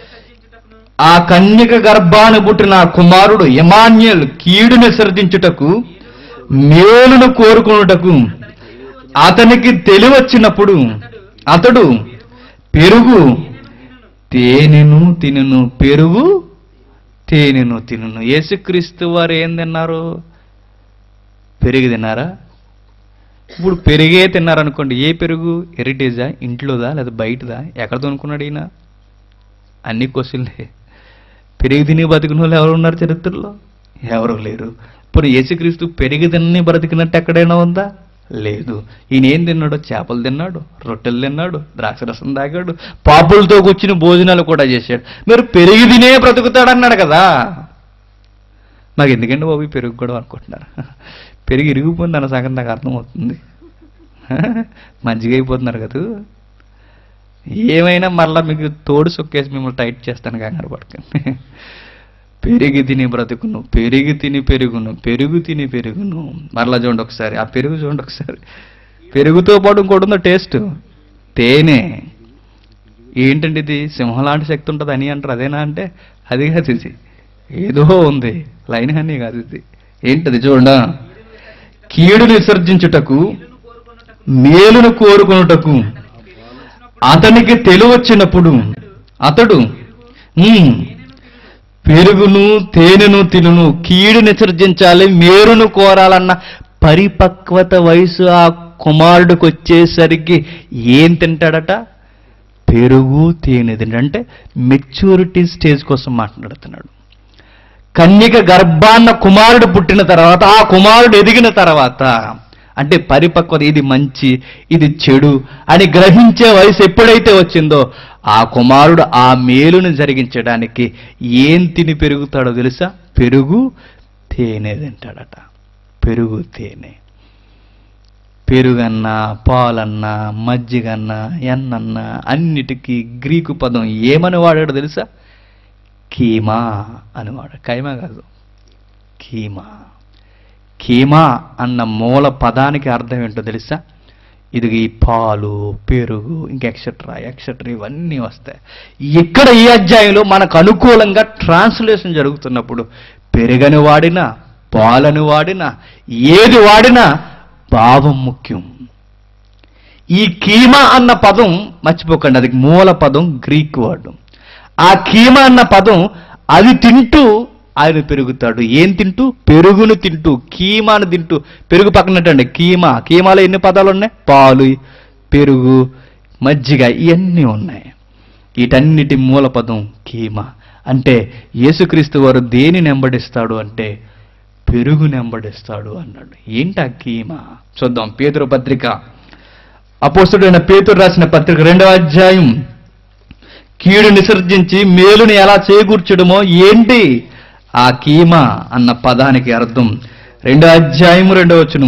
ఆ కన్యక గర్భాన్ని పుట్టిన ఆ కుమారుడు ఎమాన్యుల్ కీడును విసర్జించుటకు మేలును కోరుకున్నటకు అతనికి తెలివచ్చినప్పుడు అతడు పెరుగు తేనెను తినును పెరుగు తేనెను తినును యేసుక్రీస్తు వారు ఏం తిన్నారు పెరుగు తిన్నారా ఇప్పుడు పెరిగే తిన్నారనుకోండి ఏ పెరుగు హెరిటేజా ఇంట్లోదా లేదా బయటదా ఎక్కడ కొనుక్కున్నాడు ఈయన అన్ని క్వశ్చన్లే పెరిగి తిని బతికిన వాళ్ళు ఎవరు ఉన్నారు చరిత్రలో ఎవరు లేరు ఇప్పుడు యేసుక్రీస్తు పెరిగి తిని బ్రతికినట్టు ఎక్కడైనా ఉందా లేదు ఈయన ఏం తిన్నాడు చేపలు తిన్నాడు రొట్టెలు తిన్నాడు ద్రాక్షరసం తాగాడు పాపులతో కూర్చుని భోజనాలు కూడా చేశాడు మీరు పెరిగి తినే బ్రతుకుతాడన్నాడు కదా నాకు ఎందుకంటే బాబు ఈ పెరుగు కూడా అనుకుంటున్నారు పెరిగి ఇరిగిపోయింది అన్న సంగతి నాకు అర్థమవుతుంది మంచిగా అయిపోతున్నారు కదా ఏమైనా మళ్ళీ మీకు తోడు సొక్కేసి మిమ్మల్ని టైట్ చేస్తాను కంగారు పడకండి పెరిగి తిని బ్రతుకును పెరిగి తిని పెరుగును పెరుగు తిని పెరుగును మరలా చూడండి ఒకసారి ఆ పెరుగు చూడండి ఒకసారి పెరుగుతో పాటు ఇంకోటి ఉందో టేస్ట్ తేనె ఏంటండి ఇది సింహం లాంటి శక్తి ఉంటుంది అని అంటారు అదేనా అంటే అది కాదు ఇది ఏదో ఉంది లైన్ హనీ కాదు ఇది ఏంటది చూడండా కీడును విసర్జించుటకు మేలును కోరుకొనుటకు అతనికి తెలివచ్చినప్పుడు అతడు "ఉమ్, పెరుగును తేనెను తినును కీడు విసర్జించాలి మేరును కోరాలన్న పరిపక్వత వయసు ఆ కుమారుడికి వచ్చేసరికి ఏం తింటాడట పెరుగు తేనె తింటాడు అంటే మెచ్యూరిటీ స్టేజ్ కోసం మాట్లాడుతున్నాడు కన్యక గర్భాన్న కుమారుడు పుట్టిన తర్వాత ఆ కుమారుడు ఎదిగిన తర్వాత అంటే పరిపక్వత ఇది మంచి ఇది చెడు అని గ్రహించే వయసు ఎప్పుడైతే వచ్చిందో ఆ కుమారుడు ఆ మేలును జరిగించడానికి ఏం తిని పెరుగుతాడో తెలుసా పెరుగు తేనె తింటాడట పెరుగు తేనె పెరుగన్నా పాలన్నా మజ్జిగన్నా ఎన్నన్నా అన్నిటికీ గ్రీకు పదం ఏమని వాడాడు తెలుసా కీమా అని వాడు కైమా కాదు కీమా కీమా అన్న మూల పదానికి అర్థం ఏంటో తెలుసా ఇది ఈ పాలు పెరుగు ఇంక ఎక్సెట్రా ఎక్సెట్రా ఇవన్నీ వస్తాయి ఇక్కడ ఈ అధ్యాయంలో మనకు అనుకూలంగా ట్రాన్స్లేషన్ జరుగుతున్నప్పుడు పెరుగని వాడినా పాలను వాడినా ఏది వాడినా భావం ముఖ్యం ఈ కీమా అన్న పదం మర్చిపోకండి అది మూల పదం గ్రీక్ వర్డ్ ఆ కీమా అన్న పదం అది తింటూ ఆయన పెరుగుతాడు ఏం తింటూ పెరుగును తింటూ కీమాను తింటూ పెరుగు పక్కనట్టండి కీమా కీమాలో ఎన్ని పదాలు ఉన్నాయి పాలు పెరుగు మజ్జిగ ఇవన్నీ ఉన్నాయి వీటన్నిటి మూల పదం కీమా అంటే యేసుక్రీస్తు వారు దేని నెంబడిస్తాడు అంటే పెరుగు నెంబడిస్తాడు అన్నాడు ఏంటి ఆ కీమా చూద్దాం పేతురు పత్రిక అపోస్తుడైన పేతురు రాసిన పత్రిక రెండవ అధ్యాయం కీడు విసర్జించి మేలుని ఎలా చేకూర్చడమో ఏంటి ఆ కీమా అన్న పదానికి అర్థం రెండో అధ్యాయము రెండో వచనం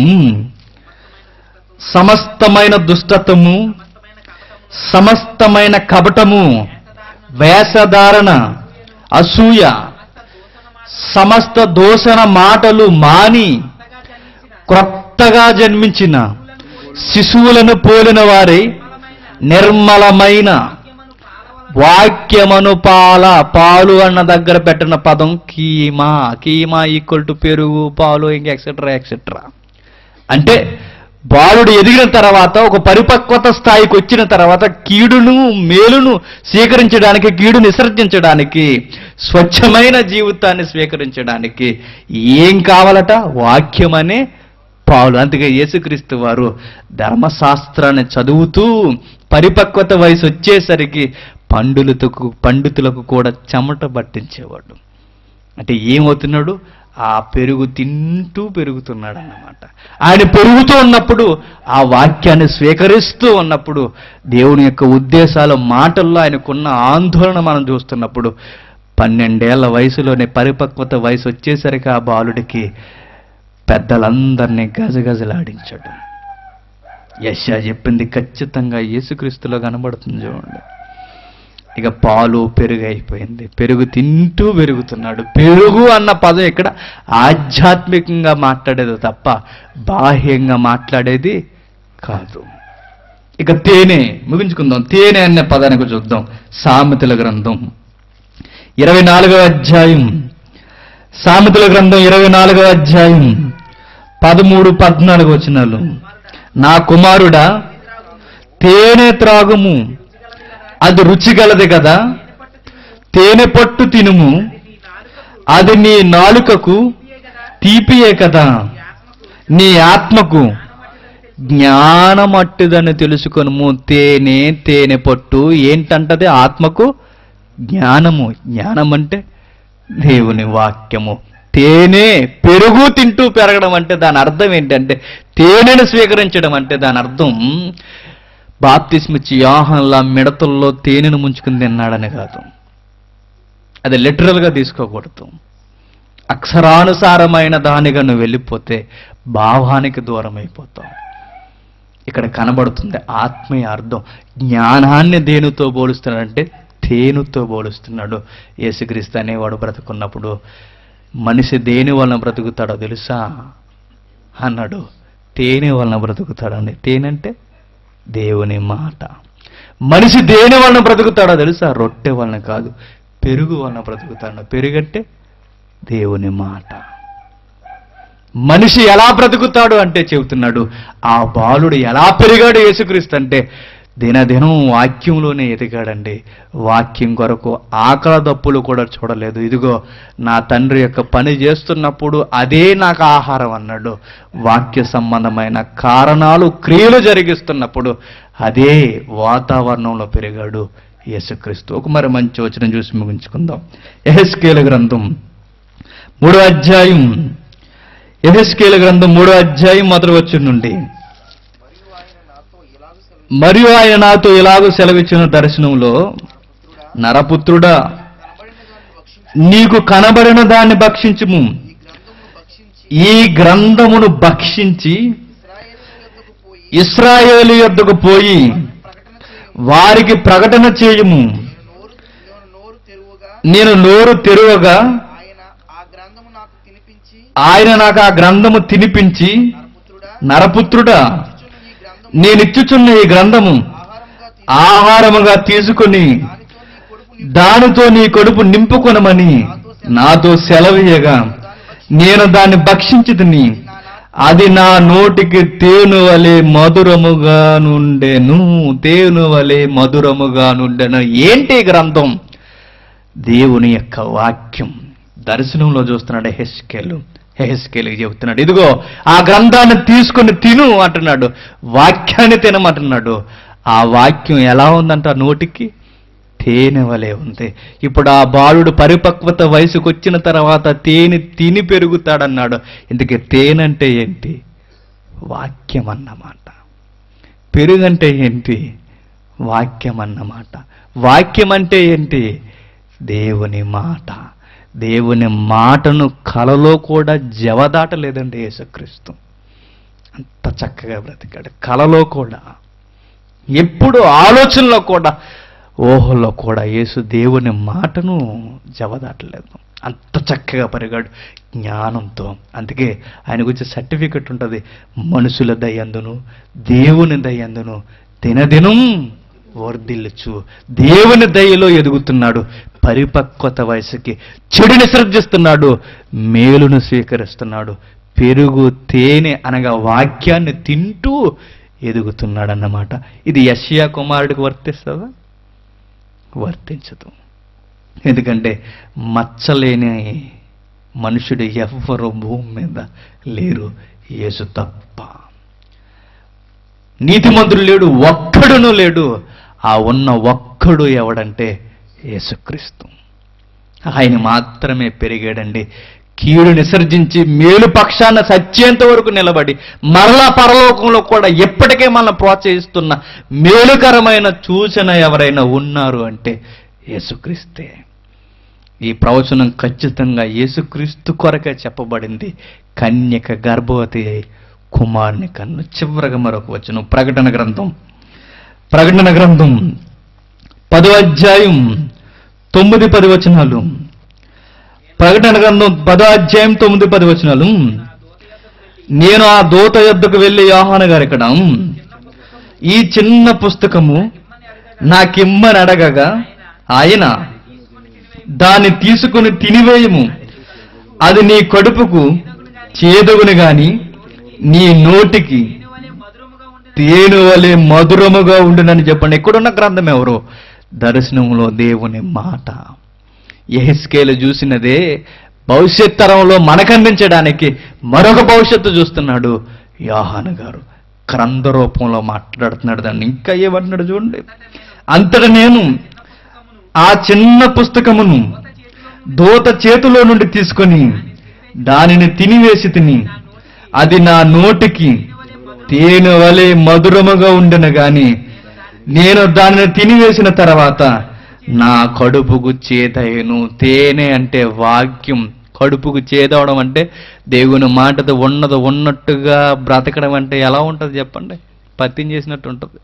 సమస్తమైన దుష్టత్వము సమస్తమైన కపటము వేషధారణ అసూయ సమస్త దోషణ మాటలు మాని క్రొత్తగా జన్మించిన శిశువులను పోలిన వారి నిర్మలమైన వాక్యమను పాల పాలు అన్న దగ్గర పెట్టిన పదం కీమా కీమా ఈక్వల్ టు పెరుగు పాలు ఇంక ఎక్సెట్రా ఎక్సెట్రా అంటే బాలుడు ఎదిగిన తర్వాత ఒక పరిపక్వత స్థాయికి వచ్చిన తర్వాత కీడును మేలును స్వీకరించడానికి కీడు విసర్జించడానికి స్వచ్ఛమైన జీవితాన్ని స్వీకరించడానికి ఏం కావాలట వాక్యమనే పాలు అందుకే యేసుక్రీస్తు వారు ధర్మశాస్త్రాన్ని చదువుతూ పరిపక్వత వయసు వచ్చేసరికి పండులతో పండితులకు కూడా చెమట పట్టించేవాడు అంటే ఏమవుతున్నాడు ఆ పెరుగు తింటూ పెరుగుతున్నాడు అన్నమాట ఆయన పెరుగుతూ ఉన్నప్పుడు ఆ వాక్యాన్ని స్వీకరిస్తూ ఉన్నప్పుడు దేవుని యొక్క ఉద్దేశాల మాటల్లో ఆయనకున్న ఆందోళన మనం చూస్తున్నప్పుడు పన్నెండేళ్ల వయసులోనే పరిపక్వత వయసు వచ్చేసరికి ఆ బాలుడికి పెద్దలందరినీ గజగజలాడించాడు యశ చెప్పింది ఖచ్చితంగా యేసుక్రీస్తులో కనబడుతుంది చూడండి ఇక పాలు పెరుగు అయిపోయింది పెరుగు తింటూ పెరుగుతున్నాడు పెరుగు అన్న పదం ఇక్కడ ఆధ్యాత్మికంగా మాట్లాడేది తప్ప బాహ్యంగా మాట్లాడేది కాదు ఇక తేనె ముగించుకుందాం తేనె అనే పదానికి చూద్దాం సామెతల గ్రంథం ఇరవై నాలుగవ అధ్యాయం సామెతల గ్రంథం ఇరవై నాలుగవ అధ్యాయం పదమూడు పద్నాలుగు వచనాలు నా కుమారుడా తేనె త్రాగుము అది రుచిగలది కదా తేనె పట్టు తినుము అది నీ నాలుకకు తీపియే కదా నీ ఆత్మకు జ్ఞానమట్టుదని తెలుసుకొనుము తేనె తేనె పట్టు ఏంటంటది ఆత్మకు జ్ఞానము జ్ఞానం అంటే దేవుని వాక్యము తేనె పెరుగు తింటూ పెరగడం అంటే దాని అర్థం ఏంటంటే తేనెను స్వీకరించడం అంటే దాని అర్థం బాప్తిస్మిచ్చి యోహన్లా మిడతల్లో తేనెను ముంచుకుని తిన్నాడని కాదు అది లిటరల్గా తీసుకోకూడదు అక్షరానుసారమైన దానిగా నువ్వు వెళ్ళిపోతే భావానికి దూరం అయిపోతావు ఇక్కడ కనబడుతుంది ఆత్మీయ అర్థం జ్ఞానాన్ని దేనితో పోలుస్తున్నాడంటే తేనుతో పోలుస్తున్నాడు యేసుక్రీస్తు అనేవాడు బ్రతుకున్నప్పుడు మనిషి దేని వలన బ్రతుకుతాడో తెలుసా అన్నాడు తేనె వలన బ్రతుకుతాడండి తేనంటే దేవుని మాట మనిషి దేని వలన బ్రతుకుతాడో తెలుసా రొట్టె వలన కాదు పెరుగు వలన బ్రతుకుతాడు పెరుగంటే దేవుని మాట మనిషి ఎలా బ్రతుకుతాడు అంటే చెబుతున్నాడు ఆ బాలుడు ఎలా పెరిగాడు యేసుక్రీస్తు అంటే దినదినం వాక్యంలోనే ఎదిగాడండి వాక్యం కొరకు ఆకల దప్పులు కూడా చూడలేదు ఇదిగో నా తండ్రి యొక్క పని చేస్తున్నప్పుడు అదే నాకు ఆహారం అన్నాడు వాక్య సంబంధమైన కారణాలు క్రియలు జరిగిస్తున్నప్పుడు అదే వాతావరణంలో పెరిగాడు యేసుక్రీస్తు ఒక మరి మంచి వచనం చూసి ముగించుకుందాం ఎహెస్కేల గ్రంథం మూడో అధ్యాయం ఎహెస్కేల గ్రంథం మూడో అధ్యాయం మొదటి వచ్చి నుండి మరియు ఆయన నాతో ఇలాగూ సెలవిచ్చిన దర్శనంలో నరపుత్రుడా నీకు కనబడిన దాన్ని భక్షించుము ఈ గ్రంథమును భక్షించి ఇస్రాయేలు యొద్దకు పోయి వారికి ప్రకటన చేయుము నేను నోరు తెరువగా ఆయన ఆ గ్రంథము నాకు తినిపించి ఆయన నాకు ఆ గ్రంథము తినిపించి పుత్రుడా నరపుత్రుడా ఈ గ్రంథం నేనిచ్చుచున్న ఈ గ్రంథము ఆహారముగా ఆహారముగా తీసుకుని దానితో నీ కొడుకుని దానితో నీ కడుపు నింపుకొనమని నాతో సెలవీయగా నేను దాన్ని భక్షించుతుని అది నా నోటికి తేను వలె మధురముగా నుండెను తేను వలె మధురముగా నుండెను ఏంటి ఈ గ్రంథం దేవుని యొక్క వాక్యం దర్శనంలో చూస్తున్నాడు హెస్కేలు హెస్కేలుకి చెబుతున్నాడు ఇదిగో ఆ గ్రంథాన్ని తీసుకుని తిను అంటున్నాడు వాక్యాన్ని తినమంటున్నాడు ఆ వాక్యం ఎలా ఉందంట నోటికి తేనె వలె ఉంది ఇప్పుడు ఆ బాలుడు పరిపక్వత వయసుకు వచ్చిన తర్వాత తేనె తిని పెరుగుతాడన్నాడు ఇందుకే తేనంటే ఏంటి వాక్యం అన్నమాట పెరుగంటే ఏంటి వాక్యం అన్నమాట వాక్యం అంటే ఏంటి దేవుని మాట దేవుని మాటను కలలో కూడా జవదాటలేదండి యేసుక్రీస్తు అంత చక్కగా బ్రతికాడు కలలో కూడా ఎప్పుడు ఆలోచనలో కూడా ఊహల్లో కూడా యేసు దేవుని మాటను జవదాటలేదు అంత చక్కగా పరిగాడు జ్ఞానంతో అందుకే ఆయన గురించి సర్టిఫికెట్ ఉంటుంది మనుషుల దయందును దేవుని దయందును దినదినం వర్ధిల్లుచు దేవుని దయలో ఎదుగుతున్నాడు పరిపక్వత వయసుకి చెడుని సృజిస్తున్నాడు మేలును స్వీకరిస్తున్నాడు పెరుగు తేనె అనగా వాక్యాన్ని తింటూ ఎదుగుతున్నాడు అన్నమాట ఇది యష్యా కుమారుడికి వర్తిస్తుందా వర్తించదు ఎందుకంటే మచ్చలేని మనుషుడు ఎవ్వరు భూమి మీద లేరు యేసు తప్ప నీతిమంతుడు లేడు ఒక్కడును లేడు ఆ ఉన్న ఒక్కడు ఎవడంటే యేసుక్రీస్తు ఆయన మాత్రమే పెరిగాడండి కీడు విసర్జించి మేలు పక్షాన సత్యంత వరకు నిలబడి మరలా పరలోకంలో కూడా ఎప్పటికే మనం ప్రోత్సహిస్తున్న మేలుకరమైన సూచన ఎవరైనా ఉన్నారు అంటే యేసుక్రీస్తే ఈ ప్రవచనం ఖచ్చితంగా యేసుక్రీస్తు కొరకే చెప్పబడింది కన్యక గర్భవతి అయి కుమారుని కన్ను చివరగా మరొక వచనం ప్రకటన గ్రంథం ప్రకటన గ్రంథం పదో అధ్యాయం తొమ్మిది పది వచనాలు ప్రకటన గ్రంథం పదో అధ్యాయం తొమ్మిది పది వచనాలు నేను ఆ దూత యొద్దకు వెళ్ళి యోహాన గారు ఇక్కడ ఈ చిన్న పుస్తకము నాకిమ్మని అడగగా ఆయన దాన్ని తీసుకుని తినివేయము అది నీ కడుపుకు చేదుగుని గాని నీ నోటికి తేను వలె మధురముగా ఉండునని చెప్పండి ఎక్కడున్న గ్రంథం ఎవరు దర్శనంలో దేవుని మాట ఎహెస్కేలు చూసినదే భవిష్యత్ తరంలో మనకందించడానికి మరొక భవిష్యత్తు చూస్తున్నాడు యోహాను గారు క్రంద రూపంలో మాట్లాడుతున్నాడు దాన్ని ఇంకా ఏమంటున్నాడు చూడండి అంతటా నేను ఆ చిన్న పుస్తకమును దూత చేతిలో నుండి తీసుకొని దానిని తినివేసి తిని అది నా నోటికి తేనె వలె మధురముగా ఉండెను గాని నేను దానిని తినివేసిన తర్వాత నా కడుపుకు చేదయ్యను తేనె అంటే వాక్యం కడుపుకు చేదవడం అంటే దేవుని మాటతో ఉన్నది ఉన్నట్టుగా బ్రతకడం అంటే ఎలా ఉంటుంది చెప్పండి పత్యం చేసినట్టు ఉంటుంది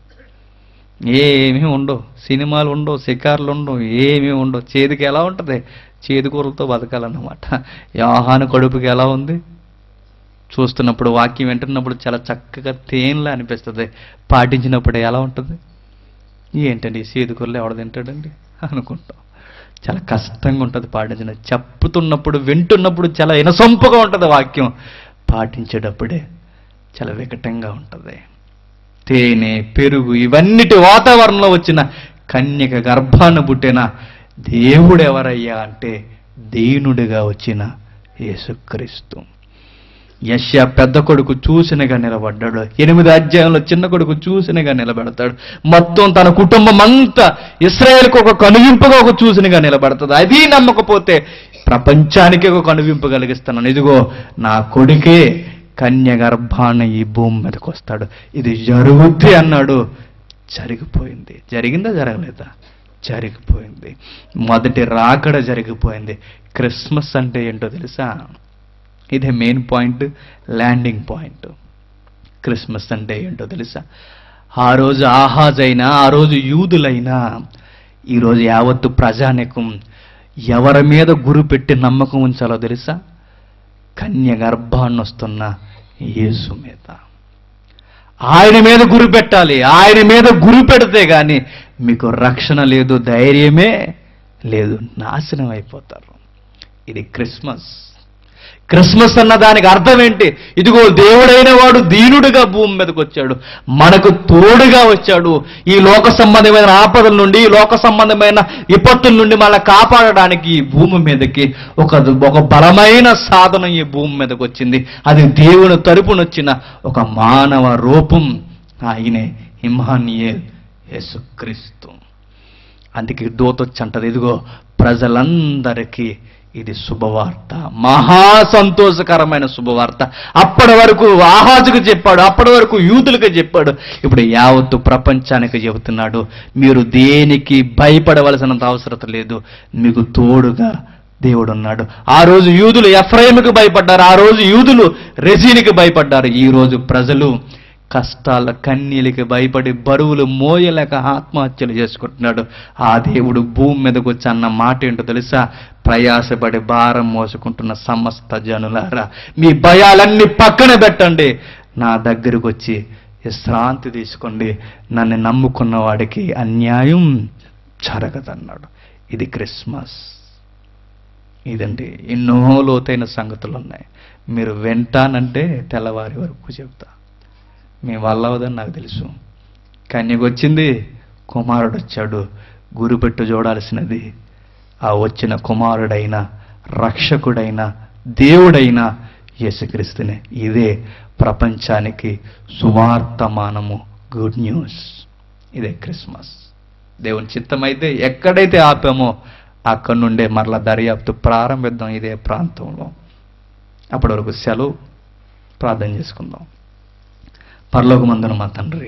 ఏమీ ఉండవు సినిమాలు ఉండవు షికార్లు ఉండవు ఏమీ ఉండవు చేతికి ఎలా ఉంటుంది చేదు కూరలతో బతకాలన్నమాట యాహాను కడుపుకి ఎలా ఉంది చూస్తున్నప్పుడు వాక్యం వింటున్నప్పుడు చాలా చక్కగా తేనెలా అనిపిస్తుంది పాటించినప్పుడు ఎలా ఉంటుంది ఏంటండి ఈ చేదు కూరలు ఎవడ తింటాడండి అనుకుంటాం చాలా కష్టంగా ఉంటుంది పాటించిన చెప్పుతున్నప్పుడు వింటున్నప్పుడు చాలా ఇనసొంపుగా ఉంటుంది వాక్యం పాటించేటప్పుడే చాలా వికటంగా ఉంటుంది తేనె పెరుగు ఇవన్నిటి వాతావరణంలో వచ్చిన కన్యక గర్భాన్ని పుట్టిన దేవుడు ఎవరయ్యా అంటే దీనుడిగా వచ్చిన యేసుక్రీస్తు యశ్యా పెద్ద కొడుకు చూసినగా నిలబడ్డాడు ఎనిమిది అధ్యాయంలో చిన్న కొడుకు చూసినగా నిలబెడతాడు మొత్తం తన కుటుంబం అంతా ఇస్రాయేల్కి ఒక కనువింపుగా ఒక చూసినగా నిలబడుతుంది అది నమ్మకపోతే ప్రపంచానికి ఒక కనువింపు కలిగిస్తున్నాను ఇదిగో నా కొడుకే కన్య గర్భాన ఈ భూమి మీదకి వస్తాడు ఇది జరుగుద్ది అన్నాడు జరిగిపోయింది జరిగిందా జరగలేదా జరిగిపోయింది మొదటి రాకడ జరిగిపోయింది క్రిస్మస్ అంటే ఏంటో తెలుసా ఇదే main point landing point Christmas అంటే ఏంటో తెలుసా ఆ రోజు ఆహాజైనా ఆ రోజు యూదులైనా ఈరోజు యావత్తు ప్రజానికం ఎవరి మీద గురి పెట్టి నమ్మకం ఉంచాలో తెలుసా కన్య గర్భాన్ని వస్తున్న యేసు మీద ఆయన మీద గురి పెట్టాలి ఆయన మీద గురి పెడితే గాని మీకు రక్షణ లేదు ధైర్యమే లేదు నాశనం అయిపోతారు ఇది క్రిస్మస్ క్రిస్మస్ అన్న దానికి అర్థం ఏంటి ఇదిగో దేవుడైన వాడు దీనుడిగా భూమి మీదకి వచ్చాడు మనకు తోడుగా వచ్చాడు ఈ లోక సంబంధమైన ఆపదల నుండి ఈ లోక సంబంధమైన విపత్తుల నుండి మన కాపాడడానికి ఈ భూమి మీదకి ఒక ఒక బలమైన సాధనం ఈ భూమి మీదకి వచ్చింది అది దేవుని తరపునొచ్చిన ఒక మానవ రూపం ఆయనే ఇమానియేల్ యేసుక్రీస్తు అందుకే దూతొచ్చి అంటది ఇదిగో ప్రజలందరికీ ఇది శుభవార్త మహా సంతోషకరమైన శుభవార్త అప్పటి వరకు ఆహాజుకు చెప్పాడు అప్పటి వరకు యూతులకు చెప్పాడు ఇప్పుడు యావత్తు ప్రపంచానికి చెబుతున్నాడు మీరు దేనికి భయపడవలసినంత అవసరం లేదు మీకు తోడుగా దేవుడు ఉన్నాడు ఆ రోజు యూదులు ఎఫ్రైముకి భయపడ్డారు ఆ రోజు యూదులు రెజీనికి భయపడ్డారు ఈ రోజు ప్రజలు కష్టాల కన్నీళ్ళకి భయపడి బరువులు మోయలేక ఆత్మహత్యలు చేసుకుంటున్నాడు ఆ దేవుడు భూమి మీదకి వచ్చి అన్న మాట ఏంటో తెలుసా ప్రయాసపడి భారం మోసుకుంటున్న సమస్త జనులారా మీ భయాలన్నీ పక్కన పెట్టండి నా దగ్గరకు వచ్చి విశ్రాంతి తీసుకోండి నన్ను నమ్ముకున్న వాడికి అన్యాయం జరగదన్నాడు ఇది క్రిస్మస్ ఇదండి ఎన్నో లోతైన సంగతులు ఉన్నాయి మీరు వింటానంటే తెల్లవారి వరకు చెప్తా మీ వల్ల అవదని నాకు తెలుసు కన్యకు వచ్చింది కుమారుడు వచ్చాడు గురుపెట్టు చూడాల్సినది ఆ వచ్చిన కుమారుడైన రక్షకుడైన దేవుడైన యేసుక్రీస్తునే ఇదే ప్రపంచానికి సువార్తమానము గుడ్ న్యూస్ ఇదే క్రిస్మస్ దేవుని చిత్తమైతే ఎక్కడైతే ఆపామో అక్కడి నుండే మరలా దర్యాప్తు ప్రారంభిద్దాం ఇదే ప్రాంతంలో అప్పటి వరకు సెలవు ప్రార్థన చేసుకుందాం పరలోకమందున మా తండ్రి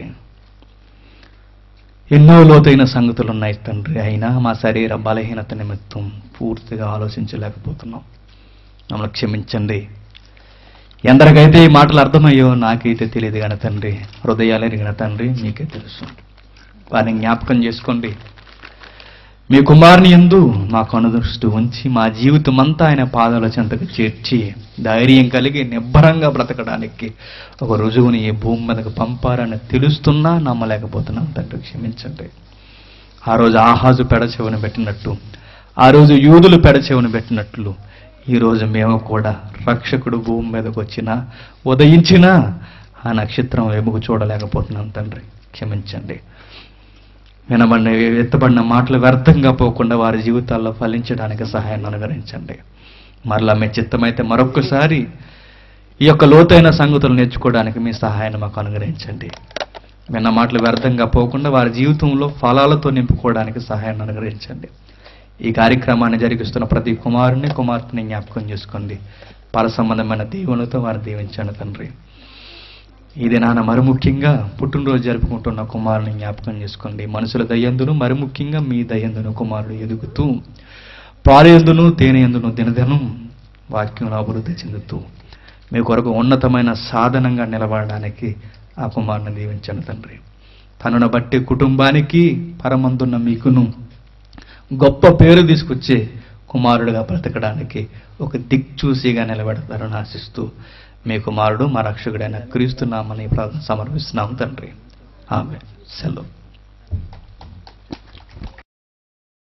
ఎన్నో లోతైన సంగతులు ఉన్నాయి తండ్రి అయినా మా శరీర బలహీనత నిమిత్తం పూర్తిగా ఆలోచించలేకపోతున్నాం మమ్మల్ని క్షమించండి ఎందరికైతే ఈ మాటలు అర్థమయ్యో నాకైతే తెలియదు కానీ తండ్రి హృదయాలు ఎరిగిన తండ్రి మీకే తెలుసు వారిని జ్ఞాపకం చేసుకోండి మీ కుమారుని ఎందు మా కనుదృష్టి ఉంచి మా జీవితం అంతా ఆయన పాదాల చెంతకు చేర్చి ధైర్యం కలిగి నిబ్బరంగా బ్రతకడానికి ఒక రుజువుని ఈ భూమి మీదకు పంపారని తెలుస్తున్నా నమ్మలేకపోతున్నాం తండ్రి క్షమించండి ఆ రోజు ఆహాజు పెడచెవుని పెట్టినట్టు ఆ రోజు యూదులు పెడచెవుని పెట్టినట్లు ఈ రోజు మేము కూడా రక్షకుడు భూమి మీదకు వచ్చినా ఉదయించినా ఆ నక్షత్రం వెముకు చూడలేకపోతున్నాం తండ్రి క్షమించండి వినబడిన ఎత్తబడిన మాటలు వ్యర్థంగా పోకుండా వారి జీవితాల్లో ఫలించడానికి సహాయాన్ని అనుగ్రహించండి మరలా మీ చిత్తమైతే మరొక్కసారి ఈ యొక్క లోతైన సంగతులు నేర్చుకోవడానికి మీ సహాయాన్ని మాకు అనుగ్రహించండి విన్న మాటలు వ్యర్థంగా పోకుండా వారి జీవితంలో ఫలాలతో నింపుకోవడానికి సహాయాన్ని అనుగ్రహించండి ఈ కార్యక్రమాన్ని జరిగిస్తున్న ప్రతి కుమారుని కుమార్తెని జ్ఞాపకం చేసుకోండి పర సంబంధమైన దీవులతో వారిని దీవించండి తండ్రి ఇది నాన్న మరి ముఖ్యంగా పుట్టినరోజు జరుపుకుంటున్న కుమారుని జ్ఞాపకం చేసుకోండి మనుషుల దయ్యందును మరి ముఖ్యంగా మీ దయ్యందును కుమారుడు ఎదుగుతూ పాలయందును తేనెయందును దినదినం వాక్యంలో అభివృద్ధి చెందుతూ మీ కొరకు ఉన్నతమైన సాధనంగా నిలబడడానికి ఆ కుమారుని దీవించండి తండ్రి తనను బట్టి కుటుంబానికి పరమందున్న మీకును గొప్ప పేరు తీసుకొచ్చే కుమారుడిగా బ్రతకడానికి ఒక దిక్చూసిగా నిలబెడతారని ఆశిస్తూ మీ కుమారుడు మా రక్షకుడైన క్రీస్తు నామని ప్రార్థన సమర్పిస్తున్నాం తండ్రి ఆమె సెలవు